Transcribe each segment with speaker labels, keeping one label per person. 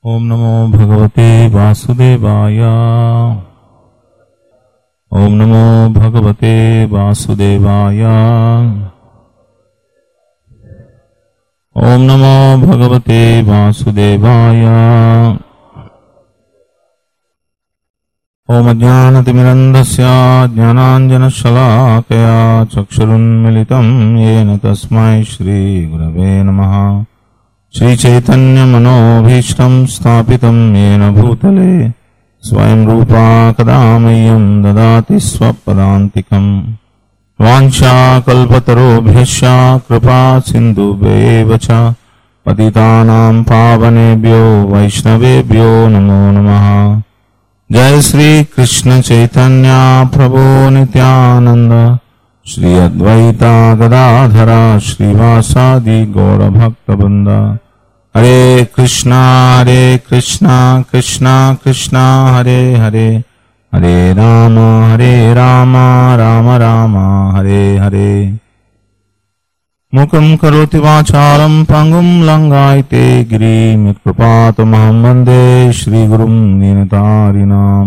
Speaker 1: ॐ नमो भगवते वासुदेवाय ॐ नमो भगवते वासुदेवाय ॐ नमो भगवते वासुदेवाय ॐ ज्ञानतिमिरन्धस्य ज्ञानाञ्जनशलाकया चक्षुरुन्मिलितं येन तस्मै श्रीगुरवे नमः श्रीचैतन्यमनोभीष्टं स्थापितं येन भूतले स्वयं रूपा कदा मह्यं ददाति स्वपदान्तिकम् वाञ्छाकल्पतरोभ्यश्च कृपा सिन्धुभ्येव च पतितानां पावनेभ्यो वैष्णवेभ्यो नमो नमः जय श्री कृष्ण चैतन्य प्रभो नित्यानंद श्री अद्वैता गदाधरा श्रीवासादि गौर भक्त हरे कृष्णा हरे कृष्णा कृष्णा कृष्णा हरे हरे हरे राम हरे राम राम राम हरे हरे मुखं करोति वाचालं पङ्गुं लङ्गायते गिरिमिकृपातमहं वन्दे శ్రీగురుం దీనతారిణాం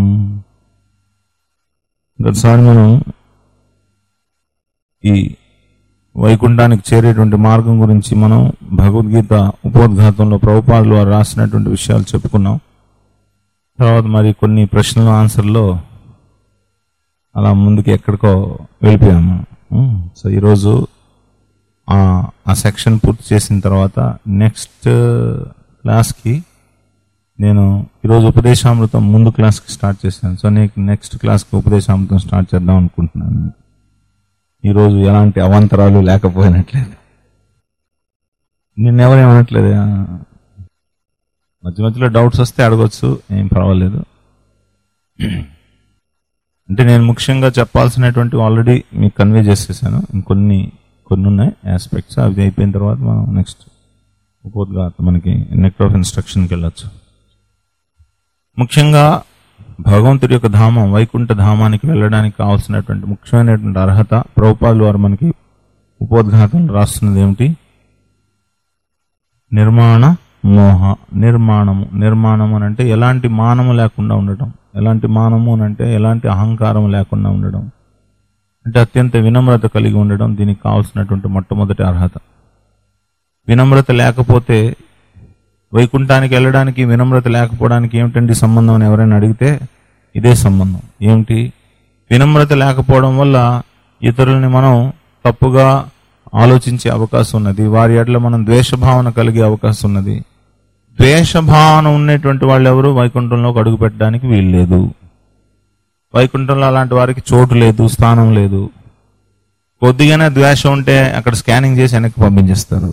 Speaker 1: గతసారి మనం ఈ వైకుంఠానికి చేరేటువంటి మార్గం గురించి మనం భగవద్గీత ఉపోద్ఘాతంలో ప్రభుపాదులు వారు రాసినటువంటి విషయాలు చెప్పుకున్నాం తర్వాత మరి కొన్ని ప్రశ్నల ఆన్సర్లో అలా ముందుకు ఎక్కడికో వెళ్ళిపోయాము ఉం. సో ఈరోజు ఆ ఆ సెక్షన్ పూర్తి చేసిన తర్వాత నెక్స్ట్ క్లాస్కి నేను ఈరోజు ఉపదేశామృతం ముందు క్లాస్కి స్టార్ట్ చేశాను సో నీకు నెక్స్ట్ క్లాస్కి ఉపదేశామృతం స్టార్ట్ చేద్దాం అనుకుంటున్నాను ఈరోజు ఎలాంటి అవాంతరాలు లేకపోయినట్లేదు నిన్నెవరేమనట్లేదు మధ్య మధ్యలో డౌట్స్ వస్తే అడగొచ్చు ఏం పర్వాలేదు అంటే నేను ముఖ్యంగా చెప్పాల్సినటువంటి ఆల్రెడీ మీకు కన్వే చేసేసాను ఇంకొన్ని కొన్ని ఉన్నాయి ఆస్పెక్ట్స్ అవి అయిపోయిన తర్వాత మనం నెక్స్ట్ ఉపోద్ఘాత మనకి నెక్ట్ ఆఫ్ ఇన్స్ట్రక్షన్కి వెళ్ళొచ్చు ముఖ్యంగా భగవంతుడి యొక్క ధామం వైకుంఠ ధామానికి వెళ్ళడానికి కావాల్సినటువంటి ముఖ్యమైనటువంటి అర్హత ప్రభుపాదులు వారు మనకి ఉపోద్ఘాతం రాస్తున్నది ఏమిటి నిర్మాణ మోహ నిర్మాణము నిర్మాణము అని అంటే ఎలాంటి మానము లేకుండా ఉండటం ఎలాంటి మానము అని అంటే ఎలాంటి అహంకారం లేకుండా ఉండడం అంటే అత్యంత వినమ్రత కలిగి ఉండడం దీనికి కావాల్సినటువంటి మొట్టమొదటి అర్హత వినమ్రత లేకపోతే వైకుంఠానికి వెళ్ళడానికి వినమ్రత లేకపోవడానికి ఏమిటండి సంబంధం అని ఎవరైనా అడిగితే ఇదే సంబంధం ఏమిటి వినమ్రత లేకపోవడం వల్ల ఇతరుల్ని మనం తప్పుగా ఆలోచించే అవకాశం ఉన్నది వారి ఎడల మనం ద్వేషభావన కలిగే అవకాశం ఉన్నది ద్వేషభావన ఉన్నటువంటి వాళ్ళు ఎవరు వైకుంఠంలోకి అడుగు పెట్టడానికి వీలు లేదు వైకుంఠంలో అలాంటి వారికి చోటు లేదు స్థానం లేదు కొద్దిగానే ద్వేషం ఉంటే అక్కడ స్కానింగ్ చేసి వెనక్కి పంపించేస్తారు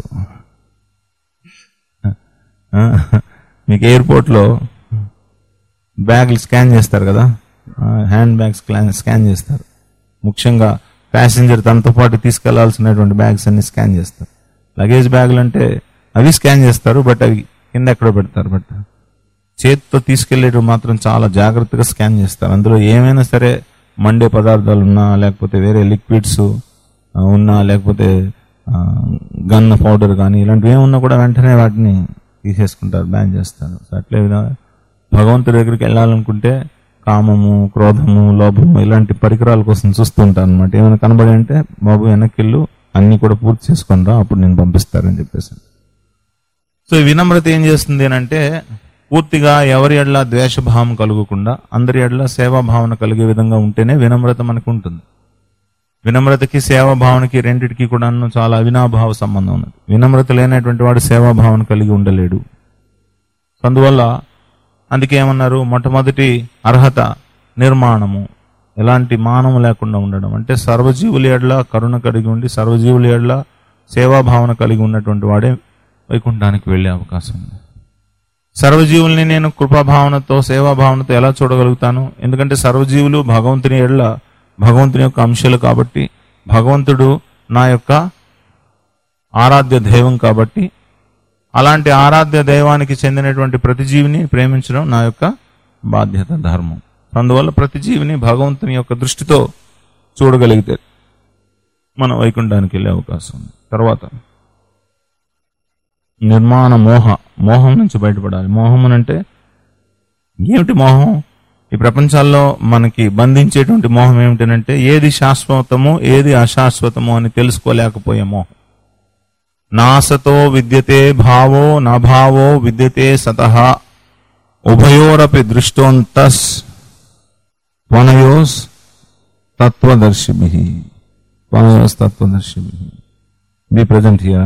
Speaker 1: ఆ, మీకు ఎయిర్పోర్ట్లో బ్యాగులు స్కాన్ చేస్తారు కదా ఆ, హ్యాండ్ బ్యాగ్స్ స్కాన్ స్కాన్ చేస్తారు ముఖ్యంగా ప్యాసింజర్ తనతో పాటు తీసుకెళ్లాల్సినటువంటి బ్యాగ్స్ అన్ని స్కాన్ చేస్తారు లగేజ్ బ్యాగులు అంటే అవి స్కాన్ చేస్తారు బట్ అవి కింద ఎక్కడో పెడతారు బట్ చేతితో తీసుకెళ్లేటప్పుడు మాత్రం చాలా జాగ్రత్తగా స్కాన్ చేస్తారు అందులో ఏమైనా సరే మండే పదార్థాలు ఉన్నా లేకపోతే వేరే లిక్విడ్స్ ఉన్నా లేకపోతే గన్ పౌడర్ కానీ ఇలాంటివి ఏమున్నా కూడా వెంటనే వాటిని తీసేసుకుంటారు బ్యాన్ చేస్తారు సో అట్లే విధంగా భగవంతుడి దగ్గరికి వెళ్ళాలనుకుంటే కామము క్రోధము లోభము ఇలాంటి పరికరాల కోసం చూస్తూ ఉంటారు అనమాట ఏమైనా కనబడి అంటే బాబు వెనక్కి వెళ్ళు అన్ని కూడా పూర్తి చేసుకొని రా అప్పుడు నేను పంపిస్తారని చెప్పేసి సో ఈ వినమ్రత ఏం చేస్తుంది అని అంటే పూర్తిగా ఎవరి ఎడల ద్వేషభావం కలుగకుండా అందరి ఎడల సేవాభావన కలిగే విధంగా ఉంటేనే వినమ్రత మనకు ఉంటుంది వినమ్రతకి సేవాభావనకి రెండిటికి కూడా చాలా అవినాభావ సంబంధం ఉన్నది వినమ్రత లేనటువంటి వాడు సేవాభావన కలిగి ఉండలేడు అందువల్ల అందుకే ఏమన్నారు మొట్టమొదటి అర్హత నిర్మాణము ఎలాంటి మానము లేకుండా ఉండడం అంటే సర్వజీవుల ఎడల కరుణ కలిగి ఉండి సర్వజీవుల ఎడల సేవాభావన కలిగి ఉన్నటువంటి వాడే వైకుంఠానికి వెళ్ళే అవకాశం ఉంది సర్వజీవుల్ని నేను కృపాభావనతో సేవాభావనతో ఎలా చూడగలుగుతాను ఎందుకంటే సర్వజీవులు భగవంతుని ఎడల భగవంతుని యొక్క అంశాలు కాబట్టి భగవంతుడు నా యొక్క ఆరాధ్య దైవం కాబట్టి అలాంటి ఆరాధ్య దైవానికి చెందినటువంటి ప్రతి జీవిని ప్రేమించడం నా యొక్క బాధ్యత ధర్మం అందువల్ల ప్రతి జీవిని భగవంతుని యొక్క దృష్టితో చూడగలిగితే మన వైకుంఠానికి వెళ్ళే అవకాశం ఉంది తర్వాత నిర్మాణ మోహ మోహం నుంచి బయటపడాలి మోహం అని అంటే ఏమిటి మోహం ఈ ప్రపంచాల్లో మనకి బంధించేటువంటి మోహం ఏమిటనంటే ఏది శాశ్వతమో ఏది అశాశ్వతమో అని తెలుసుకోలేకపోయే మోహం నాసతో విద్యతే భావో నభావో విద్యతే సతః ఉభయోరపి దృష్టోంతస్ వనయోస్ తత్వదర్శిభి వనయోస్ తత్వదర్శిభి బి ప్రజెంట్ హియర్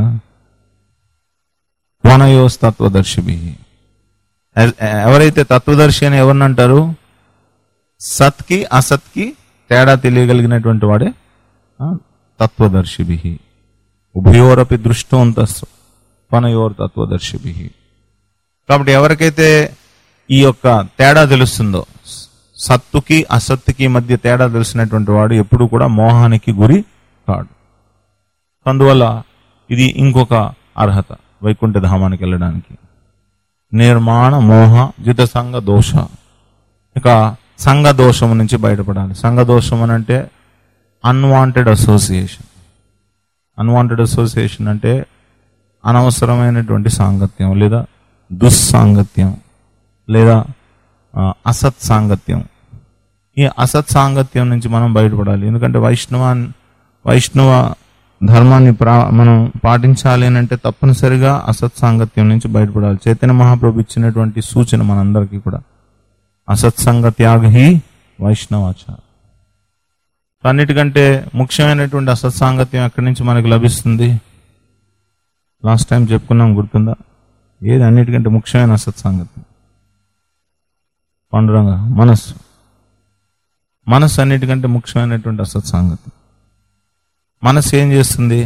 Speaker 1: వనయోస్ తత్వదర్శిభి ఎ- ఎవరైతే తత్వదర్శి అని ఎవరిని అంటారు సత్కి అసత్కి తేడా తెలియగలిగినటువంటి వాడే ఆ, తత్వదర్శిభి ఉభయోరపి దృష్టోంతస్ పనయోర్ తత్వదర్శిభి కాబట్టి ఎవరికైతే ఈ యొక్క తేడా తెలుస్తుందో సత్తుకి అసత్తుకి మధ్య తేడా తెలిసినటువంటి వాడు ఎప్పుడు కూడా మోహానికి గురి కాడు అందువల్ల ఇది ఇంకొక అర్హత వైకుంఠ ధామానికి వెళ్ళడానికి నిర్మాణ మోహ జిత సంఘ దోష ఇక సంఘ దోషం నుంచి బయటపడాలి సంఘ దోషం అని అంటే అన్వాంటెడ్ అసోసియేషన్ అన్వాంటెడ్ అసోసియేషన్ అంటే అనవసరమైనటువంటి సాంగత్యం లేదా దుస్సాంగత్యం లేదా ఆ, అసత్ సాంగత్యం ఈ అసత్ సాంగత్యం నుంచి మనం బయటపడాలి ఎందుకంటే వైష్ణవ వైష్ణవ ధర్మాన్ని ప్రా మనం పాటించాలి అని అంటే తప్పనిసరిగా అసత్ సాంగత్యం నుంచి బయటపడాలి చైతన్య మహాప్రభు ఇచ్చినటువంటి సూచన మనందరికీ కూడా అసత్సంగ త్యాగ హి వైష్ణవాచార అన్నిటికంటే ముఖ్యమైనటువంటి అసత్సాంగత్యం ఎక్కడి నుంచి మనకు లభిస్తుంది లాస్ట్ టైం చెప్పుకున్నాం గుర్తుందా ఏది అన్నిటికంటే ముఖ్యమైన అసత్సాంగత్యం పండురంగ మనస్సు మనస్సు అన్నిటికంటే ముఖ్యమైనటువంటి అసత్సాంగత్యం మనస్సు ఏం చేస్తుంది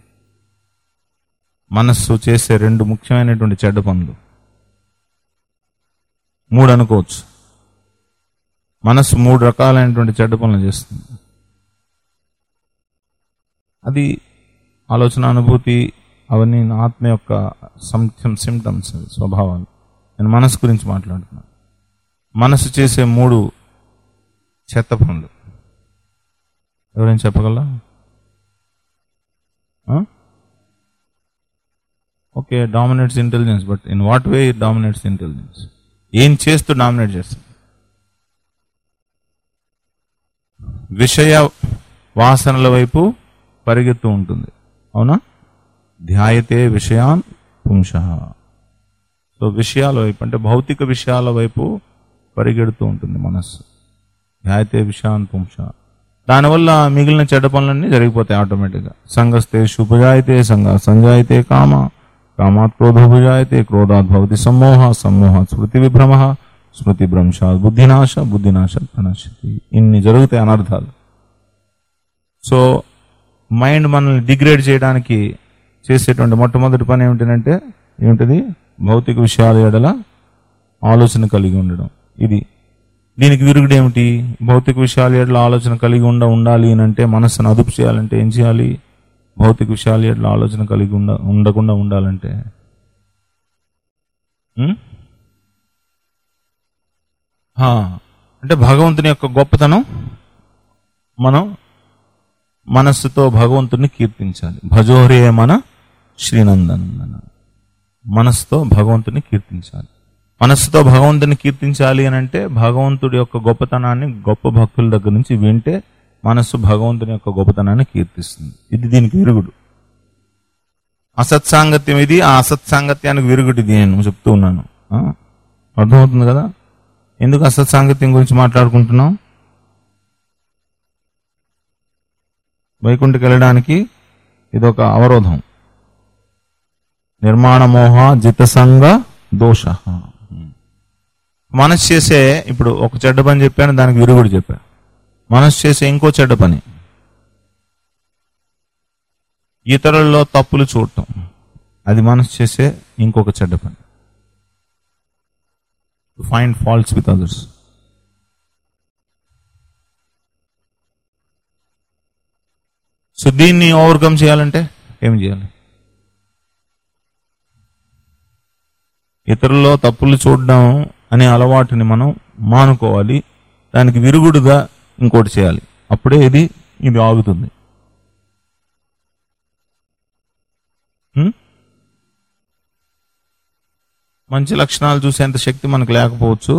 Speaker 1: మనస్సు చేసే రెండు ముఖ్యమైనటువంటి చెడ్డ పనులు మూడు అనుకోవచ్చు మనస్సు మూడు రకాలైనటువంటి చెడ్డ పనులు చేస్తుంది అది ఆలోచన అనుభూతి అవన్నీ నా ఆత్మ యొక్క సిమ్టమ్స్ స్వభావాలు నేను మనసు గురించి మాట్లాడుతున్నాను మనసు చేసే మూడు చెత్త పనులు ఎవరైనా చెప్పగలరా okay dominates intelligence but in what way it dominates intelligence ఏం చేస్తూ డామినేట్ చేస్తుంది విషయ వాసనల వైపు పరిగెత్తు ఉంటుంది అవునా ధ్యాయతే విషయాన్ పుంస సో విషయాల వైపు అంటే భౌతిక విషయాల వైపు పరిగెడుతూ ఉంటుంది మనస్సు ధ్యాయతే విషయాన్ పుంస దానివల్ల మిగిలిన చెడ్డ పనులన్నీ జరిగిపోతాయి ఆటోమేటిక్గా సంగస్తే శుభజాయితే సంగ సంజాయితే కామ కామాత్ క్రోధోభుజాయితే క్రోధాత్ భవతి సమ్మోహ సమ్మోహ స్మృతి విభ్రమ స్మృతి భ్రంశాత్ బుద్ధినాశ బుద్ధినాశ ప్రణశ్యతి ఇన్ని జరుగుతాయి అనర్థాలు సో మైండ్ మనల్ని డిగ్రేడ్ చేయడానికి చేసేటువంటి మొట్టమొదటి పని ఏమిటంటే ఏమిటది భౌతిక విషయాల ఎడల ఆలోచన కలిగి ఉండడం ఇది దీనికి విరుగుడు ఏమిటి భౌతిక విషయాల ఎడల ఆలోచన కలిగి ఉండ ఉండాలి అని అంటే మనస్సును అదుపు చేయాలంటే ఏం చేయాలి భౌతిక విషయాల ఎడల ఆలోచన కలిగి ఉండ ఉండకుండా ఉండాలంటే ఉం? హా, అంటే భగవంతుని యొక్క గొప్పతనం మనం మనస్సుతో భగవంతుని కీర్తించాలి భజోహరే మన శ్రీనందనందన మనస్సుతో భగవంతుని కీర్తించాలి మనస్సుతో భగవంతుని కీర్తించాలి అని అంటే భగవంతుడి యొక్క గొప్పతనాన్ని గొప్ప భక్తుల దగ్గర నుంచి వింటే మనస్సు భగవంతుని యొక్క గొప్పతనాన్ని కీర్తిస్తుంది ఇది దీనికి విరుగుడు అసత్సాంగత్యం ఇది ఆ అసత్సాంగత్యానికి విరుగుడు ఇది నేను చెప్తూ ఉన్నాను ఆ? అర్థమవుతుంది కదా ఎందుకు అసత్సాంగత్యం గురించి మాట్లాడుకుంటున్నాం వైకుంఠకి వెళ్ళడానికి ఇదొక అవరోధం నిర్మాణ మోహ జితసంగ దోష మనసు చేసే ఇప్పుడు ఒక చెడ్డ పని చెప్పాను దానికి విరుగుడు చెప్పా మనసు చేసే ఇంకో చెడ్డ పని ఇతరుల్లో తప్పులు చూడటం అది మనసు చేసే ఇంకొక చెడ్డ పని find faults with others so దీన్ని ఓవర్కమ్ చేయాలంటే ఏం చేయాలి ఇతరుల్లో తప్పులు చూడడం అనే అలవాటుని మనం మానుకోవాలి దానికి విరుగుడుగా ఇంకోటి చేయాలి అప్పుడే ఇది ఇది ఆగుతుంది హ్మ్? మంచి లక్షణాలు చూసేంత శక్తి మనకు లేకపోవచ్చు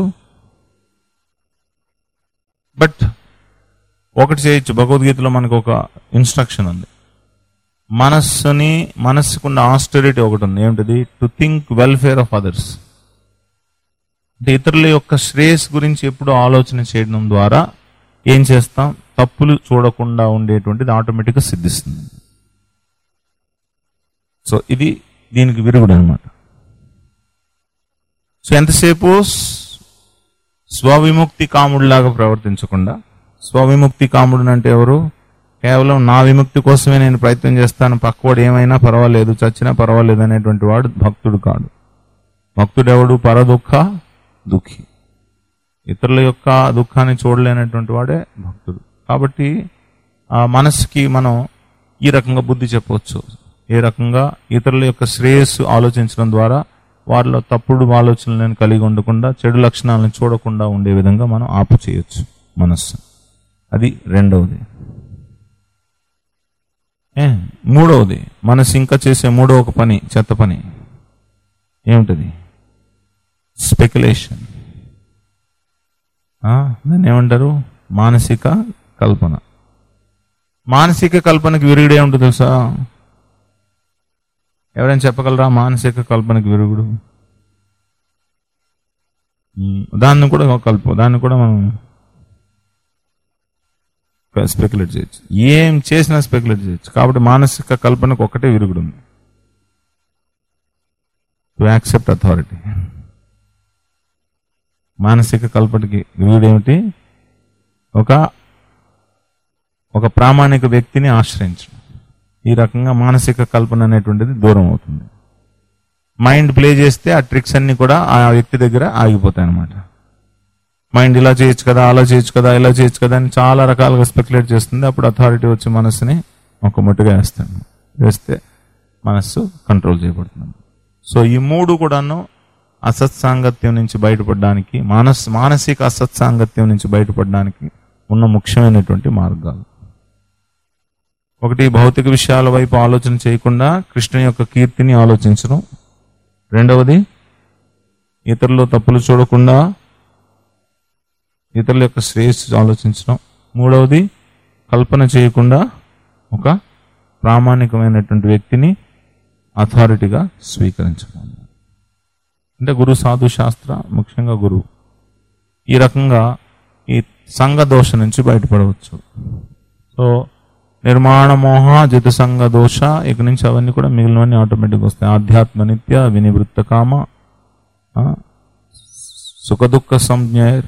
Speaker 1: బట్ ఒకటి చేయొచ్చు భగవద్గీతలో మనకు ఒక ఇన్స్ట్రక్షన్ ఉంది మనస్సుని మనస్సుకున్న ఆస్టరిటీ ఒకటి ఉంది ఏమిటిది to think welfare of others అంటే ఇతరుల యొక్క శ్రేయస్ గురించి ఎప్పుడు ఆలోచన చేయడం ద్వారా ఏం చేస్తాం తప్పులు చూడకుండా ఉండేటువంటిది ఆటోమేటిక్గా సిద్ధిస్తుంది సో ఇది దీనికి విరుగుడు అనమాట సో ఎంతసేపు స్వవిముక్తి కాముడిలాగా ప్రవర్తించకుండా స్వవిముక్తి కాముడు అంటే ఎవరు కేవలం నా విముక్తి కోసమే నేను ప్రయత్నం చేస్తాను పక్కవాడు ఏమైనా పర్వాలేదు చచ్చినా పర్వాలేదు అనేటువంటి వాడు భక్తుడు కాడు భక్తుడెవడు పరదుఃఖ దుఃఖి ఇతరుల యొక్క దుఃఖాన్ని చూడలేనటువంటి వాడే భక్తుడు కాబట్టి ఆ మనస్సుకి మనం ఈ రకంగా బుద్ధి చెప్పవచ్చు ఏ రకంగా ఇతరుల యొక్క శ్రేయస్సు ఆలోచించడం ద్వారా వారిలో తప్పుడు ఆలోచనలను కలిగి ఉండకుండా చెడు లక్షణాలను చూడకుండా ఉండే విధంగా మనం ఆపు చేయొచ్చు మనస్సు అది రెండవది ఏ మూడవది మనసు ఇంకా చేసే మూడవ ఒక పని చెత్త పని ఏమిటది స్పెక్యులేషన్ దాన్ని ఏమంటారు మానసిక కల్పన మానసిక కల్పనకి విరుగుడు ఏముంటుంది తెలుసా ఎవరైనా చెప్పగలరా మానసిక కల్పనకి విరుగుడు ఉమ్, దాన్ని కూడా కలుపు దాన్ని కూడా మనం స్పెక్యులేట్ చేయొచ్చు ఏం చేసినా స్పెక్యులేట్ చేయొచ్చు కాబట్టి మానసిక కల్పనకు ఒకటే విరుగుడు ఉంది టు యాక్సెప్ట్ అథారిటీ మానసిక కల్పనకి విరుగుడు ఏమిటి ఒక ఒక ప్రామాణిక వ్యక్తిని ఆశ్రయించడం ఈ రకంగా మానసిక కల్పన అనేటువంటిది దూరం అవుతుంది మైండ్ ప్లే చేస్తే ఆ ట్రిక్స్ అన్ని కూడా ఆ వ్యక్తి దగ్గర ఆగిపోతాయి అన్నమాట మైండ్ ఇలా చేయొచ్చు కదా అలా చేయొచ్చు కదా ఇలా చేయొచ్చు కదా అని చాలా రకాలుగా స్పెక్యులేట్ చేస్తుంది అప్పుడు అథారిటీ వచ్చి మనస్సుని ఒక ముట్టుగా వేస్తాను వేస్తే మనస్సు కంట్రోల్ చేయబడుతుంది సో ఈ మూడు కూడాను అసత్సాంగత్యం నుంచి బయటపడడానికి మానస్ మానసిక అసత్సాంగత్యం నుంచి బయటపడడానికి ఉన్న ముఖ్యమైనటువంటి మార్గాలు ఒకటి భౌతిక విషయాల వైపు ఆలోచన చేయకుండా కృష్ణుని యొక్క కీర్తిని ఆలోచించడం రెండవది ఇతరులు తప్పులు చూడకుండా ఇతరుల యొక్క శ్రేయస్సు ఆలోచించడం మూడవది కల్పన చేయకుండా ఒక ప్రామాణికమైనటువంటి వ్యక్తిని అథారిటీగా స్వీకరించడం అంటే గురు సాధు శాస్త్ర ముఖ్యంగా గురువు ఈ రకంగా ఈ సంఘ దోష నుంచి బయటపడవచ్చు సో నిర్మాణ మోహ జిత సంఘ దోష ఇక నుంచి అవన్నీ కూడా మిగిలినవన్నీ ఆటోమేటిక్గా వస్తాయి ఆధ్యాత్మ నిత్య వినివృత్త కామ ఆ, సుఖ దుఃఖ సంజ్ఞైర్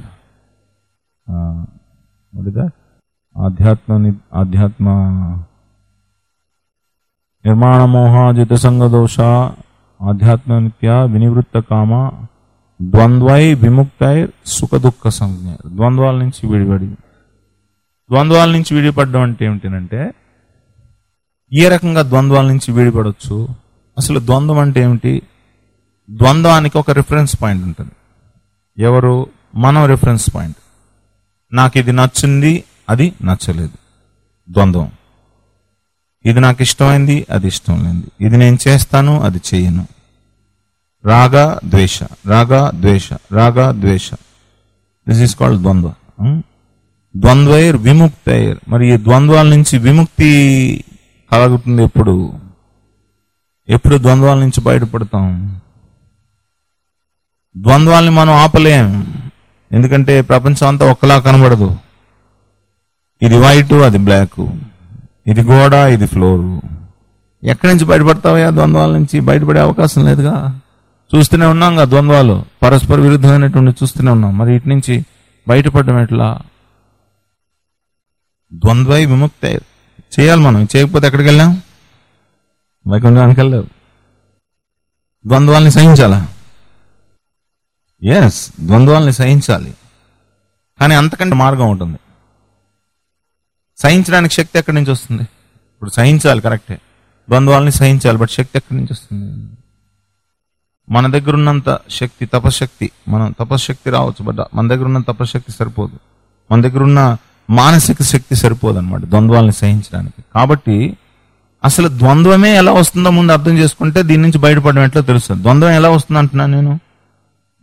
Speaker 1: ఆధ్యాత్మ ని- ఆధ్యాత్మ నిర్మాణ మోహ జిత సంఘ దోష ఆధ్యాత్మ నిత్య వినివృత్త కామ ద్వంద్వై విముక్తై సుఖ దుఃఖ సంజ్ఞ ద్వంద్వాల నుంచి విడిపడి ద్వంద్వాల నుంచి విడిపడడం అంటే ఏమిటంటే ఏ రకంగా ద్వంద్వాల నుంచి విడిపడవచ్చు అసలు ద్వంద్వం అంటే ఏమిటి ద్వంద్వానికి ఒక రిఫరెన్స్ పాయింట్ ఉంటుంది ఎవరు మనం రిఫరెన్స్ పాయింట్ నాకు ఇది నచ్చింది అది నచ్చలేదు ద్వంద్వం ఇది నాకు ఇష్టమైంది అది ఇష్టం లేనిది ఇది నేను చేస్తాను అది చేయను రాగ ద్వేష రాగ ద్వేష రాగ ద్వేష దిస్ ఈస్ కాల్డ్ ద్వంద్వ ఉం? ద్వంద్వైర్ విముక్తైర్ మరి ఈ ద్వంద్వాల నుంచి విముక్తి కలుగుతుంది ఎప్పుడు ఎప్పుడు ద్వంద్వాల నుంచి బయటపడతాం ద్వంద్వాల్ని మనం ఆపలేం ఎందుకంటే ప్రపంచం అంతా ఒక్కలా కనబడదు ఇది వైట్ అది బ్లాక్ ఇది గోడ ఇది ఫ్లోరు ఎక్కడి నుంచి బయటపడతావా ద్వంద్వాల నుంచి బయటపడే అవకాశం లేదుగా చూస్తూనే ఉన్నాం కదా ద్వంద్వాలు పరస్పర విరుద్ధమైనటువంటి చూస్తూనే ఉన్నాం మరి ఇటు నుంచి బయటపడడం ఎట్లా ద్వంద్వై విముక్తి చేయాలి మనం చేయకపోతే ఎక్కడికి వెళ్ళాం వైకుంఠానికి వెళ్ళలేదు ద్వంద్వాల్ని సహించాలా ఎస్ ద్వంద్వాల్ని సహించాలి కానీ అంతకంటే మార్గం ఉంటుంది సహించడానికి శక్తి ఎక్కడి నుంచి వస్తుంది ఇప్పుడు సహించాలి కరెక్టే ద్వంద్వాలని సహించాలి బట్ శక్తి ఎక్కడి నుంచి వస్తుంది మన దగ్గర ఉన్నంత శక్తి తపశక్తి మనం తపశక్తి రావచ్చు బట్ మన దగ్గర ఉన్న తపశక్తి సరిపోదు మన దగ్గర ఉన్న మానసిక శక్తి సరిపోదు అనమాట ద్వంద్వాలని సహించడానికి కాబట్టి అసలు ద్వంద్వమే ఎలా వస్తుందో ముందు అర్థం చేసుకుంటే దీని నుంచి బయటపడడం ఎట్లా తెలుస్తుంది ద్వంద్వం ఎలా వస్తుంది అంటున్నాను నేను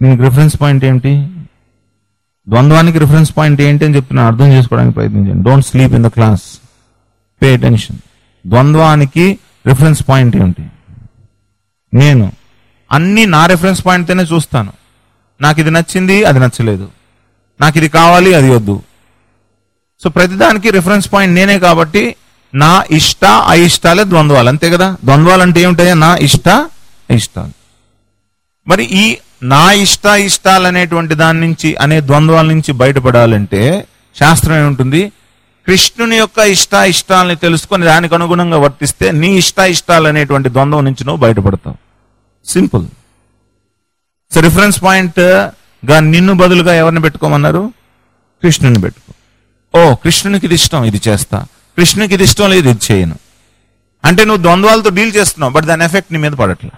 Speaker 1: దీనికి రిఫరెన్స్ పాయింట్ ఏమిటి ద్వంద్వానికి రిఫరెన్స్ పాయింట్ ఏంటి అని చెప్తున్నా అర్థం చేసుకోవడానికి ప్రయత్నించండి don't sleep in the class pay attention ద్వంద్వానికి రిఫరెన్స్ పాయింట్ ఏమిటి నేను అన్ని నా రిఫరెన్స్ పాయింట్తోనే చూస్తాను నాకు ఇది నచ్చింది అది నచ్చలేదు నాకు ఇది కావాలి అది వద్దు సో ప్రతిదానికి రిఫరెన్స్ పాయింట్ నేనే కాబట్టి నా ఇష్ట అయిష్టాలే ద్వంద్వాలు అంతే కదా ద్వంద్వాలు అంటే ఏమిటాయా నా ఇష్ట అయిష్టాలు మరి ఈ నా ఇష్ట ఇష్టాలు అనేటువంటి దాని నుంచి అనే ద్వంద్వాల నుంచి బయటపడాలంటే శాస్త్రం ఏముంటుంది కృష్ణుని యొక్క ఇష్ట ఇష్టాలని తెలుసుకొని దానికి అనుగుణంగా వర్తిస్తే నీ ఇష్ట ఇష్టాలు అనేటువంటి ద్వంద్వం నుంచి నువ్వు బయటపడతావు సింపుల్ సో రిఫరెన్స్ పాయింట్ గా నిన్ను బదులుగా ఎవరిని పెట్టుకోమన్నారు కృష్ణుని పెట్టుకో ఓ కృష్ణునికి ఇది ఇష్టం ఇది చేస్తా కృష్ణునికి ఇది ఇష్టం లేదు ఇది చేయను అంటే నువ్వు ద్వంద్వాలతో డీల్ చేస్తున్నావు బట్ దాని ఎఫెక్ట్ నీ మీద పడట్లా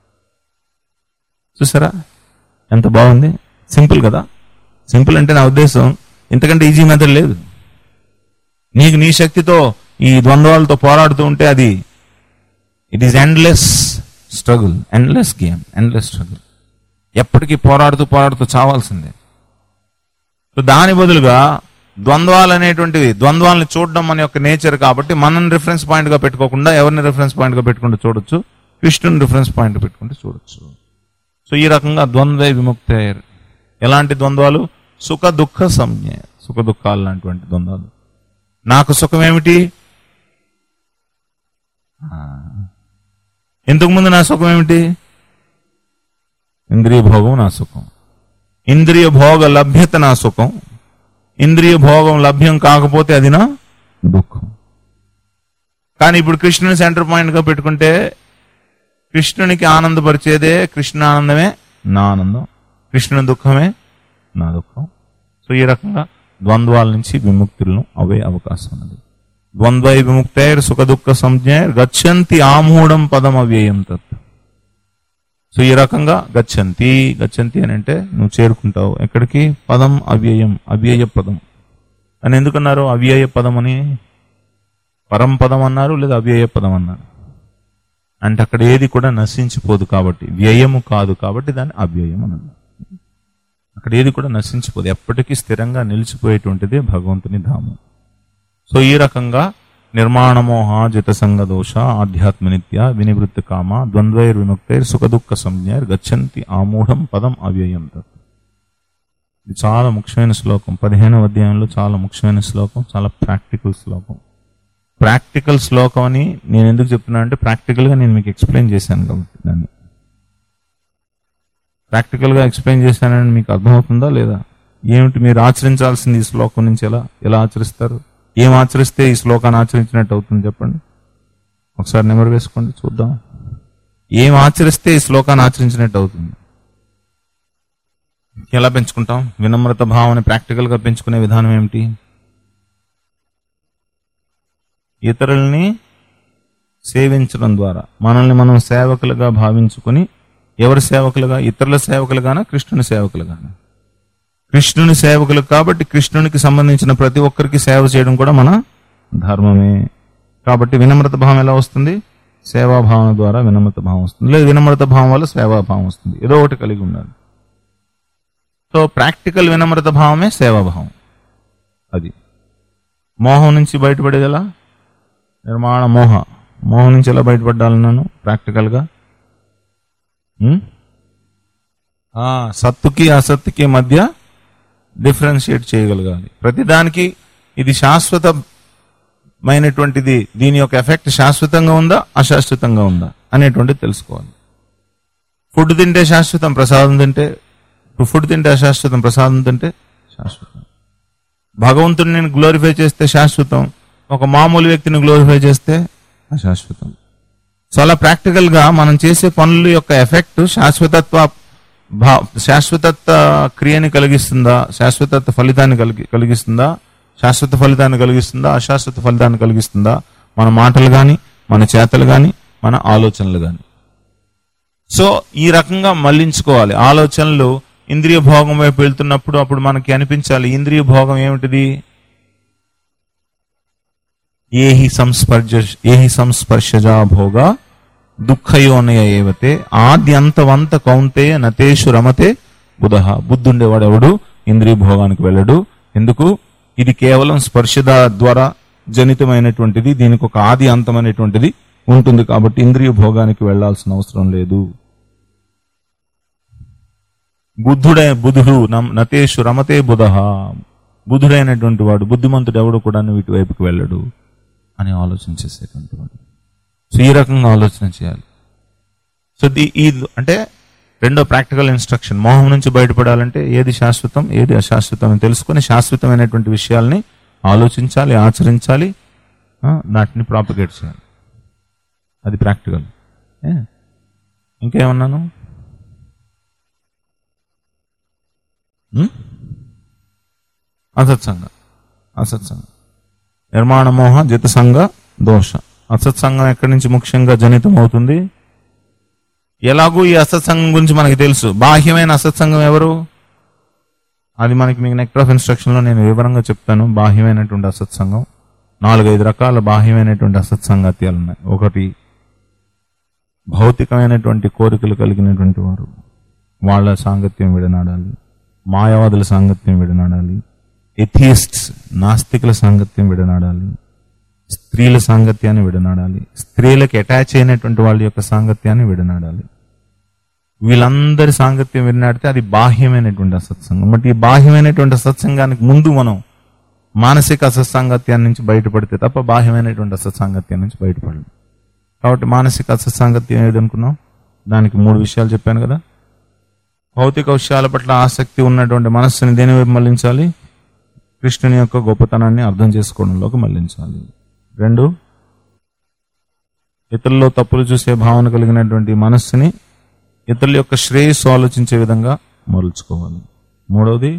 Speaker 1: చూసారా ఎంత బాగుంది సింపుల్ కదా సింపుల్ అంటే నా ఉద్దేశం ఇంతకంటే ఈజీ మెథడ్ లేదు నీకు నీ శక్తితో ఈ ద్వంద్వాలతో పోరాడుతూ ఉంటే అది it is endless struggle endless game endless struggle ఎప్పటికీ పోరాడుతూ పోరాడుతూ చావాల్సిందే సో దాని బదులుగా ద్వంద్వాలు అనేటువంటివి ద్వంద్వాలను చూడడం మన యొక్క నేచర్ కాబట్టి మనం రిఫరెన్స్ పాయింట్ గా పెట్టుకోకుండా ఎవరిని రిఫరెన్స్ పాయింట్ గా పెట్టుకుంటూ చూడొచ్చు కృష్ణుని రిఫరెన్స్ పాయింట్ పెట్టుకుంటూ చూడొచ్చు సో ఈ రకంగా ద్వంద్వ విముక్త ఎలాంటి ద్వంద్వాలు సుఖ దుఃఖ సంజ్ఞ సుఖ దుఃఖాలు లాంటివంటి ద్వంద్వాలు నాకు సుఖం ఏమిటి ఆ. ఇంతకు ముందు నా సుఖం ఏమిటి ఇంద్రియ భోగం నా సుఖం ఇంద్రియ భోగ లభ్యత నా సుఖం ఇంద్రియ భోగం లభ్యం కాకపోతే అది నా దుఃఖం కానీ ఇప్పుడు కృష్ణుని సెంటర్ పాయింట్ గా పెట్టుకుంటే కృష్ణునికి ఆనందపరిచేదే కృష్ణ ఆనందమే నా ఆనందం కృష్ణుని దుఃఖమే నా దుఃఖం సో ఈ రకంగా ద్వంద్వాల నుంచి విముక్తులను అవే అవకాశం ఉన్నది ద్వంద్వై విముక్తైర్ సుఖ దుఃఖ సంజ్ఞైర్ గచ్చంతి ఆమూఢం పదం అవ్యయం తత్ సో ఈ రకంగా గచ్చంతి గచ్చంతి అని అంటే నువ్వు చేరుకుంటావు ఎక్కడికి పదం అవ్యయం అవ్యయ పదం అని ఎందుకన్నారు అవ్యయ పదం అని పరం పదం అన్నారు లేదా అవ్యయ పదం అన్నారు అంటే అక్కడ ఏది కూడా నశించిపోదు కాబట్టి వ్యయము కాదు కాబట్టి దాన్ని అవ్యయం అని అన్నారు అక్కడ ఏది కూడా నశించిపోదు ఎప్పటికీ స్థిరంగా నిలిచిపోయేటువంటిదే భగవంతుని ధామం సో ఈ రకంగా నిర్మాణమోహ జితసంగ దోష ఆధ్యాత్మ నిత్య వినివృత్తి కామ ద్వంద్వైర్ విముక్తైర్ సుఖ దుఃఖ సంజ్ఞైర్ గచ్చంతి ఆమూఢం పదం అవ్యయం తత్ ఇది చాలా ముఖ్యమైన శ్లోకం పదిహేనవ అధ్యాయంలో చాలా ముఖ్యమైన శ్లోకం చాలా ప్రాక్టికల్ శ్లోకం ప్రాక్టికల్ శ్లోకం అని నేను ఎందుకు చెప్తున్నా అంటే ప్రాక్టికల్ గా నేను మీకు ఎక్స్ప్లెయిన్ చేశాను కాబట్టి దాన్ని ప్రాక్టికల్ గా ఎక్స్ప్లెయిన్ చేశానని మీకు అర్థమవుతుందా లేదా ఏమిటి మీరు ఆచరించాల్సింది ఈ శ్లోకం నుంచి ఎలా ఎలా ఆచరిస్తారు ఏం ఆచరిస్తే ఈ శ్లోకాన్ని ఆచరించినట్టు అవుతుంది చెప్పండి ఒకసారి నెమరు వేసుకోండి చూద్దాం ఏం ఆచరిస్తే ఈ శ్లోకాన్ని ఆచరించినట్టు అవుతుంది ఎలా పెంచుకుంటాం వినమ్రత భావాన్ని ప్రాక్టికల్ గా పెంచుకునే విధానం ఏమిటి ఇతరుల్ని సేవించడం ద్వారా మనల్ని మనం సేవకులుగా భావించుకుని ఎవరి సేవకులుగా ఇతరుల సేవకులుగానా కృష్ణుని సేవకులుగానా కృష్ణుని సేవకులు కాబట్టి కృష్ణునికి సంబంధించిన ప్రతి ఒక్కరికి సేవ చేయడం కూడా మన ధర్మమే కాబట్టి వినమ్రత భావం ఎలా వస్తుంది సేవాభావన ద్వారా వినమ్రత భావం వస్తుంది లేదు వినమ్రత భావం వల్ల సేవాభావం వస్తుంది ఏదో ఒకటి కలిగి ఉండాలి సో ప్రాక్టికల్ వినమ్రత భావమే సేవాభావం అది మోహం నుంచి బయటపడేది ఎలా నిర్మాణ మోహ మోహం నుంచి ఎలా బయటపడ్డాలన్నాను ప్రాక్టికల్గా ఉమ్? ఆ, సత్తుకి అసత్తుకి మధ్య డిఫరెన్షియేట్ చేయగలగాలి ప్రతిదానికి ఇది శాశ్వతమైనటువంటిది దీని యొక్క ఎఫెక్ట్ శాశ్వతంగా ఉందా అశాశ్వతంగా ఉందా అనేటువంటిది తెలుసుకోవాలి ఫుడ్ తింటే శాశ్వతం ప్రసాదం తింటే ఫుడ్ తింటే అశాశ్వతం ప్రసాదం తింటే శాశ్వతం భగవంతుడిని నేను గ్లోరిఫై చేస్తే శాశ్వతం ఒక మామూలు వ్యక్తిని గ్లోరిఫై చేస్తే అశాశ్వతం చాలా ప్రాక్టికల్ గా మనం చేసే పనుల యొక్క ఎఫెక్ట్ శాశ్వతత్వ భా- శాశ్వతత్వ క్రియని కలిగిస్తుందా శాశ్వతత్వ ఫలితాన్ని కలిగి కలిగిస్తుందా శాశ్వత ఫలితాన్ని కలిగిస్తుందా అశాశ్వత ఫలితాన్ని కలిగిస్తుందా మన మాటలు గాని మన చేతలు గాని మన ఆలోచనలు గాని సో ఈ రకంగా మళ్లించుకోవాలి ఆలోచనలు ఇంద్రియ భోగం వైపు వెళ్తున్నప్పుడు అప్పుడు మనకి అనిపించాలి ఇంద్రియ భోగం ఏమిటిది ఏహి సంస్పర్శ ఏహి సంస్పర్శజా భోగ దుఃఖయోనయ ఏవతే ఆద్యంతవంత కౌంతేయ నతేషు రమతే బుధ బుద్ధి ఉండేవాడు ఎవడు ఇంద్రియ భోగానికి వెళ్ళడు ఎందుకు ఇది కేవలం స్పర్శద ద్వారా జనితమైనటువంటిది దీనికి ఒక ఆది అంతమైనటువంటిది ఉంటుంది కాబట్టి ఇంద్రియ భోగానికి వెళ్ళాల్సిన అవసరం లేదు బుద్ధుడే బుధుడు నమ్- నతేషు రమతే బుధ బుధుడైనటువంటి వాడు బుద్ధిమంతుడు ఎవడు కూడా వీటి వైపుకి వెళ్ళడు అని ఆలోచన చేసేటువంటి వాడు సో ఈ రకంగా ఆలోచన చేయాలి సో ది ఈ అంటే రెండో ప్రాక్టికల్ ఇన్స్ట్రక్షన్ మోహం నుంచి బయటపడాలంటే ఏది శాశ్వతం ఏది అశాశ్వతం అని తెలుసుకొని శాశ్వతమైనటువంటి విషయాల్ని ఆలోచించాలి ఆచరించాలి ఆ, వాటిని ప్రాపగేట్ చేయాలి అది ప్రాక్టికల్ ఏ? ఇంకేమన్నాను ఉం? అసత్సంగ అసత్సంగ నిర్మాణ మోహ జితసంగ దోష అసత్సంగం ఎక్కడి నుంచి ముఖ్యంగా జనితం అవుతుంది ఎలాగూ ఈ అసత్సంగం గురించి మనకి తెలుసు బాహ్యమైన అసత్సంగం ఎవరు అది మనకి మీకు నెక్టర్ ఆఫ్ ఇన్స్ట్రక్షన్ లో నేను వివరంగా చెప్తాను బాహ్యమైనటువంటి అసత్సంగం నాలుగైదు రకాల బాహ్యమైనటువంటి అసత్సంగత్యాలు ఉన్నాయి ఒకటి భౌతికమైనటువంటి కోరికలు కలిగినటువంటి వారు వాళ్ళ సాంగత్యం విడనాడాలి మాయావాదుల సాంగత్యం విడనాడాలి ఎథియిస్ట్స్ నాస్తికుల సాంగత్యం విడనాడాలి స్త్రీల సాంగత్యాన్ని విడనాడాలి స్త్రీలకు అటాచ్ అయినటువంటి వాళ్ళ యొక్క సాంగత్యాన్ని విడనాడాలి వీళ్ళందరి సాంగత్యం విడనాడితే అది బాహ్యమైనటువంటి అసత్సంగం బట్ ఈ బాహ్యమైనటువంటి అసత్సంగానికి ముందు మనం మానసిక అసత్సాంగత్యాన్ని నుంచి బయటపడితే తప్ప బాహ్యమైనటువంటి అసత్సాంగత్యం నుంచి బయటపడలేదు కాబట్టి మానసిక అసత్సాంగత్యం ఏదనుకున్నాం దానికి మూడు విషయాలు చెప్పాను కదా భౌతిక విషయాల పట్ల ఆసక్తి ఉన్నటువంటి మనస్సుని దేని వైపు మళ్లించాలి కృష్ణుని యొక్క గొప్పతనాన్ని అర్థం చేసుకోవడంలోకి మళ్లించాలి రెండు ఇతరుల్లో తప్పులు చూసే భావన కలిగినటువంటి మనస్సుని ఇతరుల యొక్క శ్రేయస్సు ఆలోచించే విధంగా మరల్చుకోవాలి మూడవది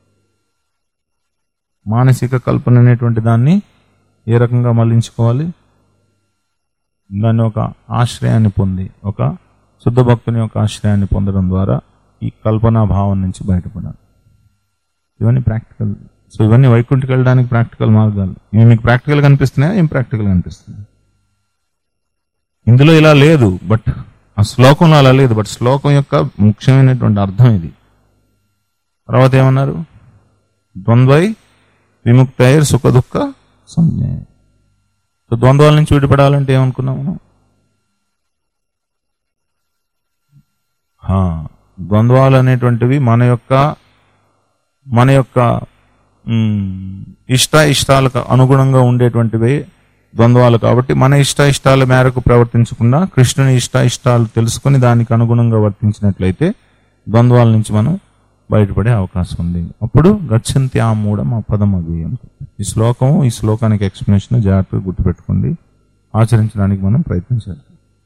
Speaker 1: మానసిక కల్పన అనేటువంటి దాన్ని ఏ రకంగా మళ్లించుకోవాలి దాన్ని ఒక ఆశ్రయాన్ని పొంది ఒక శుద్ధ భక్తుని యొక్క ఆశ్రయాన్ని పొందడం ద్వారా ఈ కల్పనా భావం నుంచి బయటపడాలి ఇవన్నీ ప్రాక్టికల్ సో ఇవన్నీ వైకుంఠకి వెళ్ళడానికి ప్రాక్టికల్ మార్గాలు ఇవి మీకు ప్రాక్టికల్ కనిపిస్తున్నాయా ఏం ప్రాక్టికల్ కనిపిస్తున్నాయి ఇందులో ఇలా లేదు బట్ ఆ శ్లోకంలో అలా లేదు బట్ శ్లోకం యొక్క ముఖ్యమైనటువంటి అర్థం ఇది తర్వాత ఏమన్నారు ద్వంద్వై విముక్తైర్ సుఖ దుఃఖ సంజ్ఞాయ సో ద్వంద్వాల నుంచి విడిపడాలంటే ఏమనుకున్నాం మనం హా, ద్వంద్వాలు అనేటువంటివి మన యొక్క మన యొక్క మ్, ఇష్ట ఇష్టాలకు అనుగుణంగా ఉండేటువంటివి ద్వంద్వాలు కాబట్టి మన ఇష్ట ఇష్టాల మేరకు ప్రవర్తించకుండా కృష్ణుని ఇష్ట ఇష్టాలు తెలుసుకుని దానికి అనుగుణంగా వర్తించినట్లయితే ద్వంద్వాల నుంచి మనం బయటపడే అవకాశం ఉంది అప్పుడు గచ్చంతి ఆ మూడం ఆ పదం అది అని ఈ శ్లోకం ఈ శ్లోకానికి ఎక్స్ప్లెనేషన్ జాగ్రత్తగా గుర్తుపెట్టుకోండి ఆచరించడానికి మనం ప్రయత్నించాలి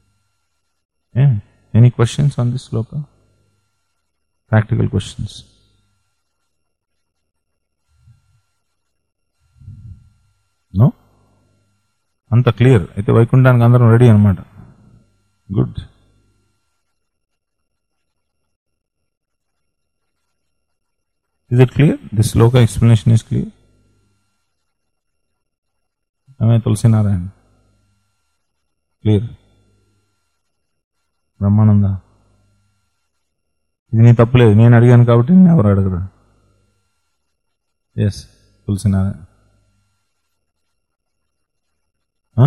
Speaker 1: any questions on this shloka practical questions no అంత క్లియర్ అయితే వైకుంఠానికి అందరం రెడీ అనమాట good Is it clear? This sloka explanation is clear. Am I Tulsi Narayan? Clear. Brahmananda ఇది నీ తప్పులేదు నేను అడిగాను కాబట్టి నేను ఎవరు అడగరు ఎస్ తులసి నారాయణ ఆ?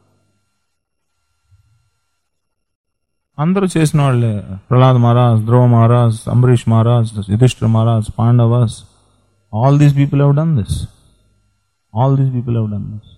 Speaker 1: అందరూ చేసిన వాళ్ళే Prahlad Maharaj Dhruva Maharaj Ambarish Maharaj Yudhishthir Maharaj Pandavas all these people have done this all these people have done this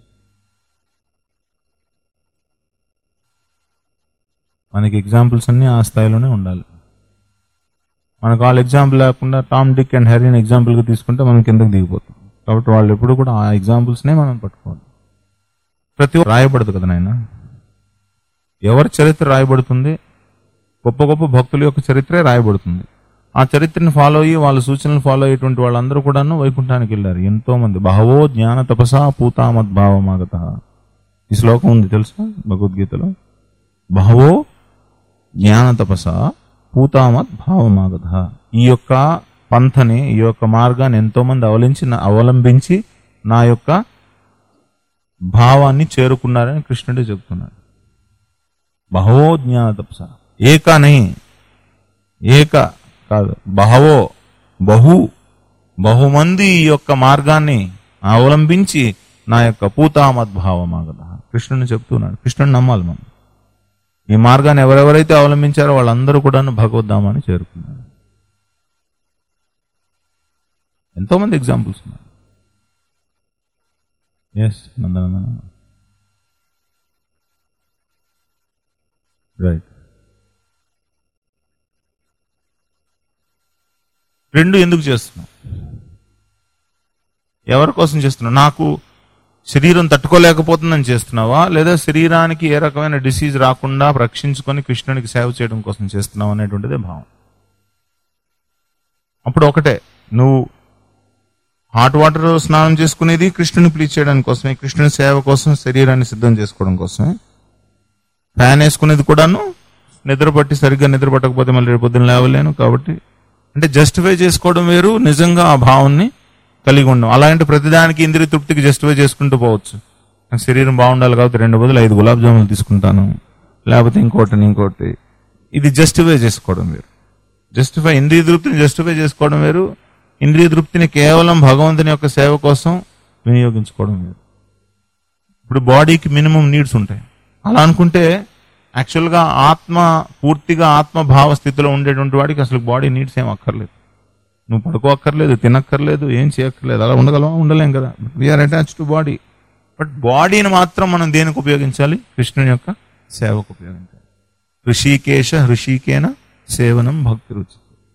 Speaker 1: మనకి ఎగ్జాంపుల్స్ అన్ని ఆ స్థాయిలోనే ఉండాలి మనకు వాళ్ళ ఎగ్జాంపుల్ లేకుండా టామ్ డిక్ అండ్ హెరీని ఎగ్జాంపుల్గా తీసుకుంటే మనం కిందకి దిగిపోతాం కాబట్టి వాళ్ళు ఎప్పుడు కూడా ఆ ఎగ్జాంపుల్స్నే మనం పట్టుకోవాలి ప్రతి ఒక్క రాయబడదు కదా నాయన ఎవరి చరిత్ర రాయబడుతుంది గొప్ప గొప్ప భక్తుల యొక్క చరిత్రే రాయబడుతుంది ఆ చరిత్రని ఫాలో అయ్యి వాళ్ళ సూచనలు ఫాలో అయ్యేటువంటి వాళ్ళందరూ కూడాను వైకుంఠానికి వెళ్ళారు ఎంతో మంది బహవో జ్ఞాన తపసా పూతామద్భావమాగత ఈ శ్లోకం ఉంది తెలుసా భగవద్గీతలో బహవో జ్ఞాన తపస పూతామత్ భావమాగత ఈ యొక్క పంథని ఈ యొక్క మార్గాన్ని ఎంతో మంది అవలించి అవలంబించి నా యొక్క భావాన్ని చేరుకున్నారని కృష్ణుడే చెప్తున్నాడు బహవో జ్ఞాన తపస ఏక నహి ఏక కాదు బహవో బహు బహుమంది ఈ యొక్క మార్గాన్ని అవలంబించి నా యొక్క పూతామద్భావమాగద కృష్ణుని చెప్తున్నాడు కృష్ణుని నమ్మాలి మనం ఈ మార్గాన్ని ఎవరెవరైతే అవలంబించారో వాళ్ళందరూ కూడా భగవద్ధామాన్ని చేరుకున్నారు ఎంతో మంది ఎగ్జాంపుల్స్ ఉన్నారు ఎస్ నందనందన రైట్ రెండు ఎందుకు చేస్తున్నాం ఎవరి కోసం చేస్తున్నావు నాకు శరీరం తట్టుకోలేకపోతుందని చేస్తున్నావా లేదా శరీరానికి ఏ రకమైన డిసీజ్ రాకుండా రక్షించుకొని కృష్ణునికి సేవ చేయడం కోసం చేస్తున్నావు అనేటువంటిదే భావం అప్పుడు ఒకటే నువ్వు హాట్ వాటర్ స్నానం చేసుకునేది కృష్ణుని ప్లీజ్ చేయడానికి కోసమే కృష్ణుని సేవ కోసం శరీరాన్ని సిద్ధం చేసుకోవడం కోసమే ఫ్యాన్ వేసుకునేది కూడాను నిద్ర పట్టి సరిగ్గా నిద్ర పట్టకపోతే మళ్ళీ రేపు పొద్దున్న లేవలేను కాబట్టి అంటే జస్టిఫై చేసుకోవడం వేరు నిజంగా ఆ భావాన్ని కలిగి ఉండడం అలాంటి ప్రతిదానికి ఇంద్రియ తృప్తికి జస్టిఫై చేసుకుంటూ పోవచ్చు నాకు శరీరం బాగుండాలి కాబట్టి రెండు బదులు ఐదు గులాబ్ జాములు తీసుకుంటాను లేకపోతే ఇంకోటి ఇంకోటి ఇది జస్టిఫై చేసుకోవడం వేరు జస్టిఫై ఇంద్రియ తృప్తిని జస్టిఫై చేసుకోవడం వేరు ఇంద్రియ తృప్తిని కేవలం భగవంతుని యొక్క సేవ కోసం వినియోగించుకోవడం వేరు ఇప్పుడు బాడీకి మినిమం నీడ్స్ ఉంటాయి అలా అనుకుంటే యాక్చువల్గా ఆత్మ పూర్తిగా ఆత్మ భావ స్థితిలో ఉండేటువంటి వాడికి అసలు బాడీ నీడ్స్ ఏం అక్కర్లేదు నువ్వు పడుకో అక్కర్లేదు తినక్కర్లేదు ఏం చేయక్కర్లేదు అలా ఉండగలవా ఉండలేం కదా we are attach to body but బాడీని మాత్రం మనం దేనికి ఉపయోగించాలి కృష్ణుని యొక్క సేవకు ఉపయోగించాలి ఋషికేశ ఋషికేన సేవనం భక్తి రుచి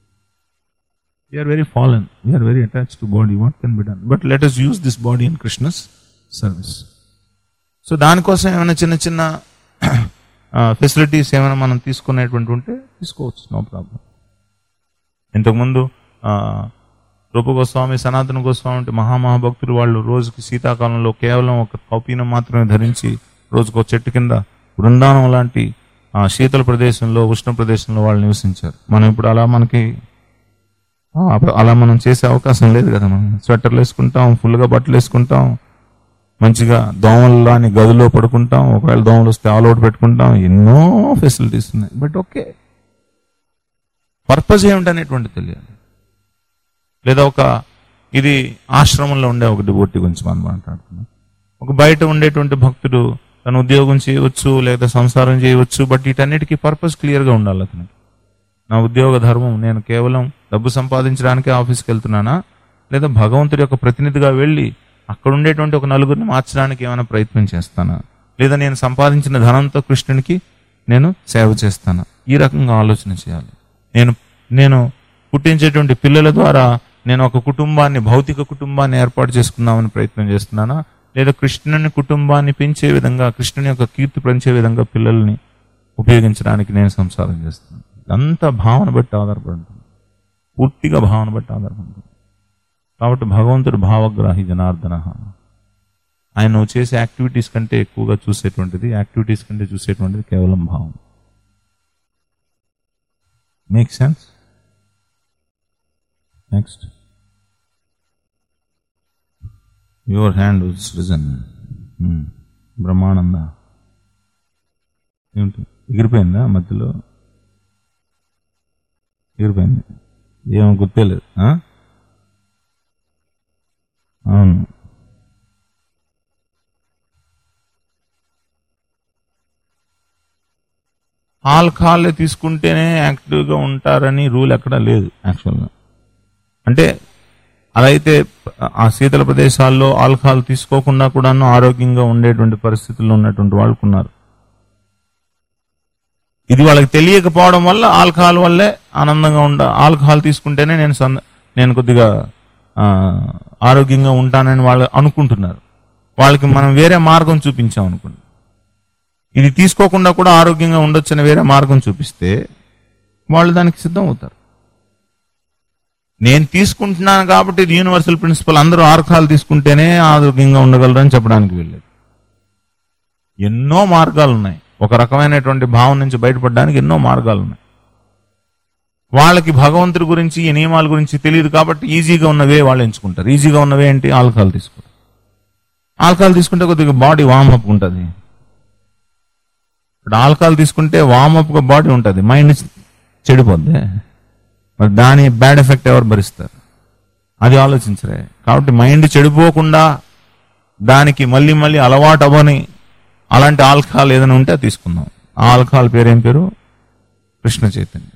Speaker 1: we are very fallen we are very attach to body what can be done but let us use this body in Krishna's service so దానికోసం ఏమైనా చిన్న చిన్న ఫెసిలిటీస్ ఏమైనా మనం తీసుకునేటువంటి ఉంటే తీసుకోవచ్చు నో ప్రాబ్లం ఇంతకుముందు ఆ, రూప గోస్వామి సనాతన గోస్వామి అంటే మహామహాభక్తులు వాళ్ళు రోజుకి శీతాకాలంలో కేవలం ఒక కౌపీనం మాత్రమే ధరించి రోజుకు ఒక చెట్టు కింద బృందావనం లాంటి ఆ శీతల ప్రదేశంలో ఉష్ణ ప్రదేశంలో వాళ్ళు నివసించారు మనం ఇప్పుడు అలా మనకి ఆ, అలా మనం చేసే అవకాశం లేదు కదా మనం స్వెటర్లు వేసుకుంటాం ఫుల్గా బట్టలు వేసుకుంటాం మంచిగా దోమలు లాని గదిలో పడుకుంటాం ఒకవేళ దోమలు వస్తే ఆల్ అవుట్ పెట్టుకుంటాం ఎన్నో ఫెసిలిటీస్ ఉన్నాయి బట్ ఓకే పర్పస్ ఏమిటనేటువంటి తెలియాలి లేదా ఒక ఇది ఆశ్రమంలో ఉండే ఒక డివోటి గురించి మనం మాట్లాడుతున్నాం ఒక బయట ఉండేటువంటి భక్తుడు తన ఉద్యోగం చేయవచ్చు లేదా సంసారం చేయవచ్చు బట్ వీటన్నిటికీ పర్పస్ క్లియర్గా ఉండాలి అతనికి నా ఉద్యోగ ధర్మం నేను కేవలం డబ్బు సంపాదించడానికే ఆఫీస్కి వెళ్తున్నానా లేదా భగవంతుడి యొక్క ప్రతినిధిగా వెళ్ళి అక్కడ ఉండేటువంటి ఒక నలుగురిని మార్చడానికి ఏమైనా ప్రయత్నం చేస్తానా లేదా నేను సంపాదించిన ధనంతో కృష్ణునికి నేను సేవ చేస్తానా ఈ రకంగా ఆలోచన చేయాలి నేను నేను పుట్టించేటువంటి పిల్లల ద్వారా నేను ఒక కుటుంబాన్ని భౌతిక కుటుంబాన్ని ఏర్పాటు చేసుకుందామని ప్రయత్నం చేస్తున్నానా లేదా కృష్ణుని కుటుంబాన్ని పెంచే విధంగా కృష్ణుని యొక్క కీర్తి పెంచే విధంగా పిల్లల్ని ఉపయోగించడానికి నేను సంసారం చేస్తున్నాను అంతా భావన బట్టి ఆధారపడి ఉంటుంది పూర్తిగా భావన బట్టి ఆధారపడి ఉంటుంది కాబట్టి భగవంతుడు భావగ్రాహి జనార్దన ఆయన నువ్వు చేసే యాక్టివిటీస్ కంటే ఎక్కువగా చూసేటువంటిది యాక్టివిటీస్ కంటే చూసేటువంటిది కేవలం భావం make sense next your hand was risen Brahmananda ఏమిటి ఎగిరిపోయిందా మధ్యలో ఎగిరిపోయింది ఏమో గుర్తేలేదు ఆ? అవును ఆల్కహాల్ తీసుకుంటేనే యాక్టివ్గా ఉంటారని రూల్ ఎక్కడా లేదు యాక్చువల్గా అంటే అలా అయితే ఆ శీతల ప్రదేశాల్లో ఆల్కహాల్ తీసుకోకుండా కూడాను ఆరోగ్యంగా ఉండేటువంటి పరిస్థితుల్లో ఉన్నటువంటి వాళ్ళు ఉన్నారు ఇది వాళ్ళకి తెలియకపోవడం వల్ల ఆల్కహాల్ వల్లే ఆనందంగా ఉండ ఆల్కహాల్ తీసుకుంటేనే నేను సంద నేను కొద్దిగా ఆ, ఆరోగ్యంగా ఉంటానని వాళ్ళు అనుకుంటున్నారు వాళ్ళకి మనం వేరే మార్గం చూపించాం అనుకోండి ఇది తీసుకోకుండా కూడా ఆరోగ్యంగా ఉండొచ్చని వేరే మార్గం చూపిస్తే వాళ్ళు దానికి సిద్ధం అవుతారు నేను తీసుకుంటున్నాను కాబట్టి ఇది యూనివర్సల్ ప్రిన్సిపల్ అందరూ ఆల్కహాల్ తీసుకుంటేనే ఆరోగ్యంగా ఉండగలరు అని చెప్పడానికి వెళ్ళలేదు ఎన్నో మార్గాలు ఉన్నాయి ఒక రకమైనటువంటి భావం నుంచి బయటపడడానికి ఎన్నో మార్గాలు ఉన్నాయి వాళ్ళకి భగవంతుడి గురించి ఈ నియమాల గురించి తెలియదు కాబట్టి ఈజీగా ఉన్నవే వాళ్ళు ఎంచుకుంటారు ఈజీగా ఉన్నవే ఏంటి ఆల్కహాల్ తీసుకోవడం ఆల్కహాల్ తీసుకుంటే కొద్దిగా బాడీ వార్మప్ ఉంటుంది ఇప్పుడు ఆల్కహాల్ తీసుకుంటే వార్మప్ గా బాడీ ఉంటుంది మైండ్ చెడిపోద్ది మరి దాని బ్యాడ్ ఎఫెక్ట్ ఎవరు భరిస్తారు అది ఆలోచించరే కాబట్టి మైండ్ చెడిపోకుండా దానికి మళ్ళీ మళ్ళీ అలవాటు అవ్వని అలాంటి ఆల్కహాల్ ఏదైనా ఉంటే అది తీసుకుందాం ఆ ఆల్కహాల్ పేరు ఏం పేరు కృష్ణ చైతన్యం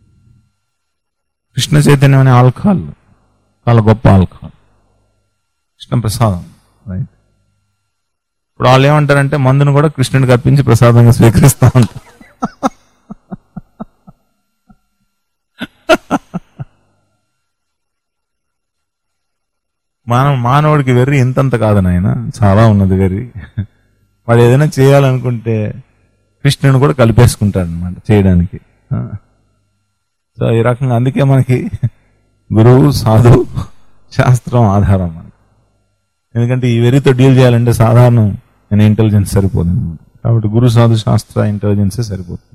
Speaker 1: కృష్ణ చైతన్యం అనే ఆల్కహాల్ చాలా గొప్ప ఆల్కహాల్ కృష్ణ ప్రసాదం రైట్ ఇప్పుడు వాళ్ళు ఏమంటారంటే మందును కూడా కృష్ణుడికి అర్పించి ప్రసాదంగా స్వీకరిస్తా ఉంటారు మానవ మానవుడికి వెర్రి ఇంతంత కాదు నాయన చాలా ఉన్నది వెర్రి వాడు ఏదైనా చేయాలనుకుంటే కృష్ణుని కూడా కలిపేసుకుంటాడు అనమాట చేయడానికి ఆ. సో ఈ రకంగా అందుకే మనకి గురువు సాధు శాస్త్రం ఆధారం మనకి ఎందుకంటే ఈ వెర్రితో డీల్ చేయాలంటే సాధారణం నేను ఇంటెలిజెన్స్ సరిపోదు అన్నమాట. కాబట్టి గురు సాధు శాస్త్ర ఇంటెలిజెన్సే సరిపోతుంది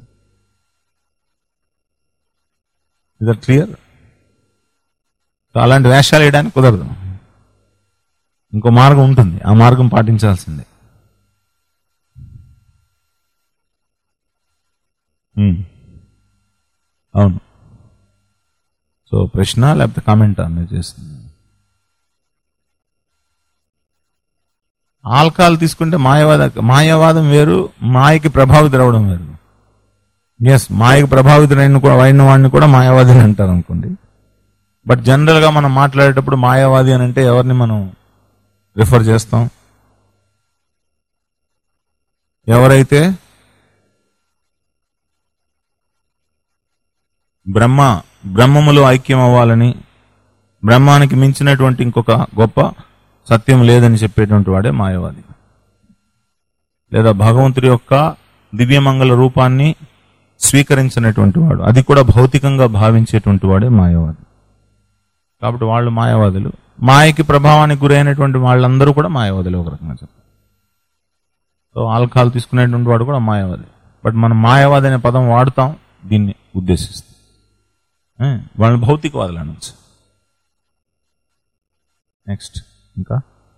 Speaker 1: ఇది క్లియర్ అలాంటి వేషాలు వేయడానికి కుదరదు ఇంకో మార్గం ఉంటుంది ఆ మార్గం పాటించాల్సిందే ఉమ్. అవును సో ప్రశ్న లేకపోతే కామెంట్ మీరు చేస్తుంది ఆల్కహాల్ తీసుకుంటే మాయవాద మాయవాదం వేరు మాయకి ప్రభావితులవడం వేరు ఎస్ మాయకి ప్రభావితులైన కూడా అయిన వాడిని కూడా మాయావాది అని అంటారు అనుకోండి బట్ జనరల్ గా మనం మాట్లాడేటప్పుడు మాయావాది అని అంటే ఎవరిని మనం రిఫర్ చేస్తాం ఎవరైతే బ్రహ్మ బ్రహ్మములో ఐక్యం అవ్వాలని బ్రహ్మానికి మించినటువంటి ఇంకొక గొప్ప సత్యం లేదని చెప్పేటువంటి వాడే మాయవాది లేదా భగవంతుడి యొక్క దివ్యమంగళ రూపాన్ని స్వీకరించినటువంటి వాడు అది కూడా భౌతికంగా భావించేటువంటి వాడే మాయవాది కాబట్టి వాళ్ళు మాయవాదులు మాయకి ప్రభావానికి గురైనటువంటి వాళ్ళందరూ కూడా మాయవాదులు ఒక రకంగా చెప్పాలి సో ఆల్కహాల్ తీసుకునేటువంటి వాడు కూడా మాయవాది బట్ మనం మాయవాది అనే పదం వాడుతాం దీన్ని ఉద్దేశిస్తాం ఏ, వాళ్ళని భౌతికవాదులు అనొచ్చు నెక్స్ట్ ఇంకా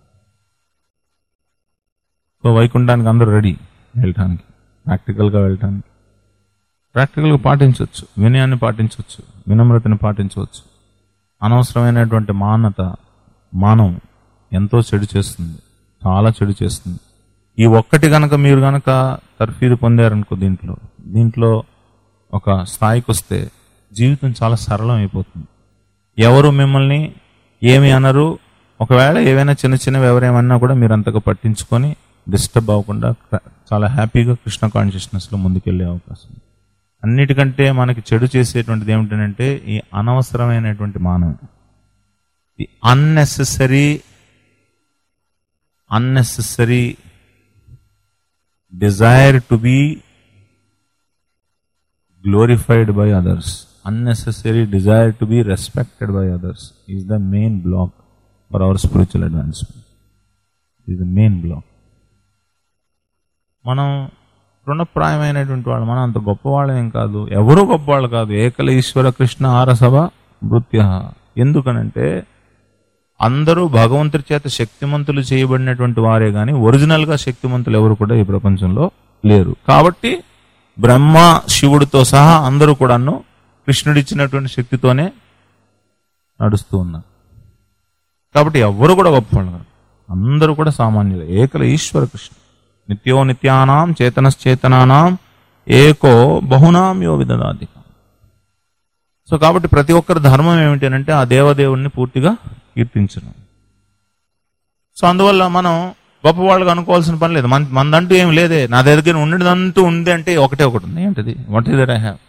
Speaker 1: సో వైకుంఠానికి అందరూ రెడీ వెళ్ళటానికి ప్రాక్టికల్గా వెళ్ళటానికి ప్రాక్టికల్గా పాటించవచ్చు వినయాన్ని పాటించవచ్చు వినమ్రతని పాటించవచ్చు అనవసరమైనటువంటి మానత మానం ఎంతో చెడు చేస్తుంది చాలా చెడు చేస్తుంది ఈ ఒక్కటి గనక మీరు గనక తర్ఫీదు పొందారనుకో దీంట్లో దీంట్లో ఒక స్థాయికి వస్తే జీవితం చాలా సరళం అయిపోతుంది ఎవరు మిమ్మల్ని ఏమి అనరు ఒకవేళ ఏవైనా చిన్న చిన్నవి ఎవరేమన్నా కూడా మీరు అంతగా పట్టించుకొని డిస్టర్బ్ అవ్వకుండా క- చాలా హ్యాపీగా కృష్ణ కాన్షియస్నెస్ లో ముందుకెళ్లే అవకాశం ఉంది. అన్నిటికంటే మనకి చెడు చేసేటువంటిది ఏమిటంటే ఈ అనవసరమైనటువంటి మానవం the unnecessary unnecessary desire to be glorified by others. Unnecessary desire to be respected by others is the main block for our spiritual advancement. Is the main block. మనం రుణప్రాయమైనటువంటి వాళ్ళు మనం అంత గొప్పవాళ్ళం ఏం కాదు ఎవరు గొప్పవాళ్ళు కాదు ఏకల ఈశ్వర కృష్ణ ఆరసభ నృత్య ఎందుకనంటే అందరూ భగవంతుడి చేత శక్తిమంతులు చేయబడినటువంటి వారే గాని ఒరిజినల్ గా శక్తిమంతులు ఎవరు కూడా ఈ ప్రపంచంలో లేరు కాబట్టి బ్రహ్మ శివుడితో సహా అందరూ కూడాను కృష్ణుడిచ్చినటువంటి శక్తితోనే నడుస్తూ ఉన్నారు కాబట్టి ఎవ్వరు కూడా గొప్పవాళ్ళు కాదు అందరూ కూడా సామాన్యులు ఏకల ఈశ్వర కృష్ణ నిత్యో నిత్యానాం చేతనశ్చేతనానాం ఏకో బహునాం యో విదదాది సో కాబట్టి ప్రతి ఒక్కరి ధర్మం ఏమిటి అంటే ఆ దేవదేవుణ్ణి పూర్తిగా కీర్తించడం సో అందువల్ల మనం గొప్పవాళ్ళుగా అనుకోవాల్సిన పని లేదు మన మనదంటూ ఏం లేదే నా దగ్గర ఉండేదంటూ ఉంది అంటే ఒకటే ఒకటి ఉంది ఏంటిది what is that I have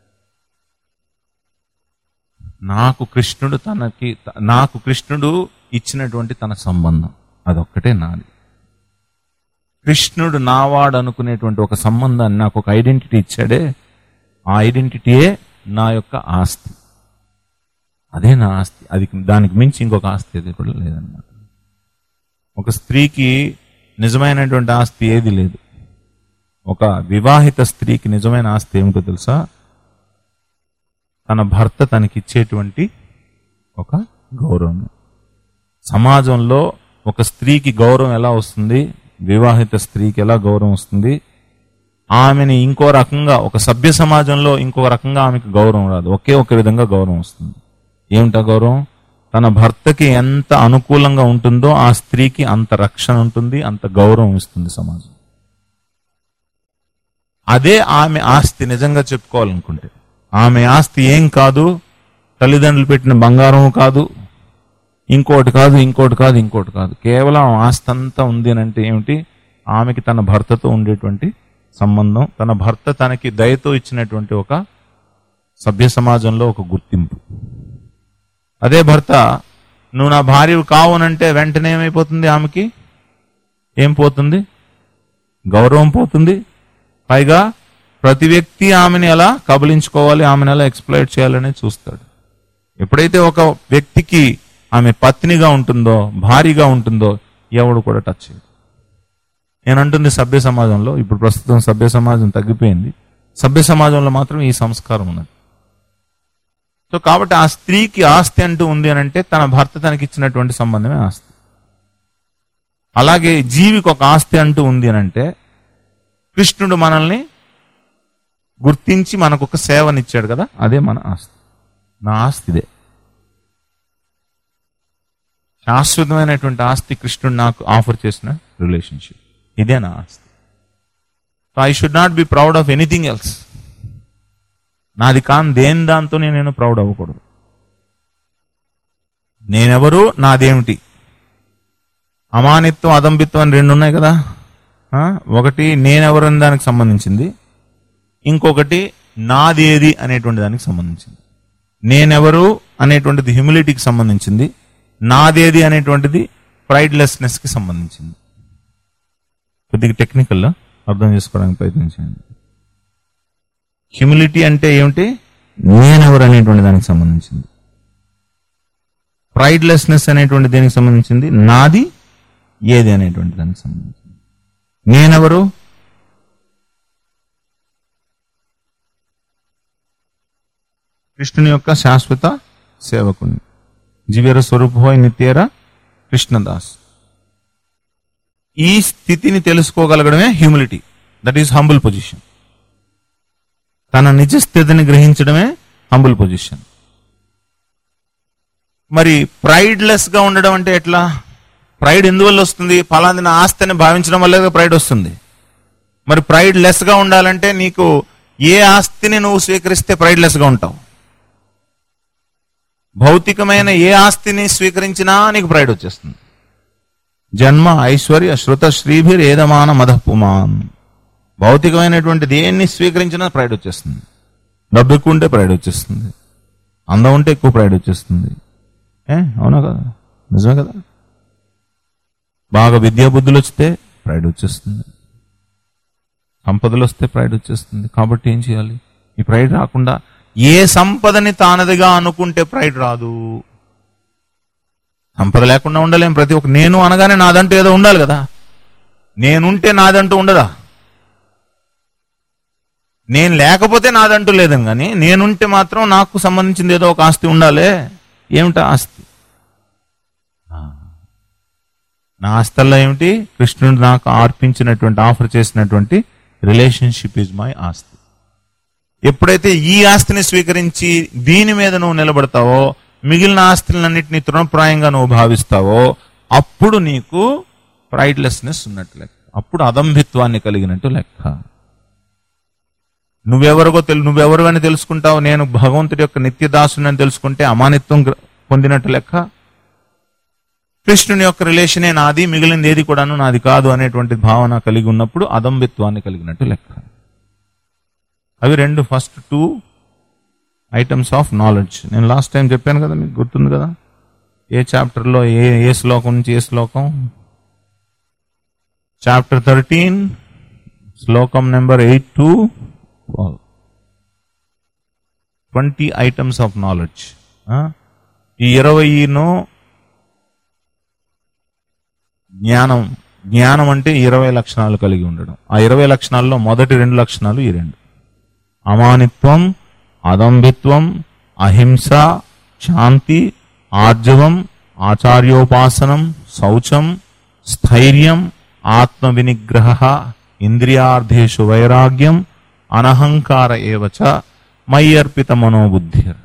Speaker 1: నాకు కృష్ణుడు తనకి నాకు కృష్ణుడు ఇచ్చినటువంటి తన సంబంధం అదొక్కటే నాది కృష్ణుడు నావాడు అనుకునేటువంటి ఒక సంబంధాన్ని నాకు ఒక ఐడెంటిటీ ఇచ్చాడే ఆ ఐడెంటిటీయే నా యొక్క ఆస్తి అదే నా ఆస్తి అది దానికి మించి ఇంకొక ఆస్తి ఏది కూడా లేదన్నమాట ఒక స్త్రీకి నిజమైనటువంటి ఆస్తి ఏది లేదు ఒక వివాహిత స్త్రీకి నిజమైన ఆస్తి ఏమిటో తెలుసా తన భర్త తనకిచ్చేటువంటి ఒక గౌరవం సమాజంలో ఒక స్త్రీకి గౌరవం ఎలా వస్తుంది వివాహిత స్త్రీకి ఎలా గౌరవం వస్తుంది ఆమెని ఇంకో రకంగా ఒక సభ్య సమాజంలో ఇంకో రకంగా ఆమెకు గౌరవం రాదు ఒకే ఒక విధంగా గౌరవం వస్తుంది ఏమిటా గౌరవం తన భర్తకి ఎంత అనుకూలంగా ఉంటుందో ఆ స్త్రీకి అంత రక్షణ ఉంటుంది అంత గౌరవం ఇస్తుంది సమాజం అదే ఆమె ఆస్తి నిజంగా చెప్పుకోవాలనుకుంటే ఆమె ఆస్తి ఏం కాదు తల్లిదండ్రులు పెట్టిన బంగారం కాదు ఇంకోటి కాదు ఇంకోటి కాదు ఇంకోటి కాదు కేవలం ఆస్తి అంతా ఉంది అని అంటే ఏమిటి ఆమెకి తన భర్తతో ఉండేటువంటి సంబంధం తన భర్త తనకి దయతో ఇచ్చినటువంటి ఒక సభ్య సమాజంలో ఒక గుర్తింపు అదే భర్త నువ్వు నా భార్యవు కావునంటే వెంటనే ఏమైపోతుంది ఆమెకి ఏం పోతుంది గౌరవం పోతుంది పైగా ప్రతి వ్యక్తి ఆమెని ఎలా కబలించుకోవాలి ఆమెను ఎలా ఎక్స్ప్లోయిట్ చేయాలని చూస్తాడు ఎప్పుడైతే ఒక వ్యక్తికి ఆమె పత్నిగా ఉంటుందో భారీగా ఉంటుందో ఎవడు కూడా టచ్ చేయడు నేను అంటుంది సభ్య సమాజంలో ఇప్పుడు ప్రస్తుతం సభ్య సమాజం తగ్గిపోయింది సభ్య సమాజంలో మాత్రం ఈ సంస్కారం ఉన్నది సో కాబట్టి ఆ స్త్రీకి ఆస్తి అంటూ ఉంది అని అంటే తన భర్త తనకి ఇచ్చినటువంటి సంబంధమే ఆస్తి అలాగే జీవికి ఒక ఆస్తి అంటూ ఉంది అని అంటే కృష్ణుడు మనల్ని గుర్తించి మనకు ఒక సేవనిచ్చాడు కదా అదే మన ఆస్తి నా ఆస్తి ఇదే శాశ్వతమైనటువంటి ఆస్తి కృష్ణుడు నాకు ఆఫర్ చేసిన రిలేషన్షిప్ ఇదే నా ఆస్తి so I should not be proud of anything else నాది కాని దేని దాంతో నేను ప్రౌడ్ అవ్వకూడదు నేనెవరు నాదేమిటి అమానిత్వం అదంబిత్వం అని రెండు ఉన్నాయి కదా ఆ? ఒకటి నేనెవరు అనే దానికి సంబంధించింది ఇంకొకటి నాదేది అనేటువంటి దానికి సంబంధించింది నేనెవరు అనేటువంటిది హ్యూమిలిటీకి సంబంధించింది నాదేది అనేటువంటిది ప్రైడ్లెస్నెస్ కి సంబంధించింది కొద్దిగా టెక్నికల్ అర్థం చేసుకోవడానికి ప్రయత్నించండి హ్యూమిలిటీ అంటే ఏమిటి నేనెవరు అనేటువంటి దానికి సంబంధించింది ప్రైడ్లెస్నెస్ అనేటువంటి దేనికి సంబంధించింది నాది ఏది అనేటువంటి దానికి సంబంధించింది నేనెవరు కృష్ణుని యొక్క శాశ్వత సేవకుని జీవేర స్వరూప నిత్యేర కృష్ణదాస్ ఈ స్థితిని తెలుసుకోగలగడమే humility that is humble position తన నిజ స్థితిని గ్రహించడమే హంబుల్ పొజిషన్ మరి ప్రైడ్లెస్ గా ఉండడం అంటే ఎట్లా ప్రైడ్ ఎందువల్ల వస్తుంది ఫలాంది నా ఆస్తిని భావించడం వల్ల ప్రైడ్ వస్తుంది మరి ప్రైడ్ లెస్ గా ఉండాలంటే నీకు ఏ ఆస్తిని నువ్వు స్వీకరిస్తే ప్రైడ్ లెస్ గా ఉంటావు భౌతికమైన ఏ ఆస్తిని స్వీకరించినా నీకు ప్రైడ్ వచ్చేస్తుంది జన్మ ఐశ్వర్య శృత శ్రీభిర్ ఏదమాన మదపుమాన్ భౌతికమైనటువంటి దేన్ని స్వీకరించినా ప్రైడ్ వచ్చేస్తుంది డబ్బు ఎక్కువ ఉంటే ప్రైడ్ వచ్చేస్తుంది అందం ఉంటే ఎక్కువ ప్రైడ్ వచ్చేస్తుంది ఏ అవునా కదా నిజమే కదా బాగా విద్యా బుద్ధులు వస్తే ప్రైడ్ వచ్చేస్తుంది సంపదలు వస్తే ప్రైడ్ వచ్చేస్తుంది కాబట్టి ఏం చేయాలి ఈ ప్రైడ్ రాకుండా ఏ సంపదని తానదిగా అనుకుంటే ప్రైడ్ రాదు సంపద లేకుండా ఉండలేం ప్రతి ఒక్క నేను అనగానే నాదంటూ ఏదో ఉండాలి కదా నేనుంటే నాదంటూ ఉండదా నేను లేకపోతే నాదంటూ లేదని కానీ నేనుంటే మాత్రం నాకు సంబంధించింది ఏదో ఒక ఆస్తి ఉండాలి ఏమిటా ఆస్తి ఆ. నా ఆస్తల్లో ఏమిటి కృష్ణుడు నాకు అర్పించినటువంటి ఆఫర్ చేసినటువంటి రిలేషన్షిప్ ఇస్ మై ఆస్తి ఎప్పుడైతే ఈ ఆస్తిని స్వీకరించి దీని మీద నువ్వు నిలబడతావో మిగిలిన ఆస్తులన్నింటినీ తృణప్రాయంగా నువ్వు భావిస్తావో అప్పుడు నీకు ప్రైడ్లెస్నెస్ ఉన్నట్టు లెక్క అప్పుడు అదంభిత్వాన్ని కలిగినట్టు లెక్క నువ్వెవరిగో తెలు నువ్వెవరు అని తెలుసుకుంటావు నేను భగవంతుడి యొక్క నిత్యదాసుని తెలుసుకుంటే అమానిత్వం గ్ర- పొందినట్టు లెక్క కృష్ణుని యొక్క రిలేషనే నాది మిగిలింది ఏది కూడాను నాది కాదు అనేటువంటి భావన కలిగి ఉన్నప్పుడు అదంబిత్వాన్ని కలిగినట్టు లెక్క అవి రెండు first two items of knowledge నేను లాస్ట్ టైం చెప్పాను కదా మీకు గుర్తుంది కదా ఏ చాప్టర్లో ఏ ఏ శ్లోకం నుంచి ఏ శ్లోకం చాప్టర్ థర్టీన్ శ్లోకం number eight to twenty items of knowledge ఈ ఇరవైను జ్ఞానం జ్ఞానం అంటే ఇరవై లక్షణాలు కలిగి ఉండడం ఆ ఇరవై లక్షణాల్లో మొదటి రెండు లక్షణాలు ఈ రెండు అమానిత్వం అదంభిత్వం అహింస శాంతి ఆర్జవం ఆచార్యోపాసనం శౌచం స్థైర్యం ఆత్మ వినిగ్రహ ఇంద్రియార్థేషు వైరాగ్యం అనహంకార ఏవచ మయ్యర్పిత మనోబుద్ధిర్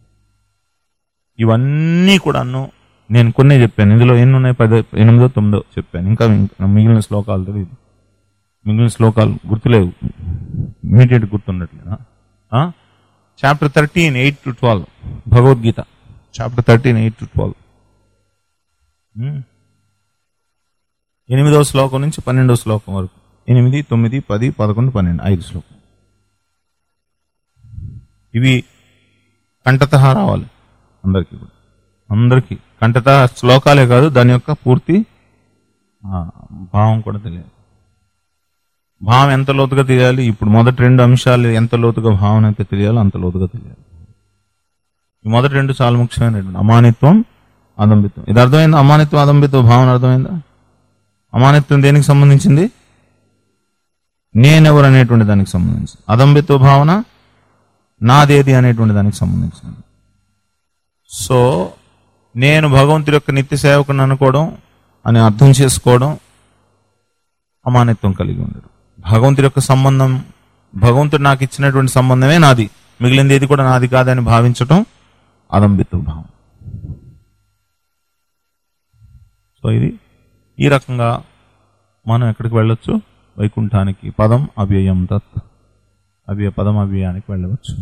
Speaker 1: ఇవన్నీ కూడాను నేను కొన్ని చెప్పాను ఇందులో ఎన్ని ఉన్నాయి పది ఎనిమిదో తొమ్మిదో చెప్పాను ఇంకా ఇంకా మిగిలిన శ్లోకాలు తెలియదు మిగిలిన శ్లోకాలు గుర్తులేవు ఇమీడియట్ గుర్తుండట్లేదా chapter thirteen eight to twelve Bhagavad Gita chapter thirteen eight to twelve ఎనిమిదవ శ్లోకం నుంచి పన్నెండవ శ్లోకం వరకు ఎనిమిది తొమ్మిది పది పదకొండు పన్నెండు ఐదు శ్లోకం ఇవి కంటత రావాలి అందరికీ కూడా అందరికీ కంటత శ్లోకాలే కాదు దాని యొక్క పూర్తి ఆ, భావం కూడా తెలియాలి భావం ఎంత లోతుగా తెలియాలి ఇప్పుడు మొదటి రెండు అంశాలు ఎంత లోతుగా భావన అయితే తెలియాలో అంత లోతుగా తెలియాలి ఈ మొదటి రెండు చాలా ముఖ్యమైనటువంటి అమానిత్వం అదంబిత్వం ఇది అర్థమైందా అమానిత్వం అదంబిత్వం భావన అర్థమైందా అమానిత్వం దేనికి సంబంధించింది నేనెవరు అనేటువంటి దానికి సంబంధించి అదంబిత్వ భావన నాదేది అనేటువంటి దానికి సంబంధించింది సో నేను భగవంతుడి యొక్క నిత్య సేవకుని అనుకోవడం అని అర్థం చేసుకోవడం అమానిత్వం కలిగి ఉండడు భగవంతుడి యొక్క సంబంధం భగవంతుడు నాకు ఇచ్చినటువంటి సంబంధమే నాది మిగిలింది ఏది కూడా నాది కాదని భావించటం అదంబిత్వ భావం సో ఇది ఈ రకంగా మనం ఎక్కడికి వెళ్ళొచ్చు వైకుంఠానికి పదం అవ్యయం తత్ అవ్యయ పదం అవ్యయానికి వెళ్ళవచ్చు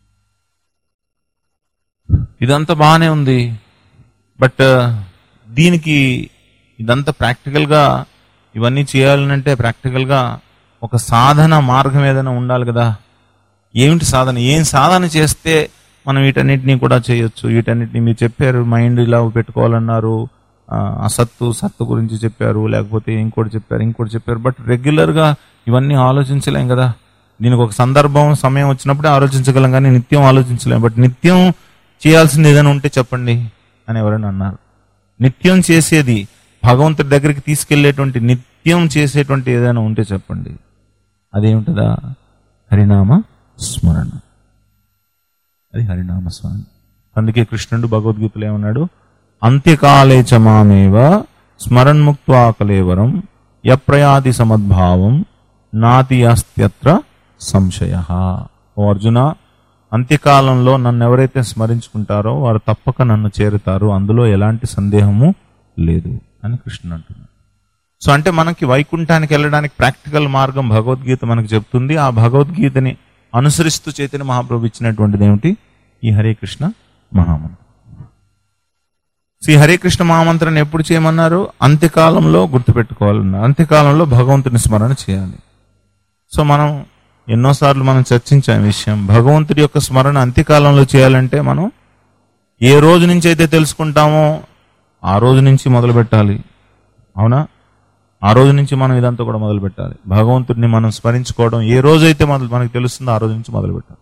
Speaker 1: ఇదంతా బాగానే ఉంది బట్ దీనికి ఇదంతా ప్రాక్టికల్గా ఇవన్నీ చేయాలనంటే ప్రాక్టికల్గా ఒక సాధన మార్గం ఏదైనా ఉండాలి కదా ఏమిటి సాధన ఏం సాధన చేస్తే మనం వీటన్నిటినీ కూడా చేయొచ్చు వీటన్నిటిని మీరు చెప్పారు మైండ్ ఇలా పెట్టుకోవాలన్నారు ఆ, అసత్తు సత్తు గురించి చెప్పారు లేకపోతే ఇంకోటి చెప్పారు ఇంకోటి చెప్పారు బట్ రెగ్యులర్గా ఇవన్నీ ఆలోచించలేం కదా దీనికి ఒక సందర్భం సమయం వచ్చినప్పుడే ఆలోచించగలం కానీ నిత్యం ఆలోచించలేం బట్ నిత్యం చేయాల్సింది ఏదైనా ఉంటే చెప్పండి అని ఎవరైనా అన్నారు నిత్యం చేసేది భగవంతుడి దగ్గరికి తీసుకెళ్లేటువంటి నిత్యం చేసేటువంటి ఏదైనా ఉంటే చెప్పండి అదేమిటదా హరినామ స్మరణ అది హరినామ స్మరణ అందుకే కృష్ణుడు భగవద్గీతలో ఏమన్నాడు అంత్యకాలే చ మామేవ స్మరణ్ముక్త్వా కలేవరం యప్రయాతి సమద్భావం నాతి అస్త్యత్ర సంశయ ఓ అర్జున అంత్యకాలంలో నన్ను ఎవరైతే స్మరించుకుంటారో వారు తప్పక నన్ను చేరుతారు అందులో ఎలాంటి సందేహము లేదు అని కృష్ణుడు అంటున్నాడు సో అంటే మనకి వైకుంఠానికి వెళ్ళడానికి ప్రాక్టికల్ మార్గం భగవద్గీత మనకు చెప్తుంది ఆ భగవద్గీతని అనుసరిస్తూ చైతన్య మహాప్రభు ఇచ్చినటువంటిది ఏమిటి ఈ హరే కృష్ణ మహామంత్రం శ్రీ హరే కృష్ణ మహామంత్రాన్ని ఎప్పుడు చేయమన్నారు అంత్యకాలంలో గుర్తుపెట్టుకోవాలన్నారు అంత్యకాలంలో భగవంతుని స్మరణ చేయాలి సో మనం ఎన్నోసార్లు మనం చర్చించాం ఈ విషయం భగవంతుడి యొక్క స్మరణ అంత్యకాలంలో చేయాలంటే మనం ఏ రోజు నుంచి అయితే తెలుసుకుంటామో ఆ రోజు నుంచి మొదలు పెట్టాలి అవునా ఆ రోజు నుంచి మనం ఇదంతా కూడా మొదలు పెట్టాలి భగవంతుడిని మనం స్మరించుకోవడం ఏ రోజైతే మొదలు మనకు తెలుస్తుందో ఆ రోజు నుంచి మొదలు పెట్టాలి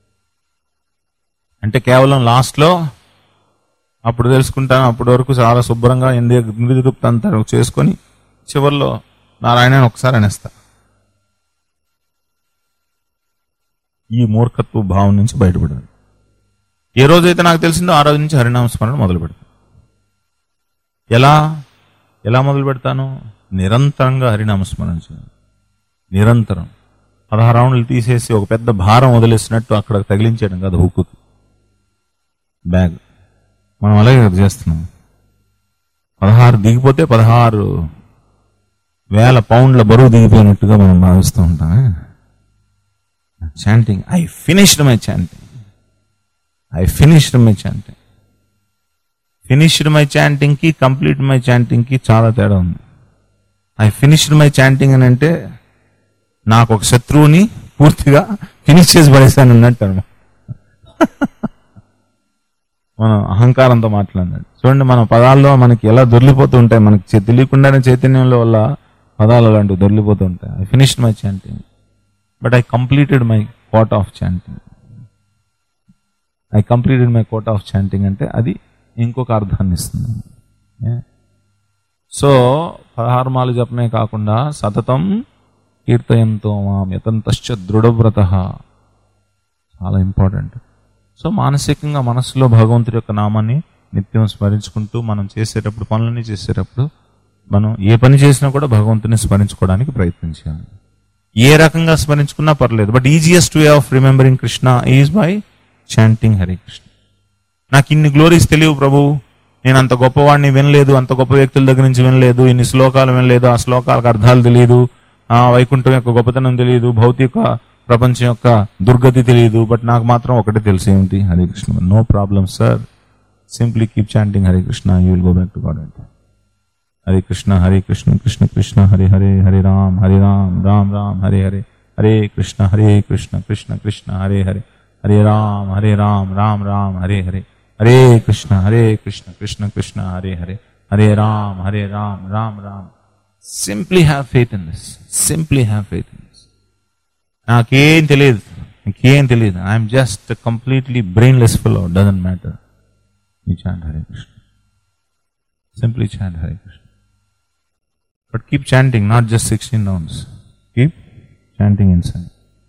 Speaker 1: అంటే కేవలం లాస్ట్లో అప్పుడు తెలుసుకుంటాను అప్పటి వరకు చాలా శుభ్రంగా ఇంద్రియగుప్త అంతా చేసుకొని చివరిలో నారాయణ ఒకసారి అనేస్తా ఈ మూర్ఖత్వ భావం నుంచి బయటపడాలి ఏ రోజైతే నాకు తెలిసిందో ఆ రోజు నుంచి హరినామ స్మరణ మొదలు పెడతాను ఎలా ఎలా మొదలు పెడతాను నిరంతరంగా హరినామ స్మరణ చేయాలి నిరంతరం పదహారు రౌండ్లు తీసేసి ఒక పెద్ద భారం వదిలేసినట్టు అక్కడ తగిలించడం కాదు హుక్కుకి బ్యాగ్ మనం అలాగే కదా చేస్తున్నాం పదహారు దిగిపోతే పదహారు వేల పౌండ్ల బరువు దిగిపోయినట్టుగా మనం భావిస్తూ ఉంటామే chanting I finished my chanting I finished my chanting finished my chanting కి కంప్లీట్ మై చాంటింగ్ కి చాలా తేడా ఉంది ఐ ఫినిష్డ్ మై చాంటింగ్ అని అంటే నాకు ఒక శత్రువుని పూర్తిగా ఫినిష్ చేసి పడేశాను అన్నట్టు అనమాట మనం అహంకారంతో మాట్లాడినాడు చూడండి మన పదాల్లో మనకి ఎలా దొర్లిపోతూ ఉంటాయి మనకి చే- తెలియకుండానే చైతన్యంలో వల్ల పదాలు అలాంటివి దొర్లిపోతూ ఉంటాయి I finished my chanting but I completed my quota of chanting I completed my quota of chanting అంటే అది ఇంకొక అర్థాన్ని ఇస్తుంది ఏ? సో పదహారు మాలు జపమే కాకుండా సతతం కీర్తయంతో మాం యతంతశ్చ దృఢవ్రత చాలా ఇంపార్టెంట్ సో మానసికంగా మనసులో భగవంతుడి యొక్క నామాన్ని నిత్యం స్మరించుకుంటూ మనం చేసేటప్పుడు పనులన్నీ చేసేటప్పుడు మనం ఏ పని చేసినా కూడా భగవంతుని స్మరించుకోవడానికి ప్రయత్నించాలి ఏ రకంగా స్మరించుకున్నా పర్లేదు but easiest way of remembering Krishna is by chanting Hare Krishna నాకు ఇన్ని గ్లోరీస్ తెలియవు ప్రభు నేను అంత గొప్పవాడిని వినలేదు అంత గొప్ప వ్యక్తుల దగ్గర నుంచి వినలేదు ఇన్ని శ్లోకాలు వినలేదు ఆ శ్లోకాలకు అర్థాలు తెలియదు ఆ వైకుంఠం యొక్క గొప్పతనం తెలియదు భౌతిక ప్రపంచం యొక్క దుర్గతి తెలియదు బట్ నాకు మాత్రం ఒకటే తెలిసి ఏమిటి Hare Krishna no problem sir simply keep chanting Hare Krishna you will go back to God అంటే Hare Krishna Hare Krishna Krishna Krishna Hare Hare Hare Ram Hare Ram Ram Ram Hare Hare Hare Krishna Hare Krishna Krishna Krishna Hare Hare Hare Ram Hare Ram Ram Ram Hare Hare Hare Krishna Hare Krishna Krishna Krishna Hare Hare Hare Ram Hare Ram Ram Ram simply have faith in this simply have faith in this నాకేం తెలియదు నాకేం తెలియదు I'm just completely brainless fool doesn't matter you chant Hare Krishna simply chant Hare Krishna but keep chanting not just sixteen rounds keep chanting in sign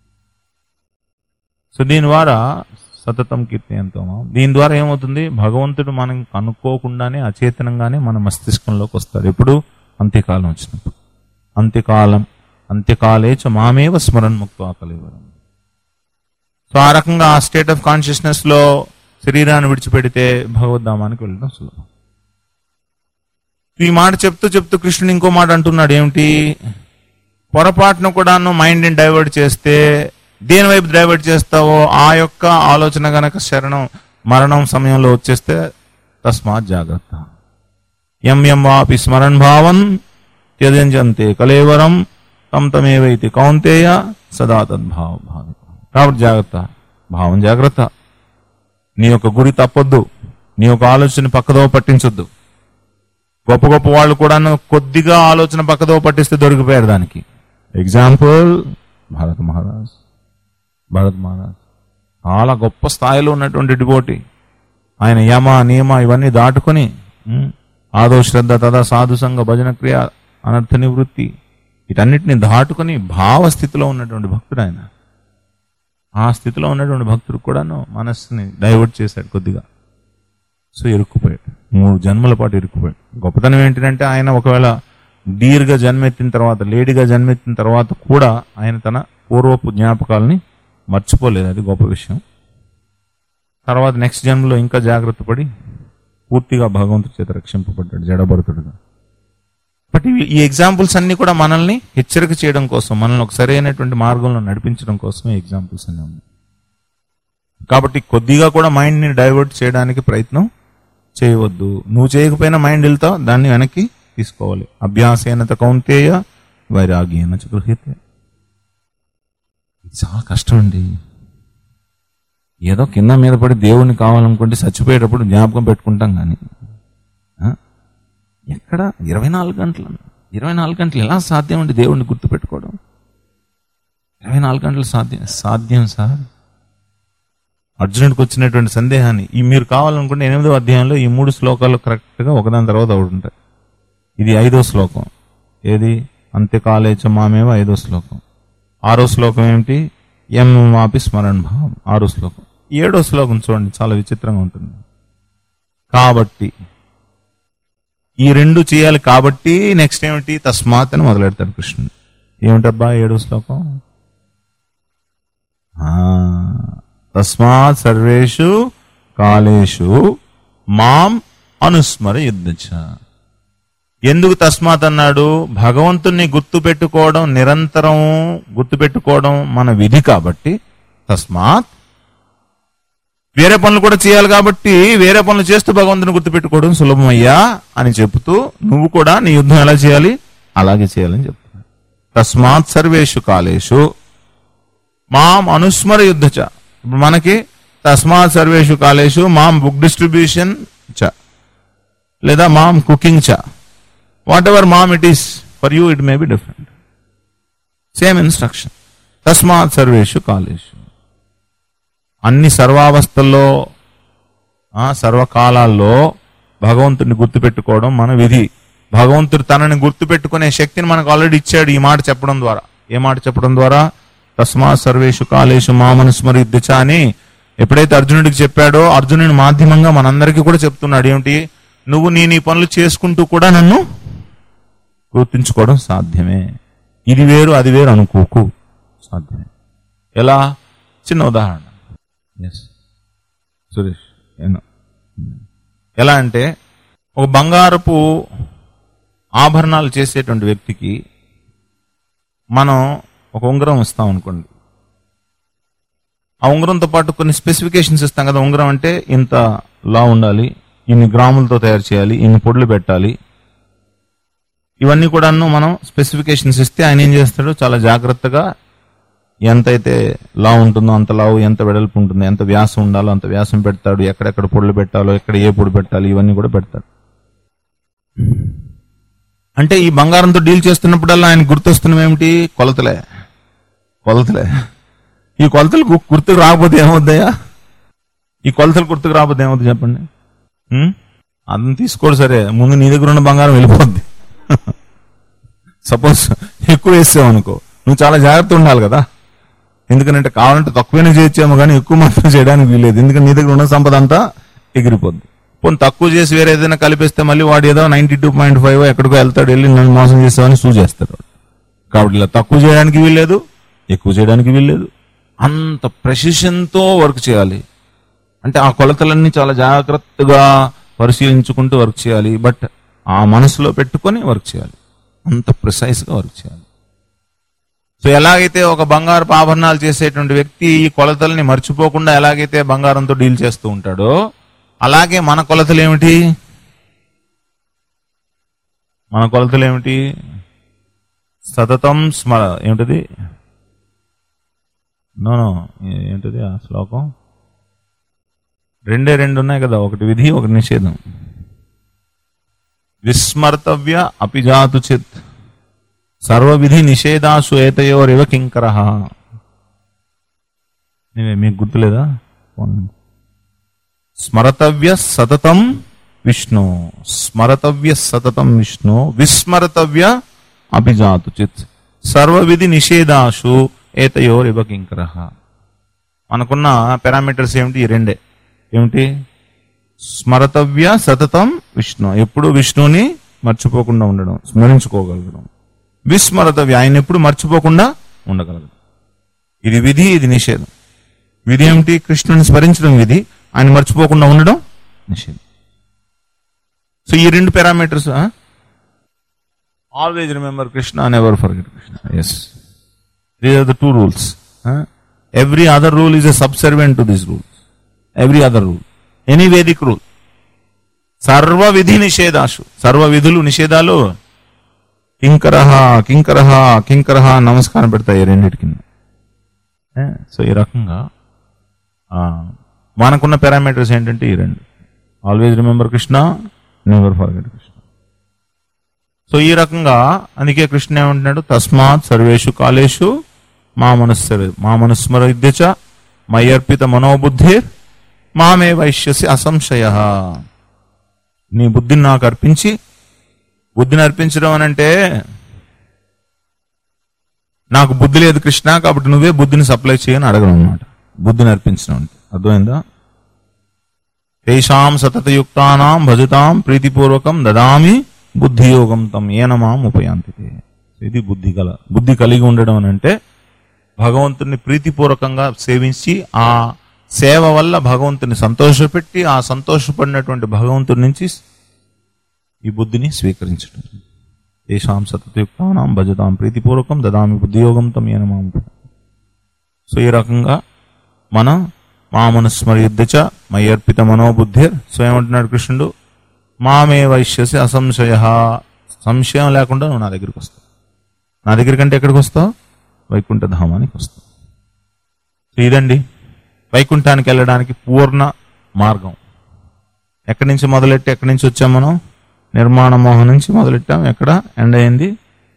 Speaker 1: so దీని ద్వారా సతతం కీర్తి ఎంతో దీని ద్వారా ఏమవుతుంది భగవంతుడు మనం కనుక్కోకుండానే అచేతనంగానే మన మస్తిష్కంలోకి వస్తాడు ఎప్పుడు అంత్యకాలం వచ్చినప్పుడు అంత్యకాలం అంత్యకాలే చ మామేవ స్మరణ్ ముక్త కలివరం సో ఆ రకంగా ఆ స్టేట్ ఆఫ్ కాన్షియస్నెస్ లో శరీరాన్ని విడిచిపెడితే భగవద్ధామానికి వెళ్ళడం సులభం ఈ మాట చెప్తూ చెప్తూ కృష్ణుడు ఇంకో మాట అంటున్నాడు ఏమిటి పొరపాటును కూడాను మైండ్ని డైవర్ట్ చేస్తే దేని వైపు డైవర్ట్ చేస్తావో ఆ యొక్క ఆలోచన గనక శరణం మరణం సమయంలో వచ్చేస్తే తస్మాత్ జాగ్రత్త ఎం ఎం వాపి స్మరణ్ భావం త్యజంతే కలేవరం తం తమేవైతి కౌంతేయ సదా తద్భావ భావి కాబట్టి జాగ్రత్త భావం జాగ్రత్త నీ యొక్క గురి తప్పొద్దు నీ యొక్క ఆలోచన పక్కదో పట్టించొద్దు గొప్ప గొప్ప వాళ్ళు కూడా కొద్దిగా ఆలోచన పక్కదో పట్టిస్తే దొరికిపోయారు దానికి ఎగ్జాంపుల్ భారత్ మహారాజ్ భరత్ మహారాజ్ చాలా గొప్ప స్థాయిలో ఉన్నటువంటి డిబోటి ఆయన యమ నియమ ఇవన్నీ దాటుకొని ఉమ్, ఆదో శ్రద్ధ తదా సాధు సంఘ భజన క్రియ అనర్థ నివృత్తి వీటన్నిటిని దాటుకొని భావ స్థితిలో ఉన్నటువంటి భక్తుడు ఆయన ఆ స్థితిలో ఉన్నటువంటి భక్తుడు కూడాను మనస్సుని డైవర్ట్ చేశాడు కొద్దిగా సో ఇరుక్కుపోయాడు మూడు జన్మల పాటు ఇరుక్కుపోయాడు గొప్పతనం ఏంటంటే ఆయన ఒకవేళ డీర్గా జన్మెత్తిన తర్వాత లేడీగా జన్మెత్తిన తర్వాత కూడా ఆయన తన పూర్వపు జ్ఞాపకాలని మర్చిపోలేదు అది గొప్ప విషయం తర్వాత నెక్స్ట్ జన్మలో ఇంకా జాగ్రత్త పడి పూర్తిగా భగవంతుడి చేత రక్షింపబడ్డాడు జడభరతుడుగా బట్ ఇవి- ఈ ఎగ్జాంపుల్స్ అన్ని కూడా మనల్ని హెచ్చరిక చేయడం కోసం మనల్ని ఒక సరైనటువంటి మార్గంలో నడిపించడం కోసం ఈ ఎగ్జాంపుల్స్ అన్ని ఉన్నాయి కాబట్టి కొద్దిగా కూడా మైండ్ ని డైవర్ట్ చేయడానికి ప్రయత్నం చేయవద్దు నువ్వు చేయకపోయినా మైండ్ వెళ్తావు దాన్ని వెనక్కి తీసుకోవాలి అభ్యాసేనత కౌంతేయ వైరాగ్యేన చ గృహ్యతే ఇది చాలా కష్టం అండి ఏదో కింద మీద పడి దేవుణ్ణి కావాలనుకుంటే చచ్చిపోయేటప్పుడు జ్ఞాపకం పెట్టుకుంటాం కానీ ఆ? ఎక్కడ ఇరవై నాలుగు గంటలు ఇరవై నాలుగు గంటలు ఎలా సాధ్యం అండి దేవుణ్ణి గుర్తుపెట్టుకోవడం ఇరవై నాలుగు గంటలు సాధ్యం సాధ్యం సార్ అర్జునుడికి వచ్చినటువంటి సందేహాన్ని ఈ మీరు కావాలనుకుంటే ఎనిమిదో అధ్యాయంలో ఈ మూడు శ్లోకాలు కరెక్ట్గా ఒకదాని తర్వాత ఒకటి ఉంటాయి ఇది ఐదో శ్లోకం ఏది అంత్యకాలేచ మామేవ ఐదో శ్లోకం ఆరో శ్లోకం ఏమిటి ఎం మాపి స్మరణ్ భావం ఆరో శ్లోకం ఏడో శ్లోకం చూడండి చాలా విచిత్రంగా ఉంటుంది కాబట్టి ఈ రెండు చేయాలి కాబట్టి నెక్స్ట్ ఏమిటి తస్మాత్ అని మొదలెడతాడు కృష్ణుడు ఏమిటబ్బా ఏడో శ్లోకం ఆ, తస్మాత్ సర్వేషు కాలేషు మాం అనుస్మర యుద్ధచ ఎందుకు తస్మాత్ అన్నాడు భగవంతుణ్ణి గుర్తు పెట్టుకోవడం నిరంతరం గుర్తు పెట్టుకోవడం మన విధి కాబట్టి తస్మాత్ వేరే పనులు కూడా చేయాలి కాబట్టి వేరే పనులు చేస్తూ భగవంతుని గుర్తుపెట్టుకోవడం సులభమయ్యా అని చెబుతూ నువ్వు కూడా నీ యుద్ధం ఎలా చేయాలి అలాగే చేయాలని చెప్తున్నాడు తస్మాత్ సర్వేషు కాలేషు మాం అనుస్మర యుద్ధచ ఇప్పుడు మనకి తస్మాత్ సర్వేషు కాలేషు మాం బుక్ డిస్ట్రిబ్యూషన్ చ లేదా మాం కుకింగ్ చ whatever mom it is for you it may be different same instruction తస్మాత్ సర్వేషు కాలేషు అన్ని సర్వావస్థల్లో ఆ, సర్వకాలాల్లో భగవంతుడిని గుర్తుపెట్టుకోవడం మన విధి భగవంతుడు తనని గుర్తుపెట్టుకునే శక్తిని మనకు ఆల్రెడీ ఇచ్చాడు ఈ మాట చెప్పడం ద్వారా ఏ మాట చెప్పడం ద్వారా తస్మా సర్వేషు కాలేషు మామనుస్మరిద్దిచ అని ఎప్పుడైతే అర్జునుడికి చెప్పాడో అర్జునుడి మాధ్యమంగా మనందరికీ కూడా చెప్తున్నాడు ఏమిటి నువ్వు నీ నీ పనులు చేసుకుంటూ కూడా నన్ను గుర్తుంచుకోవడం సాధ్యమే ఇది వేరు అది వేరు అనుకోకు సాధ్యమే ఎలా చిన్న ఉదాహరణ ఎస్ సురేష్ ఏను. ఎలా అంటే ఒక బంగారపు ఆభరణాలు చేసేటువంటి వ్యక్తికి మనం ఒక ఉంగరం ఇస్తాం అనుకోండి ఆ ఉంగరంతో పాటు కొన్ని స్పెసిఫికేషన్స్ ఇస్తాం కదా ఉంగరం అంటే ఇంత లా ఉండాలి ఇన్ని గ్రాములతో తయారు చేయాలి ఇన్ని పొడులు పెట్టాలి ఇవన్నీ కూడాను మనం స్పెసిఫికేషన్స్ ఇస్తే ఆయన ఏం చేస్తాడు చాలా జాగ్రత్తగా ఎంతైతే లావు ఉంటుందో అంత లావు ఎంత వెడల్పు ఉంటుందో ఎంత వ్యాసం ఉండాలో అంత వ్యాసం పెడతాడు ఎక్కడెక్కడ పొడులు పెట్టాలో ఎక్కడ ఏ పొడి పెట్టాలి ఇవన్నీ కూడా పెడతాడు అంటే ఈ బంగారంతో డీల్ చేస్తున్నప్పుడల్లా ఆయన గుర్తొస్తున్నవి ఏమిటి కొలతలే కొలతలే ఈ కొలతలు గు- గుర్తుకు రాకపోతే ఏమవుతాయా ఈ కొలతలు గుర్తుకు రాకపోతే ఏమవుతుంది చెప్పండి ఉం? అతను తీసుకోడు సరే ముందు నీ దగ్గర ఉన్న బంగారం వెళ్ళిపోద్ది సపోజ్ ఎక్కువ వేసావు అనుకో నువ్వు చాలా జాగ్రత్త ఉండాలి కదా ఎందుకంటే కావాలంటే తక్కువనే చేయొచ్చేమో కానీ ఎక్కువ మాత్రం చేయడానికి వీలేదు ఎందుకంటే నీ దగ్గర ఉన్న సంపద అంతా ఎగిరిపోద్ది పోనీ తక్కువ చేసి వేరే ఏదైనా కలిపేస్తే మళ్ళీ వాడు ఏదో నైన్టీ టూ పాయింట్ ఫైవ్ ఎక్కడికో వెళ్తాడు వెళ్ళి నన్ను మోసం చేస్తామని సూ చేస్తాడు వాడు. కాబట్టి ఇలా తక్కువ చేయడానికి వీల్లేదు ఎక్కువ చేయడానికి వీల్లేదు అంత ప్రెసిషన్తో వర్క్ చేయాలి అంటే ఆ కొలతలన్నీ చాలా జాగ్రత్తగా పరిశీలించుకుంటూ వర్క్ చేయాలి బట్ ఆ మనసులో పెట్టుకొని వర్క్ చేయాలి అంత ప్రిసైజ్ గా వర్క్ చేయాలి సో ఎలాగైతే ఒక బంగారపు ఆభరణాలు చేసేటువంటి వ్యక్తి ఈ కొలతల్ని మర్చిపోకుండా ఎలాగైతే బంగారంతో డీల్ చేస్తూ ఉంటాడో అలాగే మన కొలతలు ఏమిటి మన కొలతలు ఏమిటి సతతం స్మర ఏమిటది నో నో ఏంటది ఆ శ్లోకం రెండే రెండు ఉన్నాయి కదా ఒకటి విధి ఒకటి నిషేధం విస్మర్తవ్య అపిజాతు చిత్ సర్వవిధి నిషేధాసు ఏతయోరివ కింకర మీకు గుర్తులేదా పోనీ. స్మరతవ్య సతతం విష్ణు స్మరతవ్య సతతం విష్ణు విస్మరతవ్య అభిజాతు చిత్ సర్వవిధి నిషేధాసు ఏతయోరివ కింకర మనకున్న పారామీటర్స్ ఏమిటి ఈ రెండే ఏమిటి స్మరతవ్య సతతం విష్ణు ఎప్పుడు విష్ణుని మర్చిపోకుండా ఉండడం స్మరించుకోగలగడం విస్మరతవ్య ఆయన ఎప్పుడు మర్చిపోకుండా ఉండగలగడం ఇది విధి ఇది నిషేధం విధి ఏమిటి కృష్ణుని స్మరించడం విధి ఆయన మర్చిపోకుండా ఉండడం నిషేధం సో ఈ రెండు parameters always remember Krishna never forget Krishna yes these are the two rules every other rule is a subservient to this rules every other rule any Vedic rule సర్వ విధి నిషేధాసు సర్వ విధులు నిషేధాలు కింకరహ కింకరహ కింకరహ నమస్కారం పెడతాయి ఈ రెండింటి కింద ఏ, సో ఈ రకంగా ఆ, మనకున్న పారామీటర్స్ ఏంటంటే ఈ రెండు always remember Krishna never forget Krishna so ఈ రకంగా అందుకే కృష్ణ ఏమంటున్నాడు తస్మాత్ సర్వేషు కాలేషు మా మనస్సర మా మనస్మర విద్యచ మయ్యర్పిత మనోబుద్ధిర్ మామే వైశ్యసి అసంశయ నీ బుద్ధిని నాకు అర్పించి బుద్ధిని అర్పించడం అని అంటే నాకు బుద్ధి లేదు కృష్ణ కాబట్టి నువ్వే బుద్ధిని సప్లై చేయని అడగడం అనమాట బుద్ధిని అర్పించడం అంటే అర్థమైందా తేషాం సతతయుక్తానాం భజతాం ప్రీతిపూర్వకం దదామి బుద్ధియోగం తం ఏనమాం ఉపయాంతితే ఇది బుద్ధి కల బుద్ధి కలిగి ఉండడం అని అంటే భగవంతుని ప్రీతిపూర్వకంగా సేవించి ఆ సేవ వల్ల భగవంతుని సంతోషపెట్టి ఆ సంతోషపడినటువంటి భగవంతుడి నుంచి ఈ బుద్ధిని స్వీకరించడం తేషాం సతతయుక్తానాం భజతాం ప్రీతిపూర్వకం దదామి బుద్ధియోగం తం ఏనమాం సో ఈ రకంగా మన మా మనస్మరియుద్ధచ మయ్యర్పిత మనోబుద్ధిర్ సో ఏమంటున్నాడు కృష్ణుడు మామే వైశ్యసి అసంశయ సంశయం లేకుండా నువ్వు నా దగ్గరికి వస్తావు నా దగ్గర కంటే ఎక్కడికి వస్తావు వైకుంఠ ధామానికి వస్తావు సో ఇదండి వైకుంఠానికి వెళ్ళడానికి పూర్ణ మార్గం ఎక్కడి నుంచి మొదలెట్టి ఎక్కడి నుంచి వచ్చాం మనం నిర్మాణ మోహం నుంచి మొదలెట్టాం ఎక్కడ ఎండ్ అయింది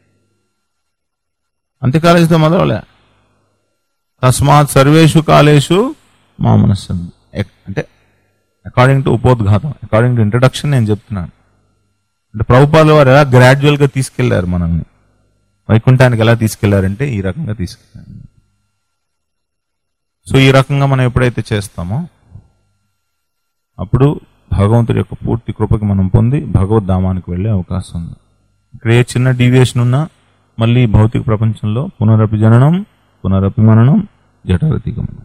Speaker 1: అంత్య కాలేజీతో మొదలలే తస్మాత్ సర్వేషు కాలేషు మా మనస్సు ఎక్- అంటే అకార్డింగ్ టు ఉపోద్ఘాతం అకార్డింగ్ టు ఇంట్రడక్షన్ నేను చెప్తున్నాను అంటే ప్రభుపాదుల వారు ఎలా గ్రాడ్యువల్ గా తీసుకెళ్లారు మనల్ని వైకుంఠానికి ఎలా తీసుకెళ్లారంటే ఈ రకంగా తీసుకెళ్లారు సో ఈ రకంగా మనం ఎప్పుడైతే చేస్తామో అప్పుడు భగవంతుడి యొక్క పూర్తి కృపకి మనం పొంది భగవద్ధామానికి వెళ్ళే అవకాశం ఉంది ఇక్కడ ఏ చిన్న డీవియేషన్ ఉన్నా మళ్ళీ భౌతిక ప్రపంచంలో పునరపి జననం పునరపి మననం జఠరతి గమనం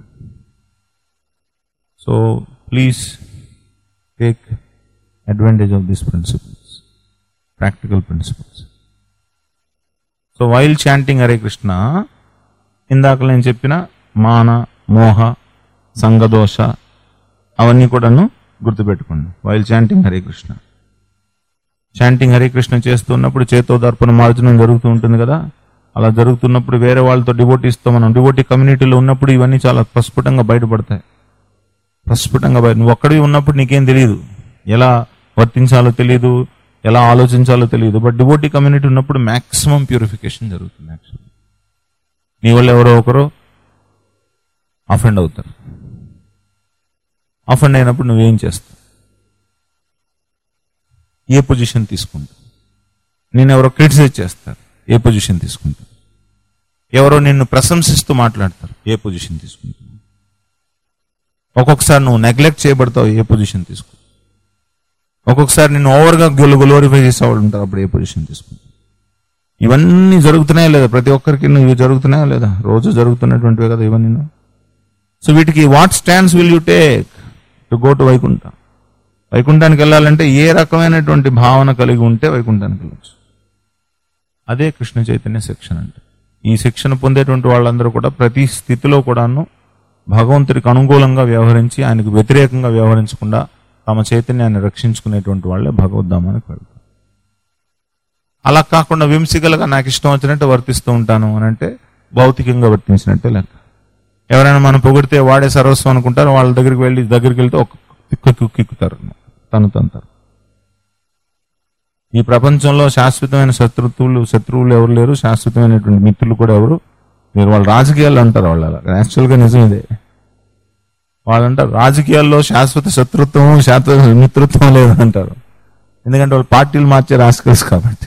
Speaker 1: so please take advantage of these principles practical principles so while chanting Hare Krishna ఇందాక నేను చెప్పిన మాన మోహ సంగదోష అవన్నీ కూడాను గుర్తుపెట్టుకోండి while chanting Hare Krishna chanting Hare Krishna చేస్తున్నప్పుడు చేతోదర్పణ మార్జనం జరుగుతూ ఉంటుంది కదా అలా జరుగుతున్నప్పుడు వేరే వాళ్ళతో డివోటీస్తో మనం డివోటీ కమ్యూనిటీలో ఉన్నప్పుడు ఇవన్నీ చాలా ప్రస్ఫుటంగా బయటపడతాయి ప్రస్ఫుటంగా బయట నువ్వు ఒక్కడివి ఉన్నప్పుడు నీకేం తెలియదు ఎలా వర్తించాలో తెలియదు ఎలా ఆలోచించాలో తెలియదు బట్ డివోటీ కమ్యూనిటీ ఉన్నప్పుడు మాక్సిమం ప్యూరిఫికేషన్ జరుగుతుంది యాక్చువల్లీ నీ వాళ్ళు ఎవరో ఒకరు అఫెండ్ అవుతారు అఫెండ్ అయినప్పుడు నువ్వేం చేస్తావు ఏ పొజిషన్ తీసుకుంటావు నేను ఎవరో క్రిటిసైజ్ చేస్తారు ఏ పొజిషన్ తీసుకుంటావు ఎవరో నిన్ను ప్రశంసిస్తూ మాట్లాడతారు ఏ పొజిషన్ తీసుకుంటావు ఒక్కొక్కసారి నువ్వు నెగ్లెక్ట్ చేయబడతావు ఏ పొజిషన్ తీసుకుంటావు ఒక్కొక్కసారి నిన్ను ఓవర్గా గొలు గ్లోరిఫై చేసేవాళ్ళు ఉంటారు అప్పుడు ఏ పొజిషన్ తీసుకుంటావు ఇవన్నీ జరుగుతున్నాయా లేదా ప్రతి ఒక్కరికి నువ్వు ఇవి జరుగుతున్నాయా లేదా రోజు జరుగుతున్నటువంటివే కదా ఇవన్నీ సో వీటికి what stands will you take to go to Vaikuntha వైకుంఠానికి వెళ్ళాలంటే ఏ రకమైనటువంటి భావన కలిగి ఉంటే వైకుంఠానికి వెళ్ళచ్చు అదే కృష్ణ చైతన్య శిక్షణ అంటే ఈ శిక్షణ పొందేటువంటి వాళ్ళందరూ కూడా ప్రతి స్థితిలో కూడాను భగవంతుడికి అనుకూలంగా వ్యవహరించి ఆయనకు వ్యతిరేకంగా వ్యవహరించకుండా తమ చైతన్యాన్ని రక్షించుకునేటువంటి వాళ్ళే భగవద్ధామానికి వెళ్తారు అలా కాకుండా వింసికలుగా నాకు ఇష్టం వచ్చినట్టు వర్తిస్తూ ఉంటాను అని అంటే భౌతికంగా వర్తించినట్టే లెక్క ఎవరైనా మనం పొగిడితే వాడే సర్వస్వం అనుకుంటారు వాళ్ళ దగ్గరికి వెళ్ళి దగ్గరికి వెళ్తే ఒక కిక్కు కిక్కుతారు తను తంతారు ఈ ప్రపంచంలో శాశ్వతమైన శత్రుత్వులు శత్రువులు ఎవరు లేరు శాశ్వతమైనటువంటి మిత్రులు కూడా ఎవరు మీరు వాళ్ళు రాజకీయాలు అంటారు వాళ్ళు అలా యాక్చువల్గా నిజం ఇదే వాళ్ళు అంటారు రాజకీయాల్లో శాశ్వత శత్రుత్వం శాశ్వత మిత్రత్వం లేదంటారు ఎందుకంటే వాళ్ళు పార్టీలు మార్చే రాజకీయాలు కాబట్టి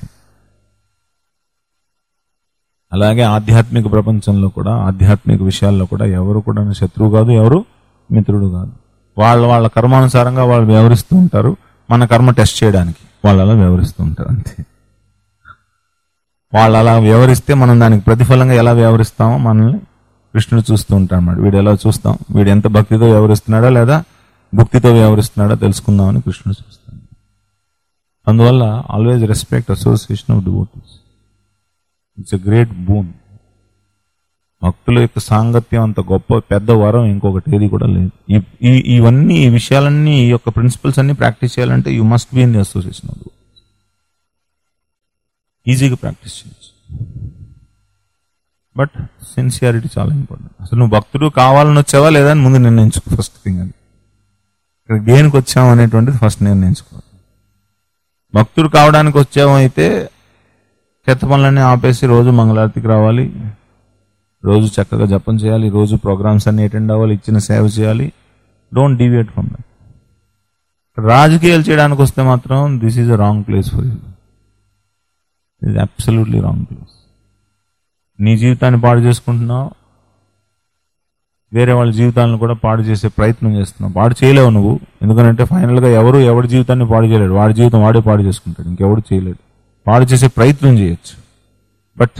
Speaker 1: అలాగే ఆధ్యాత్మిక ప్రపంచంలో కూడా ఆధ్యాత్మిక విషయాల్లో కూడా ఎవరు కూడా శత్రువు కాదు ఎవరు మిత్రుడు కాదు వాళ్ళ వాళ్ళ కర్మానుసారంగా వాళ్ళు వ్యవహరిస్తూ ఉంటారు మన కర్మ టెస్ట్ చేయడానికి వాళ్ళు అలా వ్యవహరిస్తూ ఉంటారు అంతే వాళ్ళు అలా వ్యవహరిస్తే మనం దానికి ప్రతిఫలంగా ఎలా వ్యవహరిస్తామో మనల్ని కృష్ణుడు చూస్తూ ఉంటాడు అన్నమాట వీడు ఎలా చూస్తాం వీడు ఎంత భక్తితో వ్యవహరిస్తున్నాడా లేదా భక్తితో వ్యవహరిస్తున్నాడా తెలుసుకుందామని కృష్ణుడు చూస్తాడు అందువల్ల always respect association of devotees it's a great boon భక్తుల యొక్క సాంగత్యం అంత గొప్ప పెద్ద వరం ఇంకొకటి ఏది కూడా లేదు ఈ- ఈ ఇవన్నీ ఈ విషయాలన్నీ ఈ యొక్క ప్రిన్సిపల్స్ అన్ని ప్రాక్టీస్ చేయాలంటే you must be in the association of ఈజీగా ప్రాక్టీస్ చేయొచ్చు బట్ సిన్సియారిటీ చాలా ఇంపార్టెంట్ అసలు నువ్వు భక్తుడు కావాలని వచ్చావా లేదా అని ముందు నిర్ణయించుకో ఫస్ట్ థింగ్ అది ఇక్కడ దేనికి వచ్చావు అనేటువంటిది ఫస్ట్ నిర్ణయించుకోవాలి భక్తుడు కావడానికి వచ్చావు అయితే చెత్త పనులన్నీ ఆపేసి రోజు మంగళారతికి రావాలి రోజు చక్కగా జపం చేయాలి రోజు ప్రోగ్రామ్స్ అన్ని అటెండ్ అవ్వాలి ఇచ్చిన సేవ చేయాలి డోంట్ డివియేట్ ఫ్రమ్ దట్ రాజకీయాలు చేయడానికి వస్తే మాత్రం this is a wrong place for you ఇది అబ్సల్యూట్లీ రాంగ్ ప్లేస్ నీ జీవితాన్ని పాడు చేసుకుంటున్నావు వేరే వాళ్ళ జీవితాలను కూడా పాడు చేసే ప్రయత్నం చేస్తున్నావు పాడు చేయలేవు నువ్వు ఎందుకంటే ఫైనల్గా ఎవరు ఎవరి జీవితాన్ని పాడు చేయలేడు వాడి జీవితం వాడే పాడు చేసుకుంటాడు ఇంకెవడు చేయలేడు పాడు చేసే ప్రయత్నం చేయొచ్చు బట్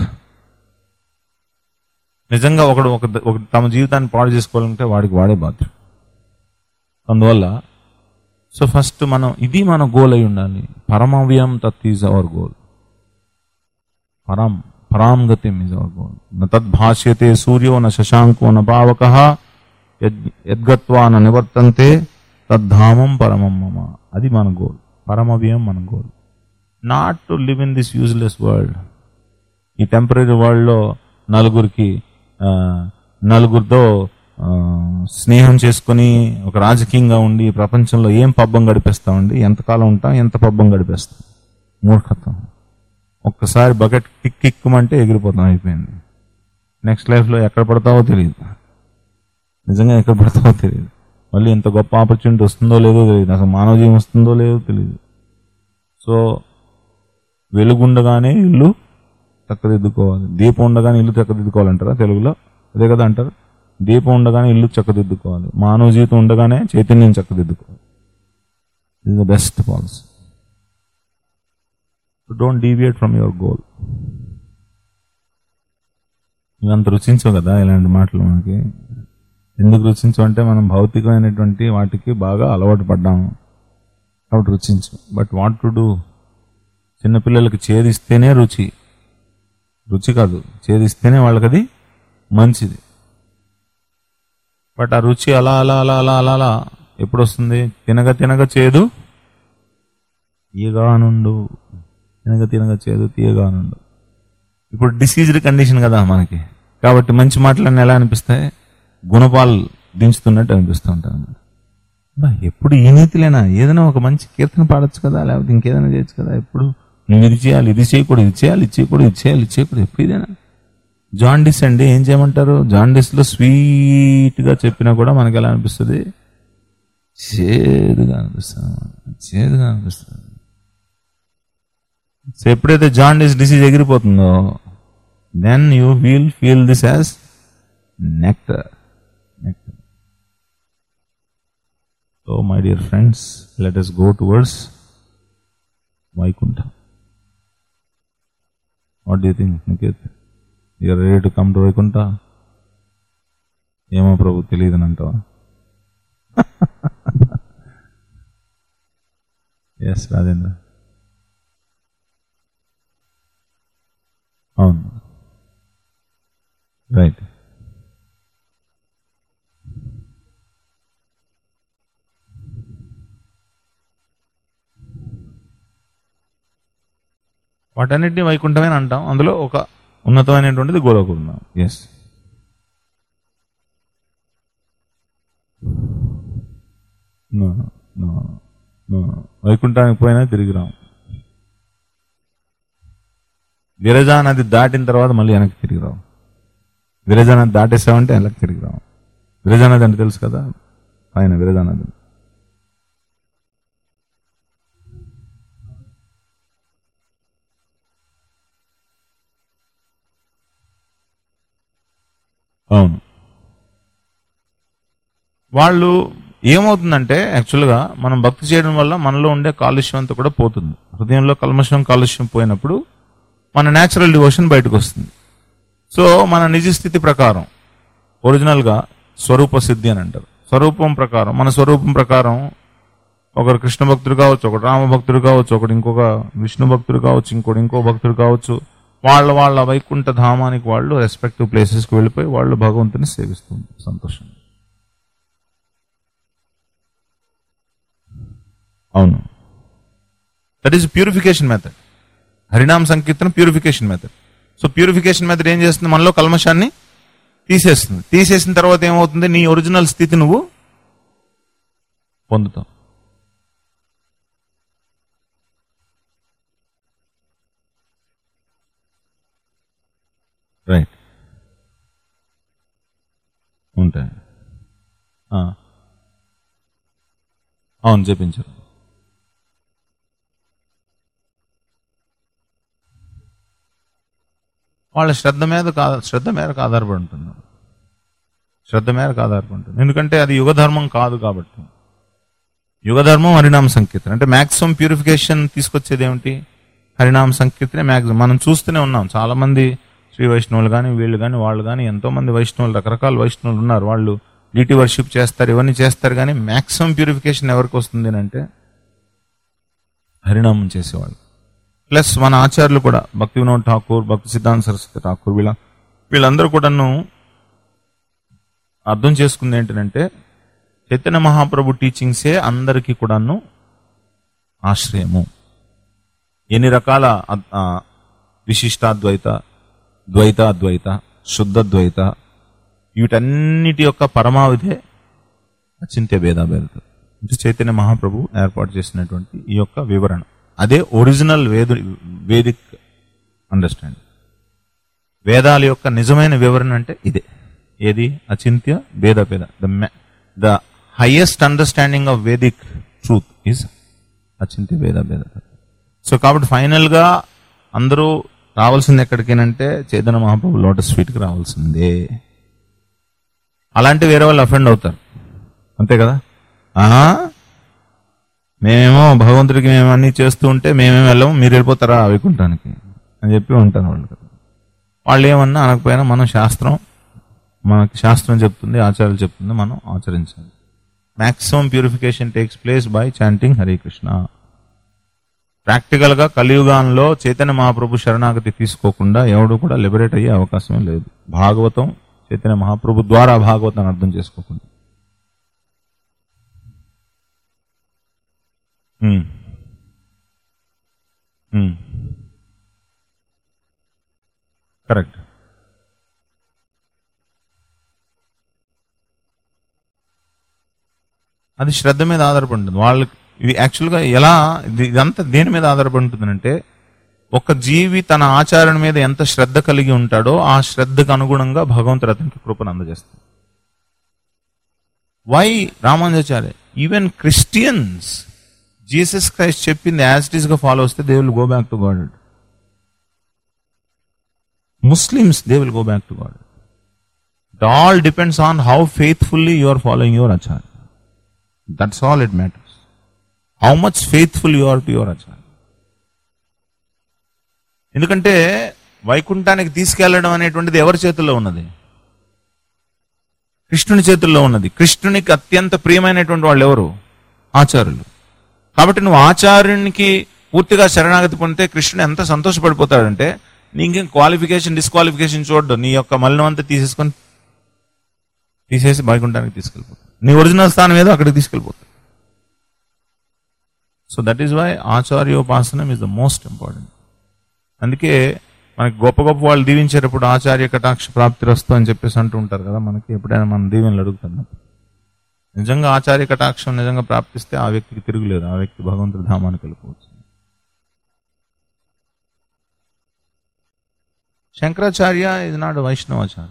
Speaker 1: నిజంగా ఒకడు ఒక ఒక తమ జీవితాన్ని పాడు చేసుకోవాలంటే వాడికి వాడే బాధ్యత అందువల్ల సో ఫస్ట్ మనం ఇది మన గోల్ అయి ఉండాలి పరమవ్యం తత్ ఈజ్ అవర్ గోల్ పరం పరాం గతిం ఇస్ అవర్ గోల్ న తద్భాష్యతే సూర్యో న శశాంకో న పావక యద్గత్వా న నివర్తంతే తద్ధామం పరమం మమ అది మన గోల్ పరమవ్యం మన goal not to live in this useless world ఈ టెంపరీ వరల్డ్లో నలుగురికి ఆ, నలుగురితో ఆ, స్నేహం చేసుకొని ఒక రాజకీయంగా ఉండి ఈ ప్రపంచంలో ఏం పబ్బం గడిపేస్తామండి ఎంతకాలం ఉంటాం ఎంత పబ్బం గడిపేస్తాం మూర్ఖత్వం ఒక్కసారి బకెట్ కిక్ కిక్కుమంటే ఎగిరిపోతాం అయిపోయింది నెక్స్ట్ లైఫ్లో ఎక్కడ పడతావో తెలియదు నిజంగా ఎక్కడ పడతావో తెలియదు మళ్ళీ ఇంత గొప్ప ఆపర్చునిటీ వస్తుందో లేదో తెలియదు అసలు మానవ జీవం వస్తుందో లేదో తెలియదు సో వెలుగుండగానే ఇల్లు చక్కదిద్దుకోవాలి దీపం ఉండగానే ఇల్లు చక్కదిద్దుకోవాలంటారా తెలుగులో అదే కదా అంటారు దీపం ఉండగానే ఇల్లు చక్కదిద్దుకోవాలి మానవ జీవితం ఉండగానే చైతన్యం చక్కదిద్దుకోవాలి ఇది the best policy don't deviate from your goal నువ్వు అంత రుచించవు కదా ఇలాంటి మాటలు మనకి ఎందుకు రుచించవు అంటే మనం భౌతికమైనటువంటి వాటికి బాగా అలవాటు పడ్డాము కాబట్టి రుచించు బట్ వాట్ టు డూ చిన్నపిల్లలకి చేదిస్తేనే రుచి రుచి కాదు చేదిస్తేనే వాళ్ళకి అది మంచిది బట్ ఆ రుచి అలా అలా అలా అలా అలా అలా ఎప్పుడు వస్తుంది తినగ తినగ చేదు తీయగా నుండు తినగ తినగ చేదు తీయగా నుండు ఇప్పుడు డిసీజ్డ్ కండిషన్ కదా మనకి కాబట్టి మంచి మాటలన్నీ ఎలా అనిపిస్తాయి గుణపాలు దించుతున్నట్టు అనిపిస్తూ ఉంటాను బా ఎప్పుడు ఈ నీతిలేనా ఏదైనా ఒక మంచి కీర్తన పాడొచ్చు కదా లేకపోతే ఇంకేదైనా చేయొచ్చు కదా ఎప్పుడు నువ్వు ఇది చేయాలి ఇది చేయకూడదు ఇది చేయాలి ఇది చేయకూడదు ఇది చేయాలి ఇది చేయకూడదు ఎప్పుడు ఇదేనా జాండిస్ అండి ఏం చేయమంటారు జాండిస్ లో స్వీట్ గా చెప్పినా కూడా మనకి ఎలా అనిపిస్తుంది చేదుగా అనిపిస్తుంది చేదుగా అనిపిస్తుంది సో ఎప్పుడైతే జాండిస్ డిసీజ్ ఎగిరిపోతుందో then you will feel this as nectar nectar so my dear friends let us go towards Vaikuntha what do think Niket you are ready to come to Vaikuntha ఏమో ప్రభు తెలియదని అంటావా ఎస్ రాజేంద్ర అవును రైట్ వాటన్నిటిని వైకుంఠమే అని అంటాం అందులో ఒక ఉన్నతమైనటువంటిది గోలోకున్నాం ఎస్ వైకుంఠానికి పోయినా తిరిగి రాం విరజా నది దాటిన తర్వాత మళ్ళీ వెనక్కి తిరిగి రావు విరజా నది దాటేసామంటే వెనక్కి తిరిగి రావు విరజా నది అంటే తెలుసు కదా పైన విరజా నది అవును వాళ్ళు ఏమవుతుందంటే యాక్చువల్గా మనం భక్తి చేయడం వల్ల మనలో ఉండే కాలుష్యం అంతా కూడా పోతుంది హృదయంలో కల్మషం కాలుష్యం పోయినప్పుడు మన న్యాచురల్ డివోషన్ బయటకు వస్తుంది సో మన నిజ స్థితి ప్రకారం ఒరిజినల్గా స్వరూప సిద్ధి అని అంటారు స్వరూపం ప్రకారం మన స్వరూపం ప్రకారం ఒకరు కృష్ణ భక్తుడు కావచ్చు ఒకడు రామ భక్తుడు కావచ్చు ఒకడు ఇంకొక విష్ణు భక్తుడు కావచ్చు ఇంకోటి ఇంకో భక్తుడు కావచ్చు వాళ్ళ వాళ్ళ వైకుంఠ ధామానికి వాళ్ళు రెస్పెక్టివ్ ప్లేసెస్కి వెళ్ళిపోయి వాళ్ళు భగవంతుని సేవిస్తుంది సంతోషం అవును దట్ ఈస్ ప్యూరిఫికేషన్ మెథడ్ హరినామ సంకీర్తన purification method so purification method ఏం చేస్తుంది మనలో కల్మషాన్ని తీసేస్తుంది తీసేసిన తర్వాత ఏమవుతుంది నీ ఒరిజినల్ స్థితి నువ్వు పొందుతావు రైట్ ఉంటాయి ఆ. అవును చెప్పించారు వాళ్ళ శ్రద్ధ మీద కా- శ్రద్ధ మేరకు ఆధారపడి ఉంటుంది శ్రద్ధ మేరకు ఆధారపడి ఉంటుంది ఎందుకంటే అది యుగధర్మం కాదు కాబట్టి యుగధర్మం హరినామ సంకీర్తన అంటే మాక్సిమం ప్యూరిఫికేషన్ తీసుకొచ్చేది ఏమిటి హరినామ సంకీర్తనే మాక్సిమం మనం చూస్తూనే ఉన్నాం చాలా మంది శ్రీ వైష్ణవులు కానీ వీళ్ళు కానీ వాళ్ళు కానీ ఎంతో మంది వైష్ణవులు రకరకాల వైష్ణవులు ఉన్నారు వాళ్ళు డీటీ వర్షిప్ చేస్తారు ఇవన్నీ చేస్తారు కానీ మాక్సిమం ప్యూరిఫికేషన్ ఎవరికి వస్తుంది అంటే హరినామం చేసేవాళ్ళు ప్లస్ మన ఆచార్యులు కూడా భక్తి వినోద్ ఠాకూర్ భక్తి సిద్ధాంత సరస్వతి ఠాకూర్ వీళ్ళ వీళ్ళందరూ కూడాను అర్థం చేసుకుంది ఏంటంటే చైతన్య మహాప్రభు టీచింగ్సే అందరికీ కూడాను ఆశ్రయము ఎన్ని రకాల అద్- ఆ, విశిష్టాద్వైత ద్వైత అద్వైత శుద్ధ ద్వైత వీటన్నిటి యొక్క పరమావధే అచింత్య భేదాభేదత అంటే చైతన్య మహాప్రభు ఏర్పాటు చేసినటువంటి ఈ యొక్క వివరణ అదే ఒరిజినల్ వేదు వేదిక్ అండర్స్టాండింగ్ వేదాల యొక్క నిజమైన వివరణ అంటే ఇదే ఏది అచింత్య భేదభేద the the highest understanding of Vedic truth is అచింత్య భేదభేద సో కాబట్టి ఫైనల్ గా అందరూ రావాల్సింది ఎక్కడికేనంటే చైతన్య మహాప్రభు లోటస్ ఫీట్ కి రావాల్సిందే అలాంటి వేరే వాళ్ళు అఫెండ్ అవుతారు అంతే కదా ఆహా మేమేమో భగవంతుడికి మేము అన్ని చేస్తూ ఉంటే మేమేం వెళ్ళము మీరు వెళ్ళిపోతారా వైకుంఠానికి అని చెప్పి ఉంటారు వాళ్ళు వాళ్ళు ఏమన్నా అనకపోయినా మనం శాస్త్రం మనకి శాస్త్రం చెప్తుంది ఆచారాలు చెప్తుంది మనం ఆచరించాలి maximum purification takes place by chanting Hare Krishna practical గా కలియుగాంలో చైతన్య మహాప్రభు శరణాగతి తీసుకోకుండా ఎవడు కూడా లిబరేట్ అయ్యే అవకాశమే లేదు భాగవతం చైతన్య మహాప్రభు ద్వారా భాగవతాన్ని అర్థం చేసుకోకుండా ఉమ్. ఉమ్. కరెక్ట్ అది శ్రద్ధ మీద ఆధారపడి ఉంటుంది వాళ్ళకి ఇది యాక్చువల్గా ఎలా ఇది ఇదంతా దేని మీద ఆధారపడి ఉంటుందంటే ఒక జీవి తన ఆచరణ మీద ఎంత శ్రద్ధ కలిగి ఉంటాడో ఆ శ్రద్ధకు అనుగుణంగా భగవంతుడు అతనికి కృపను అందజేస్తాడు why Ramanujacharya even Christians Jesus Christ చెప్పింది యాజ్ ఇట్ ఈస్ గా ఫాలో వస్తే they will go back to God Muslims they will go back to God it all depends on how faithfully you are following your acharya that's all it matters how much faithful you are to your acharya ఎందుకంటే వైకుంఠానికి తీసుకెళ్లడం అనేటువంటిది ఎవరి చేతుల్లో ఉన్నది కృష్ణుని చేతుల్లో ఉన్నది కృష్ణునికి అత్యంత ప్రియమైనటువంటి వాళ్ళు ఎవరు ఆచార్యులు కాబట్టి నువ్వు ఆచార్యునికి పూర్తిగా శరణాగతి పొందితే కృష్ణుడు ఎంత సంతోషపడిపోతాడంటే నీకేం క్వాలిఫికేషన్ డిస్క్వాలిఫికేషన్ చూడడు నీ యొక్క మలినం అంతా తీసేసుకొని తీసేసి వైకుంఠానికి తీసుకెళ్ళిపోతాడు నీ ఒరిజినల్ స్థానం ఏదో అక్కడికి తీసుకెళ్ళిపోతాడు సో దట్ ఈస్ వై ఆచార్యోపాసనం ఇస్ ద మోస్ట్ ఇంపార్టెంట్ అందుకే మనకి గొప్ప గొప్ప వాళ్ళు దీవించేటప్పుడు ఆచార్య కటాక్ష ప్రాప్తి రస్తు అని చెప్పేసి అంటూ ఉంటారు కదా మనకి ఎప్పుడైనా మనం దీవెనలు అడుగుతున్నాం నిజంగా ఆచార్య కటాక్షం నిజంగా ప్రాప్తిస్తే ఆ వ్యక్తికి తిరుగులేదు ఆ వ్యక్తి భగవంతుడి ధామానికి వెళ్ళిపోవచ్చు శంకరాచార్య ఇది నాడు వైష్ణవాచార్య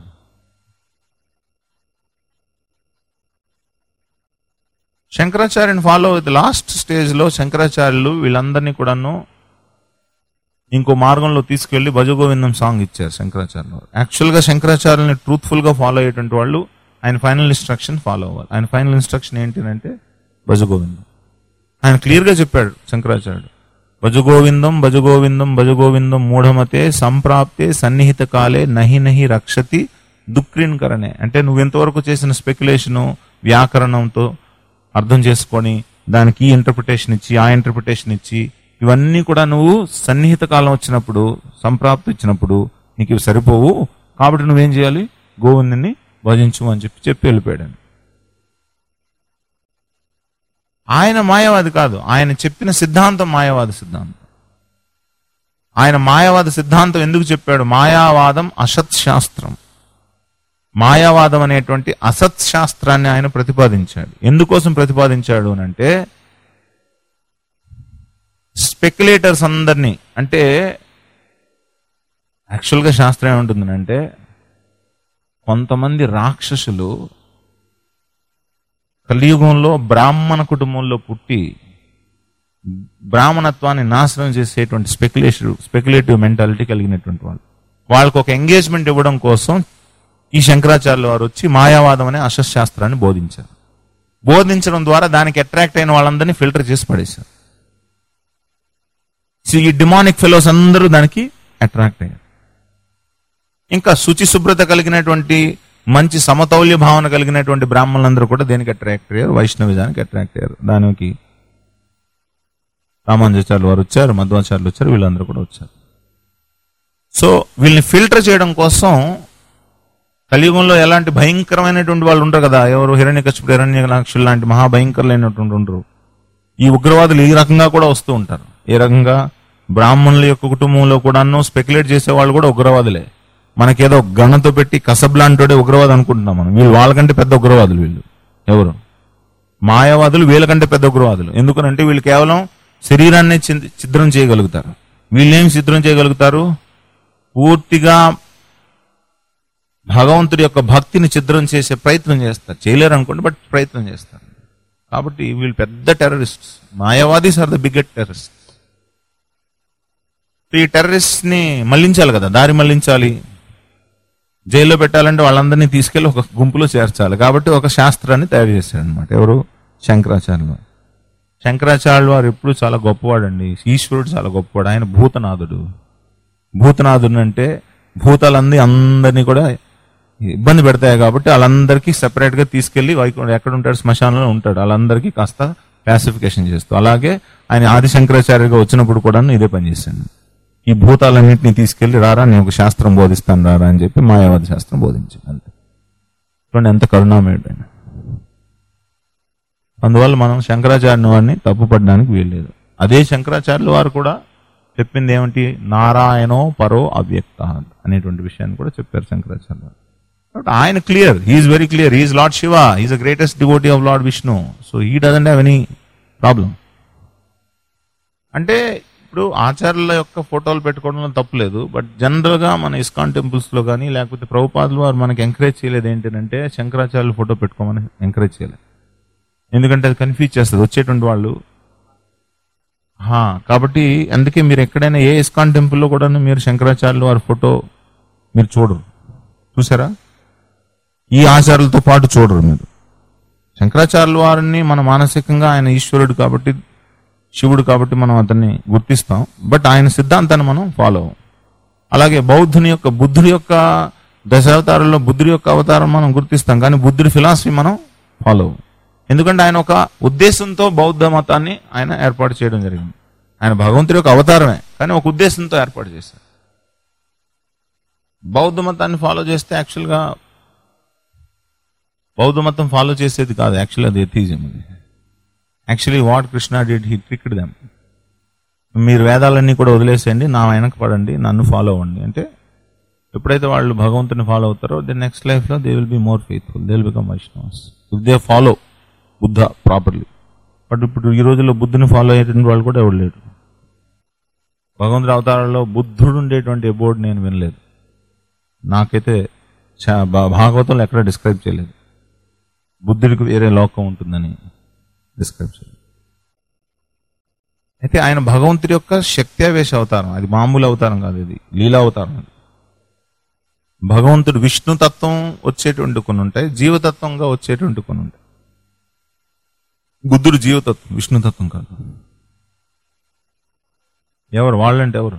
Speaker 1: శంకరాచార్యని ఫాలో విత్ లాస్ట్ స్టేజ్ లో శంకరాచార్యులు వీళ్ళందరినీ కూడాను ఇంకో మార్గంలో తీసుకెళ్లి భజగోవిందం సాంగ్ ఇచ్చారు శంకరాచార్యులు యాక్చువల్ గా శంకరాచార్యుల్ని ట్రూత్ఫుల్ గా ఫాలో అయ్యేటువంటి వాళ్ళు ఆయన ఫైనల్ ఇన్స్ట్రక్షన్ ఫాలో అవ్వాలి ఆయన ఫైనల్ ఇన్స్ట్రక్షన్ ఏంటి అంటే భజగోవిందం ఆయన క్లియర్ గా చెప్పాడు శంకరాచార్యుడు భజగోవిందం భజగోవిందం భజగోవిందం మూఢమతే సంప్రాప్తే సన్నిహిత కాలే నహి నహి రక్షతి దుక్రిన్ కరణే అంటే నువ్వు ఎంతవరకు చేసిన స్పెక్యులేషను వ్యాకరణంతో అర్థం చేసుకొని దానికి ఈ ఇంటర్ప్రిటేషన్ ఇచ్చి ఆ ఇంటర్ప్రిటేషన్ ఇచ్చి ఇవన్నీ కూడా నువ్వు సన్నిహిత కాలం వచ్చినప్పుడు సంప్రాప్తి ఇచ్చినప్పుడు నీకు ఇవి సరిపోవు కాబట్టి నువ్వేం చేయాలి గోవిందుని భజించు అని చెప్పి చెప్పి వెళ్ళిపోయాడు ఆయన. ఆయన మాయావాది కాదు ఆయన చెప్పిన సిద్ధాంతం మాయావాద సిద్ధాంతం ఆయన మాయావాద సిద్ధాంతం ఎందుకు చెప్పాడు మాయావాదం అసత్ శాస్త్రం మాయావాదం అనేటువంటి అసత్ శాస్త్రాన్ని ఆయన ప్రతిపాదించాడు ఎందుకోసం ప్రతిపాదించాడు అని అంటే స్పెక్యులేటర్స్ అందరినీ అంటే యాక్చువల్గా శాస్త్రం ఏముంటుంది అంటే కొంతమంది రాక్షసులు కలియుగంలో బ్రాహ్మణ కుటుంబంలో పుట్టి బ్రాహ్మణత్వాన్ని నాశనం చేసేటువంటి స్పెక్యులేషన్ స్పెక్యులేటివ్ మెంటాలిటీ కలిగినటువంటి వాళ్ళు వాళ్ళకు ఒక ఎంగేజ్మెంట్ ఇవ్వడం కోసం ఈ శంకరాచార్యుల వారు వచ్చి మాయావాదం అనే అశశాస్త్రాన్ని బోధించారు బోధించడం ద్వారా దానికి అట్రాక్ట్ అయిన వాళ్ళందరినీ ఫిల్టర్ చేసి పడేశారు సో ఈ డిమానిక్ ఫెలోస్ అందరూ దానికి అట్రాక్ట్ అయ్యారు ఇంకా శుచి శుభ్రత కలిగినటువంటి మంచి సమతౌల్య భావన కలిగినటువంటి బ్రాహ్మణులందరూ కూడా దేనికి అట్రాక్ట్ అయ్యారు వైష్ణవిజానికి అట్రాక్ట్ అయ్యారు దానికి రామానుజాచార్యులు వారు వచ్చారు మధ్వాచార్యులు వచ్చారు వీళ్ళందరూ కూడా వచ్చారు సో వీళ్ళని ఫిల్టర్ చేయడం కోసం కలియుగంలో ఎలాంటి భయంకరమైనటువంటి వాళ్ళు ఉంటారు కదా ఎవరు హిరణ్యకశిపుడు హిరణ్యనాక్షులు లాంటి మహాభయంకరులైనటువంటి ఉండరు ఈ ఉగ్రవాదులు ఈ రకంగా కూడా వస్తూ ఉంటారు ఏ రకంగా బ్రాహ్మణుల యొక్క కుటుంబంలో కూడాను స్పెక్యులేట్ చేసే వాళ్ళు కూడా ఉగ్రవాదులే మనకేదో గణతో పెట్టి కసబ్లాంటోడే ఉగ్రవాది అనుకుంటున్నాం మనం వీళ్ళు వాళ్ళకంటే పెద్ద ఉగ్రవాదులు వీళ్ళు ఎవరు మాయావాదులు వీళ్ళకంటే పెద్ద ఉగ్రవాదులు ఎందుకనంటే వీళ్ళు కేవలం శరీరాన్ని ఛిద్- ఛిద్రం చేయగలుగుతారు వీళ్ళేం ఛిద్రం చేయగలుగుతారు పూర్తిగా భగవంతుడి యొక్క భక్తిని ఛిద్రం చేసే ప్రయత్నం చేస్తారు చేయలేరు అనుకోండి బట్ ప్రయత్నం చేస్తారు కాబట్టి వీళ్ళు పెద్ద టెర్రరిస్ట్ మాయావాదీస్ ఆర్ ద బిగ్గెట్ టెర్రరిస్ట్ ఈ టెర్రరిస్ట్ ని మళ్లించాలి కదా దారి మళ్లించాలి జైల్లో పెట్టాలంటే వాళ్ళందరినీ తీసుకెళ్లి ఒక గుంపులో చేర్చాలి కాబట్టి ఒక శాస్త్రాన్ని తయారు చేశాడు అనమాట ఎవరు శంకరాచార్యులు వారు శంకరాచార్యులు వారు ఎప్పుడు చాలా గొప్పవాడండి ఈశ్వరుడు చాలా గొప్పవాడు ఆయన భూతనాథుడు భూతనాథుడు అంటే భూతాలన్నీ అందరినీ కూడా ఇబ్బంది పెడతాయి కాబట్టి వాళ్ళందరికీ సెపరేట్ గా తీసుకెళ్లి వైకుంఠ ఎక్కడ ఉంటాడు శ్మశానంలో ఉంటాడు వాళ్ళందరికీ కాస్త ప్యాసిఫికేషన్ చేస్తూ అలాగే ఆయన ఆది శంకరాచార్యగా వచ్చినప్పుడు కూడా ఇదే పని చేశాడు ఈ భూతాలన్నింటినీ తీసుకెళ్లి రారా నేను ఒక శాస్త్రం బోధిస్తాను రారా అని చెప్పి మాయావాది శాస్త్రం బోధించింది అంతే చూడండి ఎంత కరుణామయుడు ఆయన అందువల్ల మనం శంకరాచార్యుని వారిని తప్పుపడడానికి వీల్లేదు అదే శంకరాచార్యుల వారు కూడా చెప్పింది ఏమిటి నారాయణో పరో అవ్యక్త అనేటువంటి విషయాన్ని కూడా చెప్పారు శంకరాచార్య వారు కాబట్టి ఆయన clear he is very clear he is Lord Shiva is the greatest devotee of Lord Vishnu so he doesn't have any problem అంటే ఇప్పుడు ఆచార్యుల యొక్క ఫోటోలు పెట్టుకోవడంలో తప్పులేదు బట్ జనరల్ గా మన ఇస్కాన్ టెంపుల్స్ లో కానీ లేకపోతే ప్రభుపాదులు వారు మనకి ఎంకరేజ్ చేయలేదు ఏంటంటే శంకరాచార్యుల ఫోటో పెట్టుకోమని ఎంకరేజ్ చేయలేదు ఎందుకంటే అది కన్ఫ్యూజ్ చేస్తుంది వచ్చేటువంటి వాళ్ళు హా, కాబట్టి అందుకే మీరు ఎక్కడైనా ఏ ఇస్కాన్ టెంపుల్లో కూడా మీరు శంకరాచార్యుల వారి ఫోటో మీరు చూడరు చూసారా ఈ ఆచారాలతో పాటు చూడరు మీరు శంకరాచార్యుల వారిని మన మానసికంగా ఆయన ఈశ్వరుడు కాబట్టి శివుడు కాబట్టి మనం అతన్ని గుర్తిస్తాం బట్ ఆయన సిద్ధాంతాన్ని మనం ఫాలో అవ్వం అలాగే బౌద్ధుని యొక్క బుద్ధుడి యొక్క దశావతారంలో బుద్ధుడి యొక్క అవతారం మనం గుర్తిస్తాం కానీ బుద్ధుడి ఫిలాసఫీ మనం ఫాలో అవ్వం ఎందుకంటే ఆయన ఒక ఉద్దేశంతో బౌద్ధ మతాన్ని ఆయన ఏర్పాటు చేయడం జరిగింది ఆయన భగవంతుడి యొక్క అవతారమే కానీ ఒక ఉద్దేశంతో ఏర్పాటు చేశారు బౌద్ధ మతాన్ని ఫాలో చేస్తే యాక్చువల్గా బౌద్ధ మతం ఫాలో చేసేది కాదు యాక్చువల్లీ అది ఎథీజం అది actually what Krishna did he tricked them మీరు వేదాలన్నీ కూడా వదిలేసేయండి నా వెనక పడండి నన్ను ఫాలో అవ్వండి అంటే ఎప్పుడైతే వాళ్ళు భగవంతుని ఫాలో అవుతారో ది నెక్స్ట్ లైఫ్ లో they will be more faithful they will become వైష్ణవస్ if they follow Buddha properly but ఇప్పుడు ఈ రోజుల్లో బుద్ధుని ఫాలో అయ్యేటువంటి వాళ్ళు కూడా ఎవరు లేరు భగవంతుడి అవతారంలో బుద్ధుడు ఉండేటువంటి ఎబోర్డ్ నేను వినలేదు నాకైతే చా- భా- భాగవతంలో ఎక్కడ డిస్క్రైబ్ చేయలేదు బుద్ధుడికి వేరే లోకం ఉంటుందని డిస్క్రైబ్ చేయలేదు అయితే ఆయన భగవంతుడి యొక్క శక్త్యావేశ అవతారం అది మామూలు అవతారం కాదు ఇది లీలా అవతారం అది భగవంతుడు విష్ణు తత్వం వచ్చేటువంటి కొన్ని ఉంటాయి జీవతత్వంగా వచ్చేటువంటి కొన్ని ఉంటాయి బుద్ధుడు జీవతత్వం విష్ణుతత్వం కాదు ఎవరు వాళ్ళంటే ఎవరు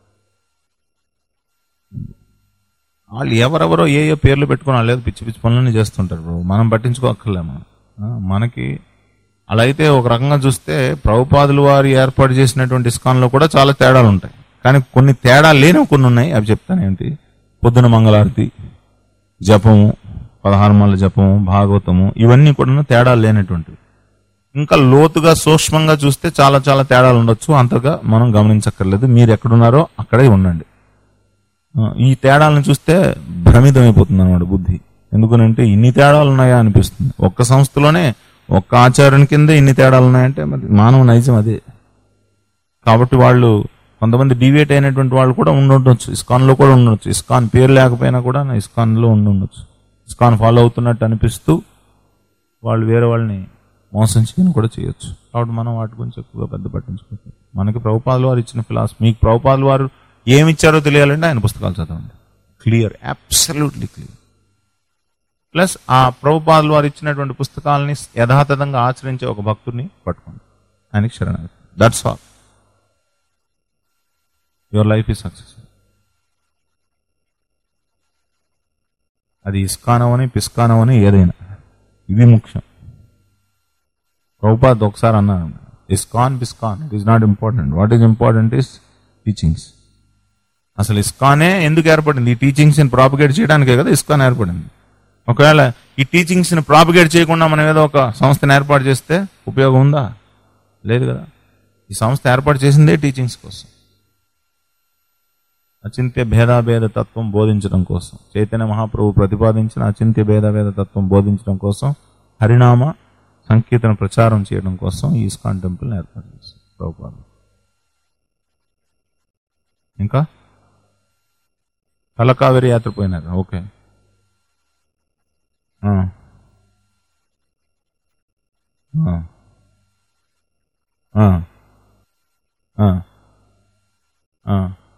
Speaker 1: వాళ్ళు ఎవరెవరో ఏ ఏ పేర్లు పెట్టుకుని వాళ్ళు ఏదో పిచ్చి పిచ్చి పనులన్నీ చేస్తుంటారు బ్రో మనం పట్టించుకోక్కర్లే మనం ఆ, మనకి అలా అయితే ఒక రకంగా చూస్తే ప్రభుపాదులు వారు ఏర్పాటు చేసినటువంటి ఇస్కాన్లో కూడా చాలా తేడాలు ఉంటాయి కానీ కొన్ని తేడాలు లేనివి కొన్ని ఉన్నాయి అవి చెప్తాను ఏంటి పొద్దున మంగళారతి జపము పదహారు మళ్ళ జపము భాగవతము ఇవన్నీ కూడా తేడాలు లేనటువంటివి ఇంకా లోతుగా సూక్ష్మంగా చూస్తే చాలా చాలా తేడాలు ఉండొచ్చు అంతగా మనం గమనించక్కర్లేదు మీరు ఎక్కడున్నారో అక్కడే ఉండండి ఆ, ఈ తేడాలను చూస్తే భ్రమితమైపోతుంది అనమాట బుద్ధి ఎందుకనంటే ఇన్ని తేడాలు ఉన్నాయా అనిపిస్తుంది ఒక్క సంస్థలోనే ఒక్క ఆచార్యుని కింద ఇన్ని తేడాలు ఉన్నాయంటే మరి మానవ నైజం అదే కాబట్టి వాళ్ళు కొంతమంది డివియేట్ అయినటువంటి వాళ్ళు కూడా ఉండుండొచ్చు ఇస్కాన్ లో కూడా ఉండొచ్చు ఇస్కాన్ పేరు లేకపోయినా కూడా నా ఇస్కాన్ లో ఉండుండొచ్చు ఇస్కాన్ ఫాలో అవుతున్నట్టు అనిపిస్తూ వాళ్ళు వేరే వాళ్ళని మోసం చేయని కూడా చేయొచ్చు కాబట్టి మనం వాటి గురించి ఎక్కువగా పెద్ద పట్టించుకోవచ్చు మనకి ప్రభుపాదులు వారు ఇచ్చిన ఫిలాసఫీ మీకు ప్రభుపాదులు వారు ఏమి ఇచ్చారో తెలియాలంటే ఆయన పుస్తకాలు చదవండి క్లియర్ అబ్సల్యూట్లీ క్లియర్ ప్లస్ ఆ ప్రభుపాదులు వారు ఇచ్చినటువంటి పుస్తకాలని యథాతథంగా ఆచరించే ఒక భక్తుడిని పట్టుకోండి ఆయనకి శరణాగతి దట్స్ ఆల్ యువర్ లైఫ్ ఈ సక్సెస్ అది ఇస్కానవని పిస్కానవని ఏదైనా ఇది ముఖ్యం ప్రభుపాద్ ఒకసారి అన్నారు ఇస్కాన్ బిస్కాన్ it is not important what is important is teachings అసలు ఇస్కానే ఎందుకు ఏర్పడింది ఈ టీచింగ్స్ ని ప్రాపగేట్ చేయడానికే కదా ఇస్కాన్ ఏర్పడింది ఒకవేళ ఈ టీచింగ్స్ ని ప్రాపగేట్ చేయకుండా మనం ఏదో ఒక సంస్థను ఏర్పాటు చేస్తే ఉపయోగం ఉందా లేదు కదా ఈ సంస్థ ఏర్పాటు చేసిందే టీచింగ్స్ కోసం అచింత్య భేదాభేద తత్వం బోధించడం కోసం చైతన్య మహాప్రభు ప్రతిపాదించిన అచింత్య భేదాభేద తత్వం బోధించడం కోసం హరినామ సంకీర్తన ప్రచారం చేయడం కోసం ఈ ఇస్కాన్ టెంపుల్ ఏర్పాటు చేశారు ప్రభుపాద ఇంకా తలకావేరి యాత్ర పోయినారు ఓకే ఆ. ఆ. ఆ. ఆ. ఆ.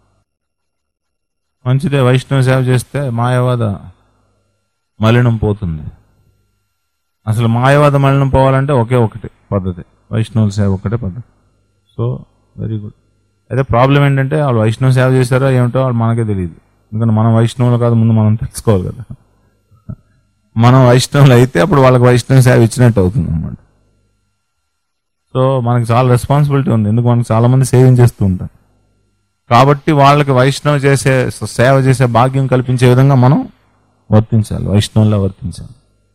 Speaker 1: మంచిదే వైష్ణవ సేవ చేస్తే మాయవాద మలినం పోతుంది అసలు మాయవాద మలినం పోవాలంటే ఒకే ఒకటి పద్ధతి వైష్ణవ సేవ ఒకటే పద్ధతి సో వెరీ గుడ్ అయితే ప్రాబ్లం ఏంటంటే వాళ్ళు వైష్ణవ సేవ చేశారో ఏమిటో వాళ్ళు మనకే తెలియదు ఎందుకంటే మనం వైష్ణవులు కాదు ముందు మనం తెలుసుకోవాలి కదా మనం వైష్ణవులు అయితే అప్పుడు వాళ్ళకి వైష్ణవ సేవ ఇచ్చినట్టు అవుతుంది అనమాట సో మనకి చాలా రెస్పాన్సిబిలిటీ ఉంది ఎందుకు మనకి చాలా మంది సేవింగ్ చేస్తూ ఉంటారు కాబట్టి వాళ్ళకి వైష్ణవ చేసే సేవ చేసే భాగ్యం కల్పించే విధంగా మనం వర్తించాలి వైష్ణవుల్లో వర్తించాలి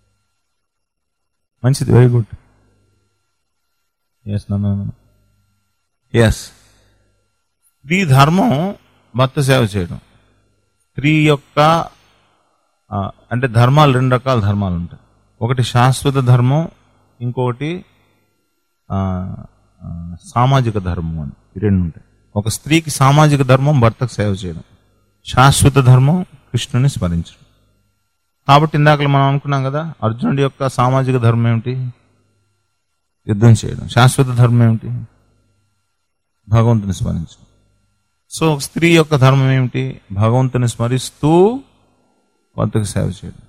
Speaker 1: మంచిది వెరీ గుడ్ ఎస్ ఎస్ స్త్రీ ధర్మం భర్త సేవ చేయడం స్త్రీ యొక్క ఆ, అంటే ధర్మాలు రెండు రకాల ధర్మాలు ఉంటాయి ఒకటి శాశ్వత ధర్మం ఇంకొకటి ఆ, ఆ, సామాజిక ధర్మం అని ఈ రెండు ఉంటాయి ఒక స్త్రీకి సామాజిక ధర్మం భర్తకు సేవ చేయడం శాశ్వత ధర్మం కృష్ణుని స్మరించడం కాబట్టి ఇందాక మనం అనుకున్నాం కదా అర్జునుడి యొక్క సామాజిక ధర్మం ఏమిటి యుద్ధం చేయడం శాశ్వత ధర్మం ఏమిటి భగవంతుని స్మరించడం సో ఒక స్త్రీ యొక్క ధర్మం ఏమిటి భగవంతుని స్మరిస్తూ భర్తకు సేవ చేయడం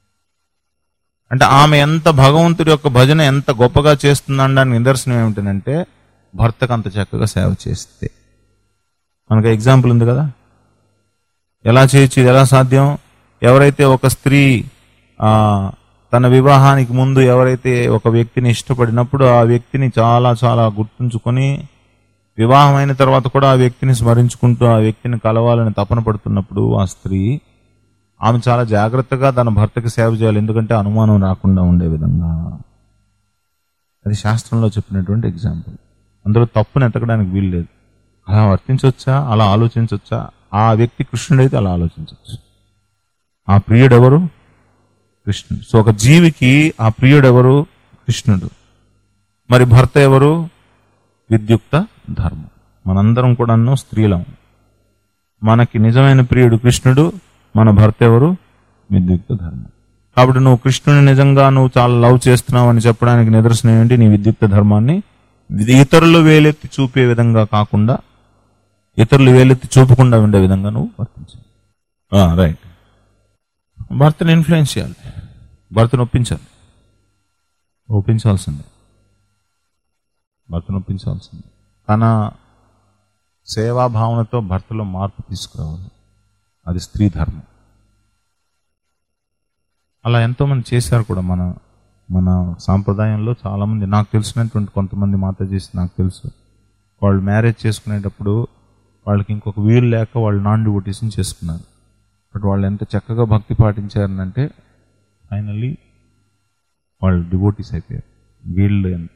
Speaker 1: అంటే ఆమె ఎంత భగవంతుడి యొక్క భజన ఎంత గొప్పగా చేస్తుందనడానికి నిదర్శనం ఏమిటంటే భర్తకు అంత చక్కగా సేవ చేస్తే మనకు ఎగ్జాంపుల్ ఉంది కదా ఎలా చేయొచ్చు ఇది ఎలా సాధ్యం ఎవరైతే ఒక స్త్రీ ఆ తన వివాహానికి ముందు ఎవరైతే ఒక వ్యక్తిని ఇష్టపడినప్పుడు ఆ వ్యక్తిని చాలా చాలా గుర్తుంచుకొని వివాహం అయిన తర్వాత కూడా ఆ వ్యక్తిని స్మరించుకుంటూ ఆ వ్యక్తిని కలవాలని తపన పడుతున్నప్పుడు ఆ స్త్రీ ఆమె చాలా జాగ్రత్తగా తన భర్తకి సేవ చేయాలి ఎందుకంటే అనుమానం రాకుండా ఉండే విధంగా అది శాస్త్రంలో చెప్పినటువంటి ఎగ్జాంపుల్ అందులో తప్పును ఎతకడానికి వీలు లేదు అలా వర్తించవచ్చా అలా ఆలోచించవచ్చా ఆ వ్యక్తి కృష్ణుడైతే అలా ఆలోచించవచ్చు ఆ ప్రియుడు ఎవరు కృష్ణుడు సో ఒక జీవికి ఆ ప్రియుడు ఎవరు కృష్ణుడు మరి భర్త ఎవరు విద్యుక్త ధర్మం మనందరం కూడాను స్త్రీలం మనకి నిజమైన ప్రియుడు కృష్ణుడు మన భర్త ఎవరు విద్యుక్త ధర్మం కాబట్టి నువ్వు కృష్ణుని నిజంగా నువ్వు చాలా లవ్ చేస్తున్నావు అని చెప్పడానికి నిదర్శనం ఏంటి నీ విద్యుక్త ధర్మాన్ని ఇది ఇతరులు వేలెత్తి చూపే విధంగా కాకుండా ఇతరులు వేలెత్తి చూపకుండా ఉండే విధంగా నువ్వు వర్తించాలి రైట్ భర్తను ఇన్ఫ్లుయెన్స్ చేయాలి భర్తను ఒప్పించాలి ఒప్పించాల్సిందే భర్తను ఒప్పించాల్సిందే తన సేవాభావనతో భర్తలో మార్పు తీసుకురావాలి అది స్త్రీ ధర్మం అలా ఎంతోమంది చేశారు కూడా మన మన సాంప్రదాయంలో చాలామంది నాకు తెలిసినటువంటి కొంతమంది మాతాజీస్ నాకు తెలుసు వాళ్ళు మ్యారేజ్ చేసుకునేటప్పుడు వాళ్ళకి ఇంకొక వీలు లేక వాళ్ళు నాన్ డివోటీస్ని చేసుకున్నారు బట్ వాళ్ళు ఎంత చక్కగా భక్తి పాటించారనంటే ఫైనల్లీ వాళ్ళు డివోటీస్ అయిపోయారు వీళ్ళు ఎంత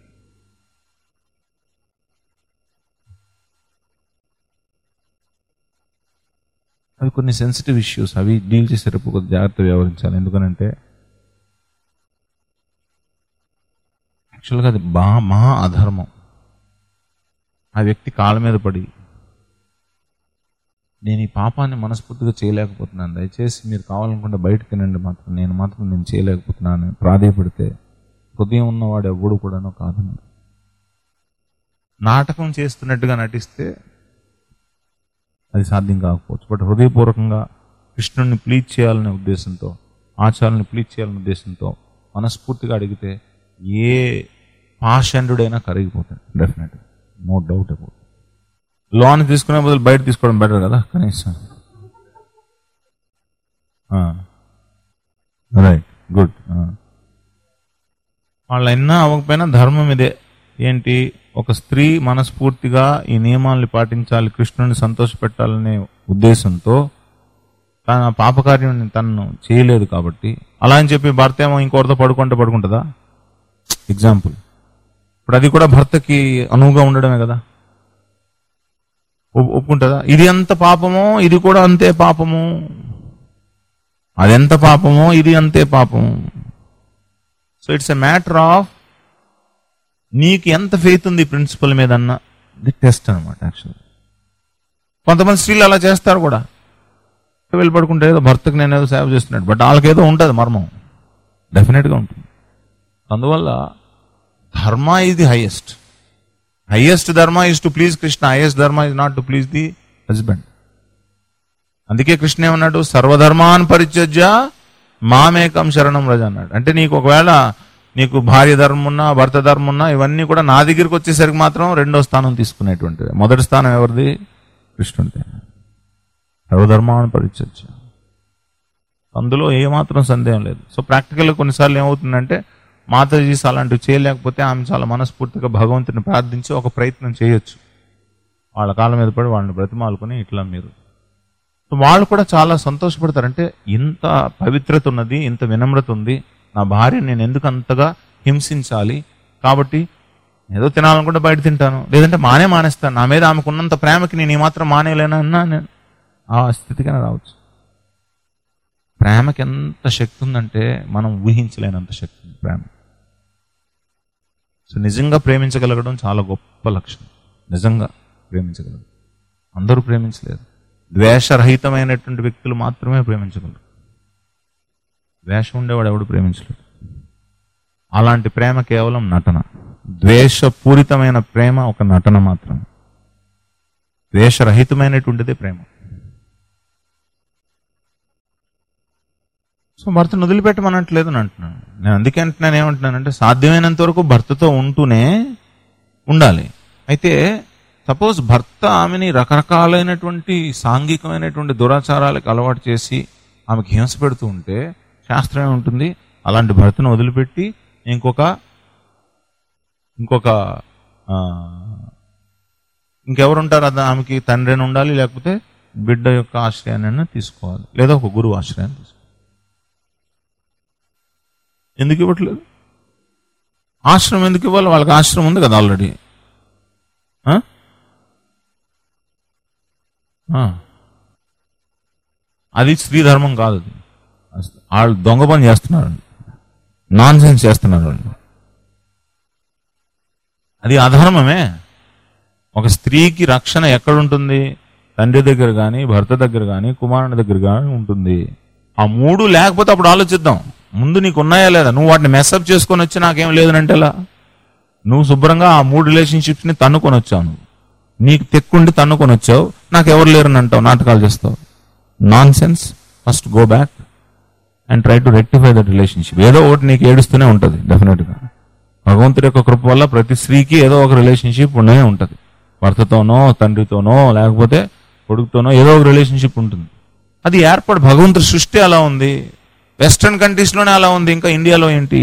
Speaker 1: అవి కొన్ని సెన్సిటివ్ ఇష్యూస్ అవి డీల్ చేసేటప్పుడు కొద్దిగా జాగ్రత్త వ్యవహరించాలి ఎందుకనంటే యాక్చువల్గా అది బా మహా అధర్మం ఆ వ్యక్తి కాళ్ళ మీద పడి నేను ఈ పాపాన్ని మనస్ఫూర్తిగా చేయలేకపోతున్నాను దయచేసి మీరు కావాలనుకుంటే బయటకు తినండి మాత్రం నేను మాత్రం నేను చేయలేకపోతున్నాను ప్రాధేయపడితే హృదయం ఉన్నవాడు ఎవ్వడు కూడాను కాదన్నాడు నాటకం చేస్తున్నట్టుగా నటిస్తే అది సాధ్యం కాకపోవచ్చు బట్ హృదయపూర్వకంగా కృష్ణుడిని ప్లీజ్ చేయాలనే ఉద్దేశంతో ఆచారాన్ని ప్లీజ్ చేయాలనే ఉద్దేశంతో మనస్ఫూర్తిగా అడిగితే ఏ పాషండుడైనా కరిగిపోతాడు definite no doubt about loan తీసుకునే బదులు బయట తీసుకోవడం బెటర్ కదా కనీసం రైట్ గుడ్ వాళ్ళ ఎన్నా అవ్వకపోయినా ధర్మం ఇదే ఏంటి ఒక స్త్రీ మనస్ఫూర్తిగా ఈ నియమాల్ని పాటించాలి కృష్ణుని సంతోషపెట్టాలనే ఉద్దేశంతో తన పాపకార్యం తను చేయలేదు కాబట్టి అలా అని చెప్పి భర్త ఏమో ఇంకొకరితో పడుకుంటే పడుకుంటుందా ఎగ్జాంపుల్ ఇప్పుడు అది కూడా భర్తకి అనువుగా ఉండడమే కదా ఒప్- ఒప్పుకుంటుందా ఇది ఎంత పాపమో ఇది కూడా అంతే పాపము అదెంత పాపమో ఇది అంతే పాపము so it's a matter of నీకు ఎంత ఫెయిత్ ఉంది ప్రిన్సిపల్ మీద అన్న ఇది టెస్ట్ అనమాట యాక్చువల్ కొంతమంది స్త్రీలు అలా చేస్తారు కూడా వెళ్ళి పడుకుంటే ఏదో భర్తకు నేను ఏదో సేవ చేస్తున్నాడు బట్ వాళ్ళకి ఏదో ఉంటుంది మర్మం డెఫినెట్గా ఉంటుంది అందువల్ల dharma is the highest highest dharma is to please Krishna highest dharma is not to please the husband అందుకే కృష్ణ ఏమన్నాడు సర్వధర్మాన్ పరిత్యజ్య మామేకం శరణం రజ అన్నాడు అంటే నీకు ఒకవేళ నీకు భార్య ధర్మం ఉన్నా భర్త ధర్మం ఉన్నా ఇవన్నీ కూడా నా దగ్గరికి వచ్చేసరికి మాత్రం రెండో స్థానం తీసుకునేటువంటిది మొదటి స్థానం ఎవరిది కృష్ణుడిది సర్వధర్మాన్ని పరిచర్చ అందులో ఏమాత్రం సందేహం లేదు సో ప్రాక్టికల్గా కొన్నిసార్లు ఏమవుతుందంటే మాతాజీస్ అలాంటివి చేయలేకపోతే ఆమె చాలా మనస్ఫూర్తిగా భగవంతుని ప్రార్థించి ఒక ప్రయత్నం చేయొచ్చు వాళ్ళ కాళ్ళ మీద పడి వాళ్ళని బ్రతిమాలుకొని ఇట్లా మీరు సో వాళ్ళు కూడా చాలా సంతోషపడతారు అంటే ఇంత పవిత్రత ఉన్నది ఇంత వినమ్రత ఉంది నా భార్య నేను ఎందుకు అంతగా హింసించాలి కాబట్టి ఏదో తినాలనుకుంటే బయట తింటాను లేదంటే మానే మానేస్తాను నా మీద ఆమెకు ఉన్నంత ప్రేమకి నేను ఏమాత్రం మానేయలేనా అన్నా నేను ఆ స్థితికైనా రావచ్చు ప్రేమకి ఎంత శక్తి ఉందంటే మనం ఊహించలేనంత శక్తి ఉంది ప్రేమ సో నిజంగా ప్రేమించగలగడం చాలా గొప్ప లక్షణం నిజంగా ప్రేమించగలరు అందరూ ప్రేమించలేరు ద్వేషరహితమైనటువంటి వ్యక్తులు మాత్రమే ప్రేమించగలరు ద్వేషం ఉండేవాడు ఎవడు ప్రేమించలేడు అలాంటి ప్రేమ కేవలం నటన ద్వేషపూరితమైన ప్రేమ ఒక నటన మాత్రమే ద్వేషరహితమైనటువంటిదే ప్రేమ సో భర్తను వదిలిపెట్టమనట్లేదు అని అంటున్నాను నేను అందుకే అంటున్నాను ఏమంటున్నానంటే సాధ్యమైనంత వరకు భర్తతో ఉంటూనే ఉండాలి అయితే సపోజ్ భర్త ఆమెని రకరకాలైనటువంటి సాంఘికమైనటువంటి దురాచారాలకు అలవాటు చేసి ఆమెకి హింస పెడుతూ ఉంటే శాస్త్రం ఏముంటుంది అలాంటి భర్తను వదిలిపెట్టి ఇంకొక ఇంకొక ఆ, ఇంకెవరు ఉంటారు అది ఆమెకి తండ్రి అని ఉండాలి లేకపోతే బిడ్డ యొక్క ఆశ్రయాన్ని తీసుకోవాలి లేదా ఒక గురువు ఆశ్రయాన్ని తీసుకోవాలి ఎందుకు ఇవ్వట్లేదు ఆశ్రమం ఎందుకు ఇవ్వాలి వాళ్ళకి ఆశ్రమం ఉంది కదా ఆల్రెడీ ఆ? ఆ. అది స్త్రీ ధర్మం కాదు అది వాళ్ళు దొంగ పని చేస్తున్నారు నాన్ సెన్స్ చేస్తున్నారు వాళ్ళు అది అధర్మమే ఒక స్త్రీకి రక్షణ ఎక్కడుంటుంది తండ్రి దగ్గర కానీ భర్త దగ్గర కానీ కుమారుని దగ్గర కానీ ఉంటుంది ఆ మూడు లేకపోతే అప్పుడు ఆలోచిద్దాం ముందు నీకు ఉన్నాయా లేదా నువ్వు వాటిని మెస్అప్ చేసుకొని వచ్చి నాకేం లేదనంటే ఎలా నువ్వు శుభ్రంగా ఆ మూడు రిలేషన్షిప్స్ ని తన్నుకొని వచ్చావు నువ్వు నీకు తెక్కుండి తన్నుకొని వచ్చావు నాకు ఎవరు లేరని అంటావు నాటకాలు చేస్తావు nonsense first go back and try to rectify that relationship ఏదో ఒకటి నీకు ఏడుస్తూనే ఉంటుంది డెఫినెట్గా భగవంతుడి యొక్క కృప వల్ల ప్రతి స్త్రీకి ఏదో ఒక రిలేషన్షిప్ ఉండనే ఉంటుంది భర్తతోనో తండ్రితోనో లేకపోతే కొడుకుతోనో ఏదో ఒక రిలేషన్షిప్ ఉంటుంది అది ఏర్పడి భగవంతుడి సృష్టి అలా ఉంది వెస్ట్రన్ కంట్రీస్లోనే అలా ఉంది ఇంకా ఇండియాలో ఏంటి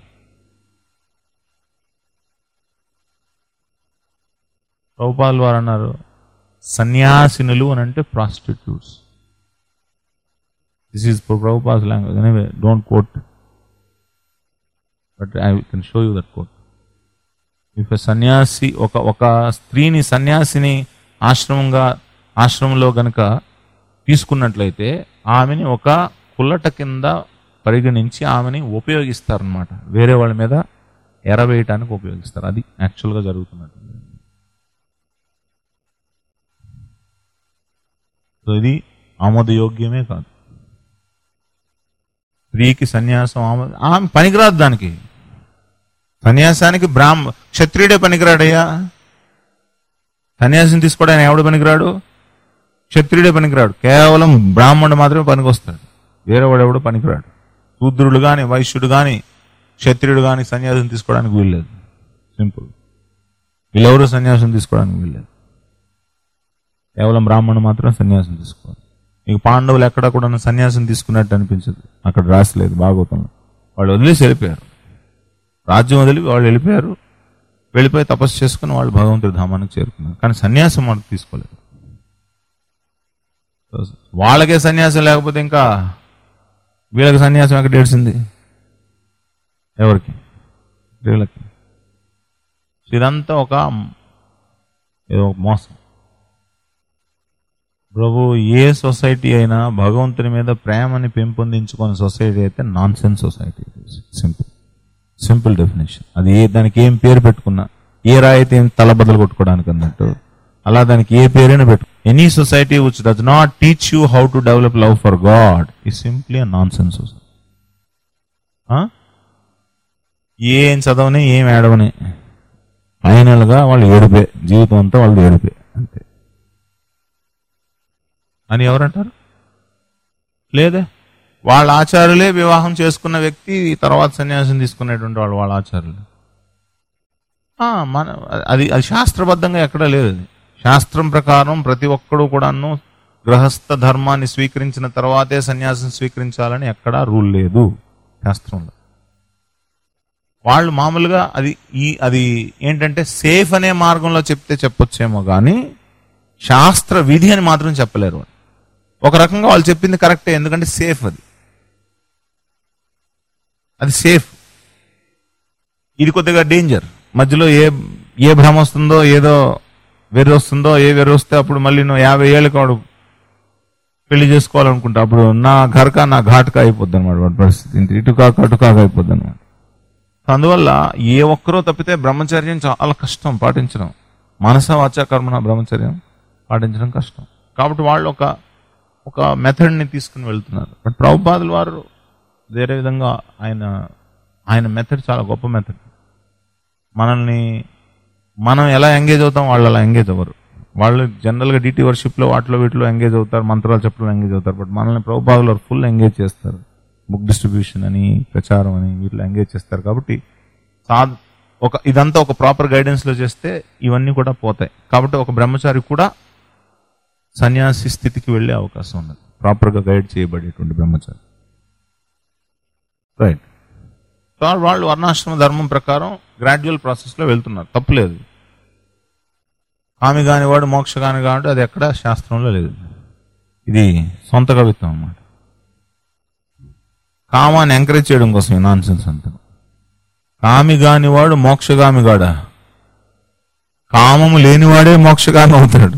Speaker 1: ప్రభుపాల్ వారు అన్నారు సన్యాసినులు అని అంటే ప్రాస్టిట్యూట్స్ దిస్ ఈజ్ ప్రభుపాస్ language anyway don't quote but I can show you that quote if సన్యాసి ఒక ఒక స్త్రీని సన్యాసిని ఆశ్రమంగా ఆశ్రమంలో గనక తీసుకున్నట్లయితే ఆమెని ఒక కుల్లట కింద పరిగణించి ఆమెని ఉపయోగిస్తారనమాట వేరే వాళ్ళ మీద ఎరవేయటానికి ఉపయోగిస్తారు అది యాక్చువల్గా జరుగుతున్నట్టు సో ఇది ఆమోదయోగ్యమే కాదు స్త్రీకి సన్యాసం ఆమోద ఆమె పనికిరాదు దానికి సన్యాసానికి బ్రాహ్మ క్షత్రియుడే పనికిరాడయ్యా సన్యాసం తీసుకోవడానికి ఎవడు పనికిరాడు క్షత్రియుడే పనికిరాడు కేవలం బ్రాహ్మణుడు మాత్రమే పనికొస్తాడు వేరే వాడు ఎవడు పనికిరాడు శూద్రుడు కానీ వైశ్యుడు కానీ క్షత్రియుడు కానీ సన్యాసం తీసుకోవడానికి వీల్లేదు సింపుల్ వీళ్ళెవరూ సన్యాసం తీసుకోవడానికి వీల్లేదు కేవలం బ్రాహ్మణుడు మాత్రం సన్యాసం తీసుకోవాలి మీకు పాండవులు ఎక్కడ కూడా సన్యాసం తీసుకున్నట్టు అనిపించదు అక్కడ రాసలేదు భాగవతంలో వాళ్ళు వదిలేసి వెళ్ళిపోయారు రాజ్యం వదిలి వాళ్ళు వెళ్ళిపోయారు వెళ్ళిపోయి తపస్సు చేసుకుని వాళ్ళు భగవంతుడి ధామానికి చేరుకున్నారు కానీ సన్యాసం మనకు తీసుకోలేదు వాళ్ళకే సన్యాసం లేకపోతే ఇంకా వీళ్ళకి సన్యాసం ఎక్కడ ఏడ్చింది ఎవరికి వీళ్ళకి ఇదంతా ఒక ఏదో ఒక మోసం ప్రభు ఏ సొసైటీ అయినా భగవంతుని మీద ప్రేమని పెంపొందించుకునే సొసైటీ అయితే nonsense society simple simple definition అది ఏ దానికి ఏం పేరు పెట్టుకున్నా ఏ రాయి అయితే ఏం తల బదులు కొట్టుకోవడానికి అన్నట్టు అలా దానికి ఏ పేరైనా పెట్టు any society which does not teach you how to develop love for God ఈ సింప్లీ నాన్ సెన్స్ సొసైటీ ఏం చదవని ఏం ఏడవని ఫైనల్గా వాళ్ళు ఏడిపే జీవితం అంతా వాళ్ళు ఏడిపే అంతే అని ఎవరంటారు లేదే వాళ్ళ ఆచారులే వివాహం చేసుకున్న వ్యక్తి తర్వాత సన్యాసం తీసుకునేటువంటి వాళ్ళు వాళ్ళ ఆచారులు ఆ, మన అది అది శాస్త్రబద్ధంగా ఎక్కడా లేదు అది శాస్త్రం ప్రకారం ప్రతి ఒక్కడు కూడాను గృహస్థ ధర్మాన్ని స్వీకరించిన తర్వాతే సన్యాసం స్వీకరించాలని ఎక్కడా రూల్ లేదు శాస్త్రంలో వాళ్ళు మామూలుగా అది ఈ అది ఏంటంటే సేఫ్ అనే మార్గంలో చెప్తే చెప్పొచ్చేమో కానీ శాస్త్ర విధి అని మాత్రం చెప్పలేరు వాళ్ళు. ఒక రకంగా వాళ్ళు చెప్పింది కరెక్టే ఎందుకంటే సేఫ్ అది అది సేఫ్ ఇది కొద్దిగా డేంజర్ మధ్యలో ఏ ఏ భ్రమ వస్తుందో ఏదో వెర్రి వస్తుందో ఏ వెర్రి వస్తే అప్పుడు మళ్ళీ నువ్వు యాభై ఏళ్ళకి వాడు పెళ్లి చేసుకోవాలనుకుంటా అప్పుడు నా ఘర్కా నా ఘాట్కా అయిపోద్ది అనమాట వాడి పరిస్థితి ఇంత ఇటు కాక అటు కాక అయిపోద్ది అనమాట అందువల్ల ఏ ఒక్కరో తప్పితే బ్రహ్మచర్యం చాలా కష్టం పాటించడం మనస వాచా కర్మన బ్రహ్మచర్యం పాటించడం కష్టం కాబట్టి వాళ్ళు ఒక ఒక మెథడ్ని తీసుకుని వెళ్తున్నారు బట్ ప్రభుపాదుల వారు వేరే విధంగా ఆయన ఆయన మెథడ్ చాలా గొప్ప మెథడ్ మనల్ని మనం ఎలా ఎంగేజ్ అవుతాం వాళ్ళు అలా ఎంగేజ్ అవ్వరు వాళ్ళు జనరల్గా డిటి వర్షిప్లో వాటిలో వీటిలో ఎంగేజ్ అవుతారు మంత్రాలు చెప్పడం ఎంగేజ్ అవుతారు బట్ మనల్ని ప్రభుపాదులు ఫుల్ ఎంగేజ్ చేస్తారు బుక్ డిస్ట్రిబ్యూషన్ అని ప్రచారం అని వీటిలో ఎంగేజ్ చేస్తారు కాబట్టి సా ఒక ఇదంతా ఒక ప్రాపర్ గైడెన్స్లో చేస్తే ఇవన్నీ కూడా పోతాయి కాబట్టి ఒక బ్రహ్మచారి కూడా సన్యాసి స్థితికి వెళ్ళే అవకాశం ఉన్నది ప్రాపర్గా గైడ్ చేయబడేటువంటి బ్రహ్మచారి రైట్ సో వాళ్ళు వర్ణాశ్రమ ధర్మం ప్రకారం గ్రాడ్యువల్ ప్రాసెస్లో వెళ్తున్నారు తప్పులేదు ఆమె కాని వాడు మోక్ష కాని కాబట్టి అది ఎక్కడ శాస్త్రంలో లేదు ఇది సొంత కవిత్వం అన్నమాట కామాన్ని ఎంకరేజ్ చేయడం కోసం నాన్ సెన్స్ అంతా కామి గానివాడు మోక్షగామిగాడా కామము లేనివాడే మోక్షగామి అవుతాడు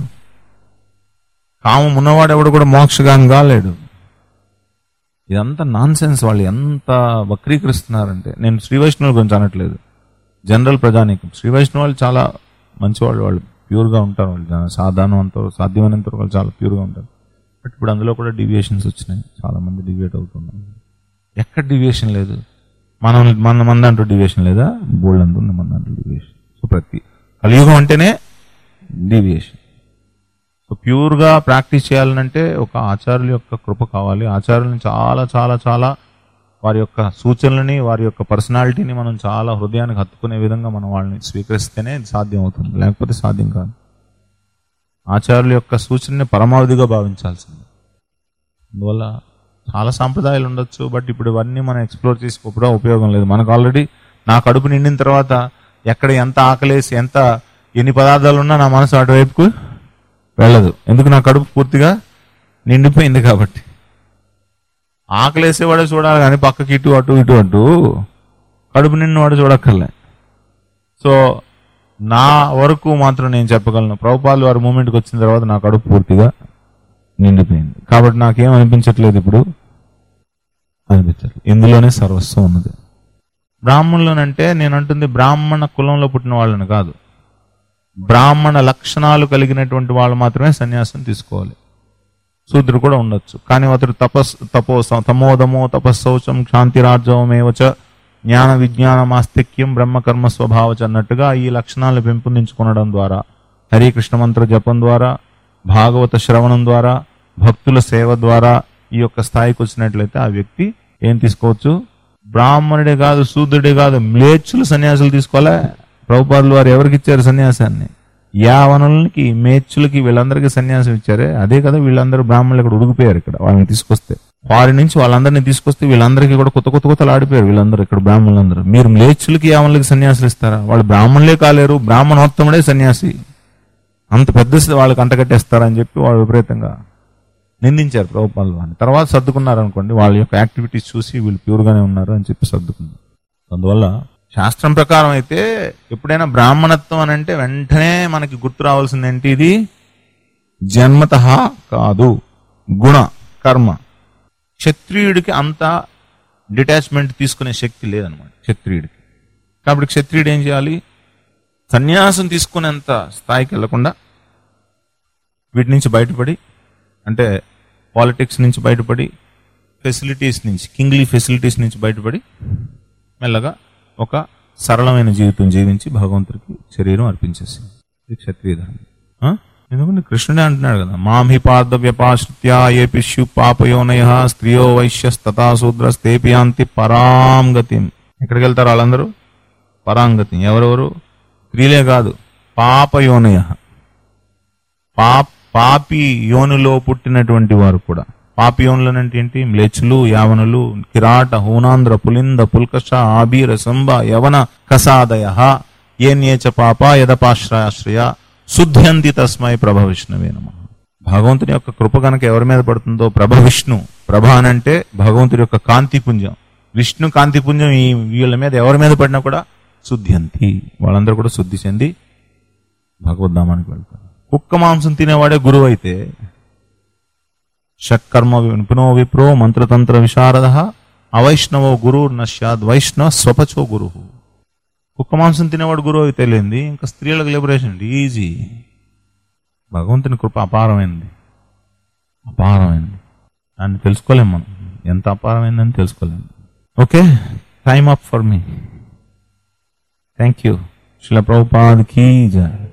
Speaker 1: కామం ఉన్నవాడు ఎవడు కూడా మోక్షగామి కాలేడు ఇదంతా నాన్ సెన్స్ వాళ్ళు ఎంత వక్రీకరిస్తున్నారంటే నేను శ్రీ వైష్ణవుల గురించి అనట్లేదు జనరల్ ప్రజానీకం శ్రీ వైష్ణవాళ్ళు చాలా మంచివాళ్ళు వాళ్ళు ప్యూర్గా ఉంటారు వాళ్ళు చాలా సాధారణం అంత సాధ్యమైనంత వరకు వాళ్ళు చాలా ప్యూర్గా ఉంటారు బట్ ఇప్పుడు అందులో కూడా డివియేషన్స్ వచ్చినాయి చాలా మంది డివియేట్ అవుతున్నారు ఎక్కడ డివియేషన్ లేదు మనం మన మన దాంట్లో డివియేషన్ లేదా బోల్డ్ అంత ఉంది మన దాంట్లో డివియేషన్ సో ప్రతి కలియుగం అంటేనే డివియేషన్ సో ప్యూర్గా ప్రాక్టీస్ చేయాలంటే ఒక ఆచార్యుల యొక్క కృప కావాలి ఆచార్యులను చాలా చాలా చాలా వారి యొక్క సూచనలని వారి యొక్క పర్సనాలిటీని మనం చాలా హృదయానికి హత్తుకునే విధంగా మనం వాళ్ళని స్వీకరిస్తేనే ఇది సాధ్యం అవుతుంది లేకపోతే సాధ్యం కాదు ఆచార్యుల యొక్క సూచనని పరమావధిగా భావించాల్సింది అందువల్ల చాలా సాంప్రదాయాలు ఉండొచ్చు బట్ ఇప్పుడు ఇవన్నీ మనం ఎక్స్ప్లోర్ చేసి కూడా ఉపయోగం లేదు మనకు ఆల్రెడీ నా కడుపు నిండిన తర్వాత ఎక్కడ ఎంత ఆకలేసి ఎంత ఎన్ని పదార్థాలు ఉన్నా నా మనసు అటువైపుకు వెళ్ళదు ఎందుకు నా కడుపు పూర్తిగా నిండిపోయింది కాబట్టి ఆకలేసేవాడే చూడాలి కానీ పక్కకి ఇటు అటు ఇటు అటు కడుపు నిండినవాడు చూడక్కర్లే సో నా వరకు మాత్రం నేను చెప్పగలను ప్రభుపాలు వారి మూమెంట్కి వచ్చిన తర్వాత నా కడుపు పూర్తిగా నిండిపోయింది కాబట్టి నాకేం అనిపించట్లేదు ఇప్పుడు అనిపించట్లేదు ఇందులోనే సర్వస్వం ఉన్నది బ్రాహ్మణులనంటే నేను అంటుంది బ్రాహ్మణ కులంలో పుట్టిన వాళ్ళని కాదు బ్రాహ్మణ లక్షణాలు కలిగినటువంటి వాళ్ళు మాత్రమే సన్యాసం తీసుకోవాలి శూద్రుడు కూడా ఉండొచ్చు కానీ అతడు తపస్ తపో తమోదమో తపస్సౌచం క్షాంతిరార్జవమేవచ జ్ఞాన విజ్ఞాన మాస్తిక్యం బ్రహ్మకర్మ స్వభావచ అన్నట్టుగా ఈ లక్షణాలను పెంపొందించుకోవడం ద్వారా హరే కృష్ణ మంత్ర జపం ద్వారా భాగవత శ్రవణం ద్వారా భక్తుల సేవ ద్వారా ఈ యొక్క స్థాయికి వచ్చినట్లయితే ఆ వ్యక్తి ఏం తీసుకోవచ్చు బ్రాహ్మణుడే కాదు శూద్రుడే కాదు మ్లేచ్చులు సన్యాసులు తీసుకోవాలా ప్రభుపాదులు వారు ఎవరికి ఇచ్చారు సన్యాసాన్ని యావనులకి మేచ్చులకి వీళ్ళందరికీ సన్యాసం ఇచ్చారే అదే కదా వీళ్ళందరూ బ్రాహ్మణులు ఇక్కడ ఉడికిపోయారు ఇక్కడ వాళ్ళని తీసుకొస్తే వారి నుంచి వాళ్ళందరినీ తీసుకొస్తే వీళ్ళందరికీ కూడా కొత్త కొత్త కొత్తలు ఆడిపోయారు వీళ్ళందరూ ఇక్కడ బ్రాహ్మణులందరూ మీరు మ్లేచ్చులకి యావనులకి సన్యాసులు ఇస్తారా వాళ్ళు బ్రాహ్మణులే కాలేరు బ్రాహ్మణోత్తముడే సన్యాసి అంత పెద్ద స్థితి వాళ్ళకి అంటగట్టేస్తారని చెప్పి వాళ్ళు విపరీతంగా నిందించారు ప్రభుపాలు వారిని తర్వాత సర్దుకున్నారు అనుకోండి వాళ్ళ యొక్క యాక్టివిటీస్ చూసి వీళ్ళు ప్యూర్గానే ఉన్నారు అని చెప్పి సర్దుకున్నారు అందువల్ల శాస్త్రం ప్రకారం అయితే ఎప్పుడైనా బ్రాహ్మణత్వం అని అంటే వెంటనే మనకి గుర్తు రావాల్సింది ఏంటి ఇది జన్మత కాదు గుణ కర్మ క్షత్రియుడికి అంత డిటాచ్మెంట్ తీసుకునే శక్తి లేదనమాట క్షత్రియుడికి కాబట్టి క్షత్రియుడు ఏం చేయాలి సన్యాసం తీసుకునేంత స్థాయికి వెళ్లకుండా వీటి నుంచి బయటపడి అంటే పాలిటిక్స్ నుంచి బయటపడి ఫెసిలిటీస్ నుంచి కింగ్లీ ఫెసిలిటీస్ నుంచి బయటపడి మెల్లగా ఒక సరళమైన జీవితం జీవించి భగవంతుడికి శరీరం అర్పించేసింది ఇది క్షత్రియ ధర్మం ఆ? ఎందుకంటే కృష్ణుడే అంటున్నాడు కదా మామి పార్థ వ్యపాశ్రిత్య ఏ పిష్యు పాపయోనయ స్త్రియో వైశ్యస్తథా శూద్రస్తేపి యాంతి పరాం గతిం ఎక్కడికి వెళ్తారు వాళ్ళందరూ పరాంగతి ఎవరెవరు స్త్రీలే కాదు పాపయోనయ పాప పాపి యోనులో పుట్టినటువంటి వారు కూడా పాపి యోనులు అంటే ఏంటి మ్లేచ్చులు యావనులు కిరాట హూనాంధ్ర పులింద పుల్కష ఆబీర సంబ యవన కసాదయ ఏన్యేచ పాప యదపాశ్రయాశ్రయ శుద్ధ్యంతి తస్మై ప్రభ విష్ణువే నమ భగవంతుని యొక్క కృప కనుక ఎవరి మీద పడుతుందో ప్రభ విష్ణు ప్రభ అనంటే భగవంతుడి యొక్క కాంతి పుంజం విష్ణు కాంతి పుంజం ఈ వీళ్ళ మీద ఎవరి మీద పడినా కూడా శుద్ధ్యంతి వాళ్ళందరూ కూడా శుద్ధి చెంది భగవద్ధామానికి వెళ్తారు కుక్క మాంసం తినేవాడే గురువు అయితే షట్కర్మ విపునో విప్రో మంత్రతంత్ర విశారద అవైష్ణవో గురు నశ్యాద్ వైష్ణవ స్వపచో గురు కుక్క మాంసం తినేవాడు గురువు అయితే లేనిది ఇంకా స్త్రీలకు లిబరేషన్ ఈజీ భగవంతుని కృప అపారమైనది అపారమైనది దాన్ని తెలుసుకోలేం మనం ఎంత అపారమైందని తెలుసుకోలేం okay time up for me thank you Srila Prabhupad key Jaya